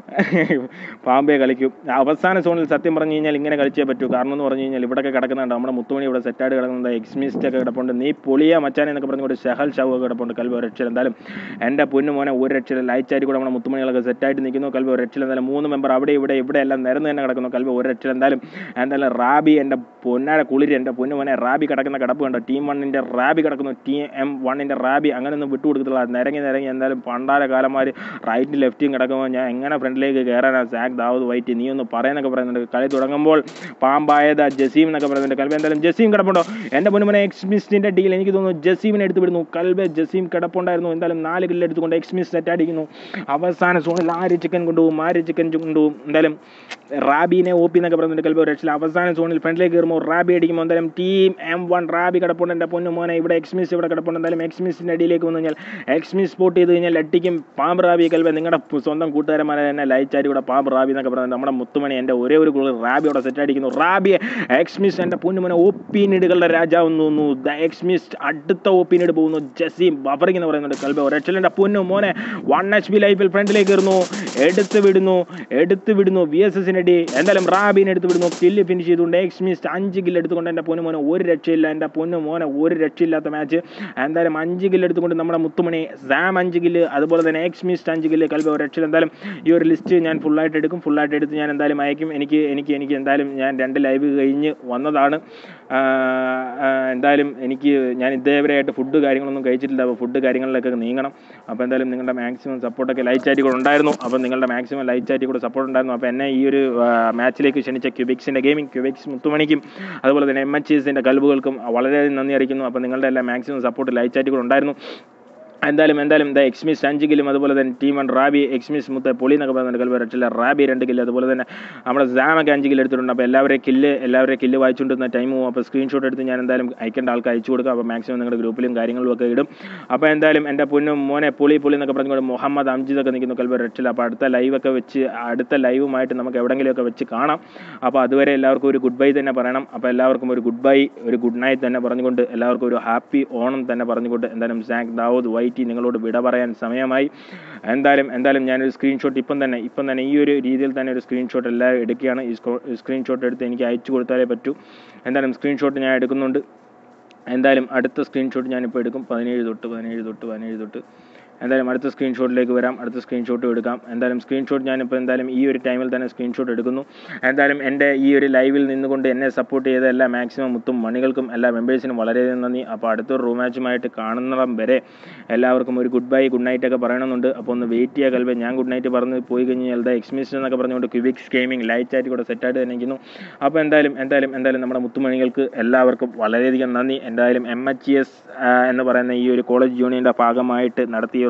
പാമ്പേ കളിക്കും അവസാന സോണിൽ സത്യം പറഞ്ഞു കഴിഞ്ഞാൽ ഇങ്ങനെ കളിച്ചേ പറ്റൂ കാരണം എന്ന് പറഞ്ഞു കഴിഞ്ഞാൽ ഇവിടെയൊക്കെ കിടക്കുന്നുണ്ട് നമ്മുടെ മുത്തുമണി ഇവിടെ സെറ്റായിട്ട് കിടക്കുന്നുണ്ട് എക്സ്മിസ്റ്റ് ഒക്കെ കിടപ്പുണ്ട് നീ പൊളിയ മച്ചാൻ എന്നൊക്കെ പറഞ്ഞുകൊണ്ട് ഷഹൽ ഷാവ് ഒക്കെ കിടപ്പുണ്ട് കൽവ ഒരു രക്ഷയിൽ എന്തായാലും എൻ്റെ പൊന്നു മോനെ ഒരു രക്ഷയിൽ ലൈച്ചായിട്ട് കൂടെ നമ്മുടെ മുത്തുമണികളൊക്കെ സെറ്റായിട്ട് നിൽക്കുന്നു കൽവ ഒരു രക്ഷയിൽ എന്തായാലും മൂന്ന് മെമ്പർ അവിടെ ഇവിടെ ഇവിടെ എല്ലാം നിരന്ന് തന്നെ കിടക്കുന്നു കൽവ ഒരു രക്ഷയിൽ എന്തായാലും എന്തായാലും റാബി എൻ്റെ പൊന്നാര കുളിരി എൻ്റെ പൊന്നു മോനെ റാബി കിടക്കുന്ന കിടപ്പ് കണ്ടോ ടീം വണ്ണിൻ്റെ റാബി കിടക്കുന്നു ടീം എം വണ്ണിൻ്റെ റാബി അങ്ങനെയൊന്നും വിട്ടുകൊടുക്കത്തില്ല നിരങ്ങി നിരങ്ങി എന്തായാലും പണ്ടാര കാലന്മാർ റൈറ്റും ലെഫ്റ്റും കിടക്കുമ്പോൾ ഞാൻ എങ്ങനെ ഫ്രണ്ടിലേക്ക് കയറാനാ സാക് ദാവൂദ് വൈറ്റ് നീ ഒന്ന് പറയുന്നൊക്കെ പറയുന്നുണ്ട് കളി തുടങ്ങുമ്പോൾ പാമ്പായത് ജസീം എന്നൊക്കെ പറയുന്നുണ്ട് കൽബ എന്തായാലും ജസീം കിടപ്പുണ്ടോ എൻ്റെ പൊന്നുമനെ എക്സ്മിസ്റ്റിൻ്റെ ഡീൽ എനിക്ക് തോന്നുന്നു ജസീമിനെ എടുത്ത് വിടുന്നു കൽബെ ജസീം കിടപ്പുണ്ടായിരുന്നു എന്തായാലും നാല് കില്ല് എടുത്തുകൊണ്ട് എക്സ്മിസ് സെറ്റ് അടിക്കുന്നു അവസാന സോണിൽ ആര് ചിക്കൻ കൊണ്ടുപോകും ആര് ചിക്കൻ കൊണ്ടുപോകും എന്തായാലും റാബിനെ ഒ പി എന്നൊക്കെ പറയുന്നുണ്ട് കൽബ ഒരു രക്ഷയിൽ അവസാന സോണിൽ ഫ്രണ്ടിലേക്ക് കയറുമ്പോൾ റാബി അടിക്കുമ്പോൾ എന്തായാലും ടീം എം വൺ റാബി കിടപ്പുണ്ട് എൻ്റെ പൊന്നു മോനെ ഇവിടെ എക്സ്മിസ് ഇവിടെ കിടപ്പുണ്ട് എന്തായാലും എക്സ്മിസിൻ്റെ അടിയിലേക്ക് വന്നു കഴിഞ്ഞാൽ എക്സ്മിസ് സ്പോട്ട് ചെയ്ത് കഴിഞ്ഞാൽ അടിക്കും പാമ്പ് റാബി കൽബ നിങ്ങളുടെ സ്വന്തം കൂട്ടുകാരന്മാരെ തന്നെ ലൈച്ചാരി കൂടെ പാമ്പ് റാബി എന്നൊക്കെ പറയുന്നത് നമ്മുടെ മുത്തുമണി എൻ്റെ ഒരേ ഒരു ഗോൾ റാബി അവിടെ സെറ്റ് അടിക്കുന്നു റാബിയെ എക്സ്മിസ് എൻ്റെ പൊന്നുമോനെ ഒപ്പീനിടുകളുടെ രാജാവ് എന്ന് തോന്നുന്നു ദ എക്സ്മിസ് അടുത്ത ഒപ്പീനിട് പോകുന്നു ജസീം ബഫറിംഗ് എന്ന് പറയുന്നുണ്ട് കൽബ ഒരക്ഷലിൻ്റെ പൊന്നു മോനെ വൺ എച്ച് ബി ലൈഫിൽ ഫ്രണ്ടിലേക്ക് കയറുന്നു എടുത്ത് വിടുന്നു എടുത്ത് വിടുന്നു വി എസ് എസിൻ്റെ അടി എന്തായാലും റാബിനെ എടുത്ത് വിടുന്നു കില്ല് ഫിനിഷ് ചെയ്തുകൊണ്ട് എക്സ്മിസ് അഞ്ച് കില്ല് എടുത്തുകൊണ്ട് എൻ്റെ പൊന്നു മോനെ ഒരു രക്ഷയില്ല എൻ്റെ പൊന്നു മോനെ ഒരു രക്ഷയില്ലാത്ത മാച്ച് എന്തായാലും അഞ്ച് കില്ല് എടുത്തുകൊണ്ട് നമ്മുടെ മുത്തുമണി സാം അഞ്ച് കില്ല് അതുപോലെ തന്നെ എക്സ്മിസ്റ്റ് അഞ്ച് കില്ല് കൽബ ഒരു രക്ഷയിൽ എന്തായാലും ഈ ഒരു ലിസ്റ്റ് ഞാൻ ഫുള്ളായിട്ട് എടുക്കും ഫുള്ളായിട്ട് എടുത്ത് ഞാൻ എന്തായാലും അയക്കും എനിക്ക് എനിക്ക് എനിക്ക് എന്തായാലും ഞാൻ രണ്ട് ലൈവ് കഴിഞ്ഞ് വന്നതാണ് ആ, ആ, എന്തായാലും എനിക്ക് ഞാൻ ഇതേവരെയായിട്ട് ഫുഡ് കാര്യങ്ങളൊന്നും കഴിച്ചിട്ടില്ല അപ്പോൾ ഫുഡ് കാര്യങ്ങളിലൊക്കെ നീങ്ങണം അപ്പോൾ എന്തായാലും നിങ്ങളുടെ മാക്സിമം സപ്പോർട്ടൊക്കെ ലൈറ്റ് ആയിട്ട് കൂടെ ഉണ്ടായിരുന്നു അപ്പോൾ നിങ്ങളുടെ മാക്സിമം ലൈറ്റ് ആയിട്ട് കൂടെ സപ്പോർട്ട് ഉണ്ടായിരുന്നു അപ്പോൾ എന്നെ ഈ ഒരു മാച്ചിലേക്ക് ക്ഷണിച്ച ക്യൂബിക്സിൻ്റെ ഗെയിമിംഗ് ക്യൂബിക്സ് മുത്തുമണിക്കും അതുപോലെ തന്നെ എം എച്ച് എസിൻ്റെ കൽബുകൾക്കും വളരെയധികം നന്ദി അറിയിക്കുന്നു അപ്പോൾ നിങ്ങളുടെ എല്ലാം മാക്സിമം സപ്പോർട്ട് ലൈറ്റ് ആയിട്ട് കൂടെ ഉണ്ടായിരുന്നു എന്തായാലും എന്തായാലും ദ എക്സ്മിസ് അഞ്ച് കില്ലും അതുപോലെ തന്നെ ടീം വൺ റാബി എക്സ്മിസ് മുത്ത പൊളി എന്നൊക്കെ പറയുന്നുണ്ട് കൽവ രക്ഷയില്ല റാബി രണ്ട് കില്ല് അതുപോലെ തന്നെ നമ്മുടെ സാമൊക്കെ അഞ്ച് കില്ല് എടുത്തിട്ടുണ്ട് അപ്പോൾ എല്ലാവരെയും കില്ല് എല്ലാവരെയും കില്ല് വായിച്ചുകൊണ്ടിരുന്ന ടൈമും അപ്പോൾ സ്ക്രീൻഷോട്ട് എടുത്ത് ഞാൻ എന്തായാലും അയക്കേണ്ട ആൾക്ക് അയച്ചു കൊടുക്കുക അപ്പോൾ മാക്സിമം നിങ്ങളുടെ ഗ്രൂപ്പിലും കാര്യങ്ങളിലും ഒക്കെ ഇടും അപ്പോൾ എന്തായാലും എൻ്റെ പൊന്നും മോനെ പൊളി പൊളി എന്നൊക്കെ പറഞ്ഞുകൊണ്ട് മുഹമ്മദ് അംജിദ് ഒക്കെ നിൽക്കുന്നു കൽവ രക്ഷയില്ല അപ്പോൾ അടുത്ത ലൈവൊക്കെ വെച്ച് അടുത്ത ലൈവുമായിട്ട് നമുക്ക് എവിടെയെങ്കിലുമൊക്കെ വെച്ച് കാണാം അപ്പോൾ അതുവരെ എല്ലാവർക്കും ഒരു ഗുഡ് ബൈ തന്നെ പറയണം അപ്പോൾ എല്ലാവർക്കും ഒരു ഗുഡ് ബൈ ഒരു ഗുഡ് നൈറ്റ് തന്നെ പറഞ്ഞുകൊണ്ട് എല്ലാവർക്കും ഒരു ഹാപ്പി ഓണം തന്നെ പറഞ്ഞുകൊണ്ട് എന്തായാലും സാങ്ക് ദാവൂദ് വൈറ്റി നിങ്ങളോട് വിട പറയാൻ സമയമായി എന്തായാലും എന്തായാലും ഞാനൊരു സ്ക്രീൻഷോട്ട് ഇപ്പം തന്നെ ഇപ്പം തന്നെ ഈ ഒരു രീതിയിൽ തന്നെ ഒരു സ്ക്രീൻഷോട്ട് എല്ലാവരും എടുക്കുകയാണ് ഈ സ്ക്രീൻഷോട്ട് എടുത്ത് എനിക്ക് അയച്ചു കൊടുത്താലേ പറ്റൂ എന്തായാലും സ്ക്രീൻഷോട്ട് ഞാൻ എടുക്കുന്നുണ്ട് എന്തായാലും അടുത്ത സ്ക്രീൻഷോട്ട് ഞാനിപ്പോൾ എടുക്കും പതിനേഴ് തൊട്ട് പതിനേഴ് തൊട്ട് പതിനേഴ് തൊട്ട് എന്തായാലും അടുത്ത സ്ക്രീൻഷോട്ടിലേക്ക് വരാം അടുത്ത സ്ക്രീൻഷോട്ടും എടുക്കാം എന്തായാലും സ്ക്രീൻഷോട്ട് ഞാനിപ്പോൾ എന്തായാലും ഈ ഒരു ടൈമിൽ തന്നെ സ്ക്രീൻഷോട്ട് എടുക്കുന്നു എന്തായാലും എൻ്റെ ഈ ഒരു ലൈവിൽ നിന്നുകൊണ്ട് എന്നെ സപ്പോർട്ട് ചെയ്ത എല്ലാ മാക്സിമം മുത്തും മണികൾക്കും എല്ലാ മെമ്പേഴ്സിനും വളരെയധികം നന്ദി അപ്പോൾ അടുത്തൊരു റൂം മാച്ചുമായിട്ട് കാണുന്നിടം വരെ എല്ലാവർക്കും ഒരു ഗുഡ് ബൈ ഗുഡ് നൈറ്റ് ഒക്കെ പറയണമെന്നുണ്ട് അപ്പോൾ ഒന്ന് വെയിറ്റ് ചെയ്യുക കൽവേ ഞാൻ ഗുഡ് നൈറ്റ് പറഞ്ഞ് പോയി കഴിഞ്ഞാൽ ദ എക്സ്മിഷൻ എന്നൊക്കെ പറഞ്ഞുകൊണ്ട് ക്യൂബിക്സ് ഗെയിമിംഗ് ലൈറ്റ് ആയിട്ട് കൂടെ സെറ്റായിട്ട് തന്നെ ഇരിക്കുന്നു അപ്പോൾ എന്തായാലും എന്തായാലും എന്തായാലും നമ്മുടെ മുത്തുമണികൾക്ക് എല്ലാവർക്കും വളരെയധികം നന്ദി എന്തായാലും എം എച്ച് എസ് എന്ന് പറയുന്ന ഈ ഒരു കോളേജ് യൂണിയൻ്റെ ഭാഗമായിട്ട് നടത്തിയ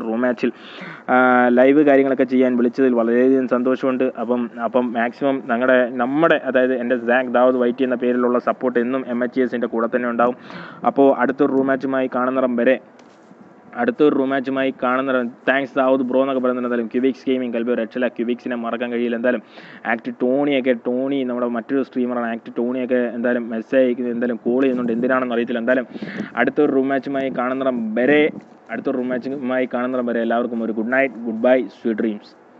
റൂം മാച്ചിൽ ലൈവ് കാര്യങ്ങളൊക്കെ ചെയ്യാൻ വിളിച്ചതിൽ വളരെയധികം സന്തോഷമുണ്ട് അപ്പം അപ്പം മാക്സിമം ഞങ്ങളുടെ നമ്മുടെ അതായത് എൻ്റെ സാക് ദാവൂദ് വൈറ്റി എന്ന പേരിലുള്ള സപ്പോർട്ട് എന്നും എം എച്ച് എസിൻ്റെ കൂടെ തന്നെ ഉണ്ടാവും അപ്പോൾ അടുത്തൊരു റൂം മാച്ചുമായി കാണുന്നിടം വരെ അടുത്തൊരു റൂം മാച്ചുമായി കാണുന്ന താങ്ക്സ് ദാവൂദ് ബ്രോ എന്നൊക്കെ പറയുന്നത് എന്തായാലും ക്യൂബിക്സ് ഗെയിമിംഗ് കൽബി രക്ഷല ക്യൂബിക്സിനെ മറക്കാൻ കഴിയില്ല എന്തായാലും ആക്ട് ടോണിയൊക്കെ ടോണി നമ്മുടെ മറ്റൊരു സ്ട്രീമറാണ് ആക്ട് ടോണിയൊക്കെ എന്തായാലും മെസ്സേജ് അയക്കുന്നത് എന്തായാലും കോൾ ചെയ്യുന്നുണ്ട് എന്തിനാണെന്ന് അറിയത്തില്ല എന്തായാലും അടുത്തൊരു റൂം മാച്ചുമായി കാണുന്നിടം വരെ അടുത്തൊരു റൂം മാച്ചുമായി കാണുന്നിടം വരെ എല്ലാവർക്കും ഒരു good night good bye sweet dreams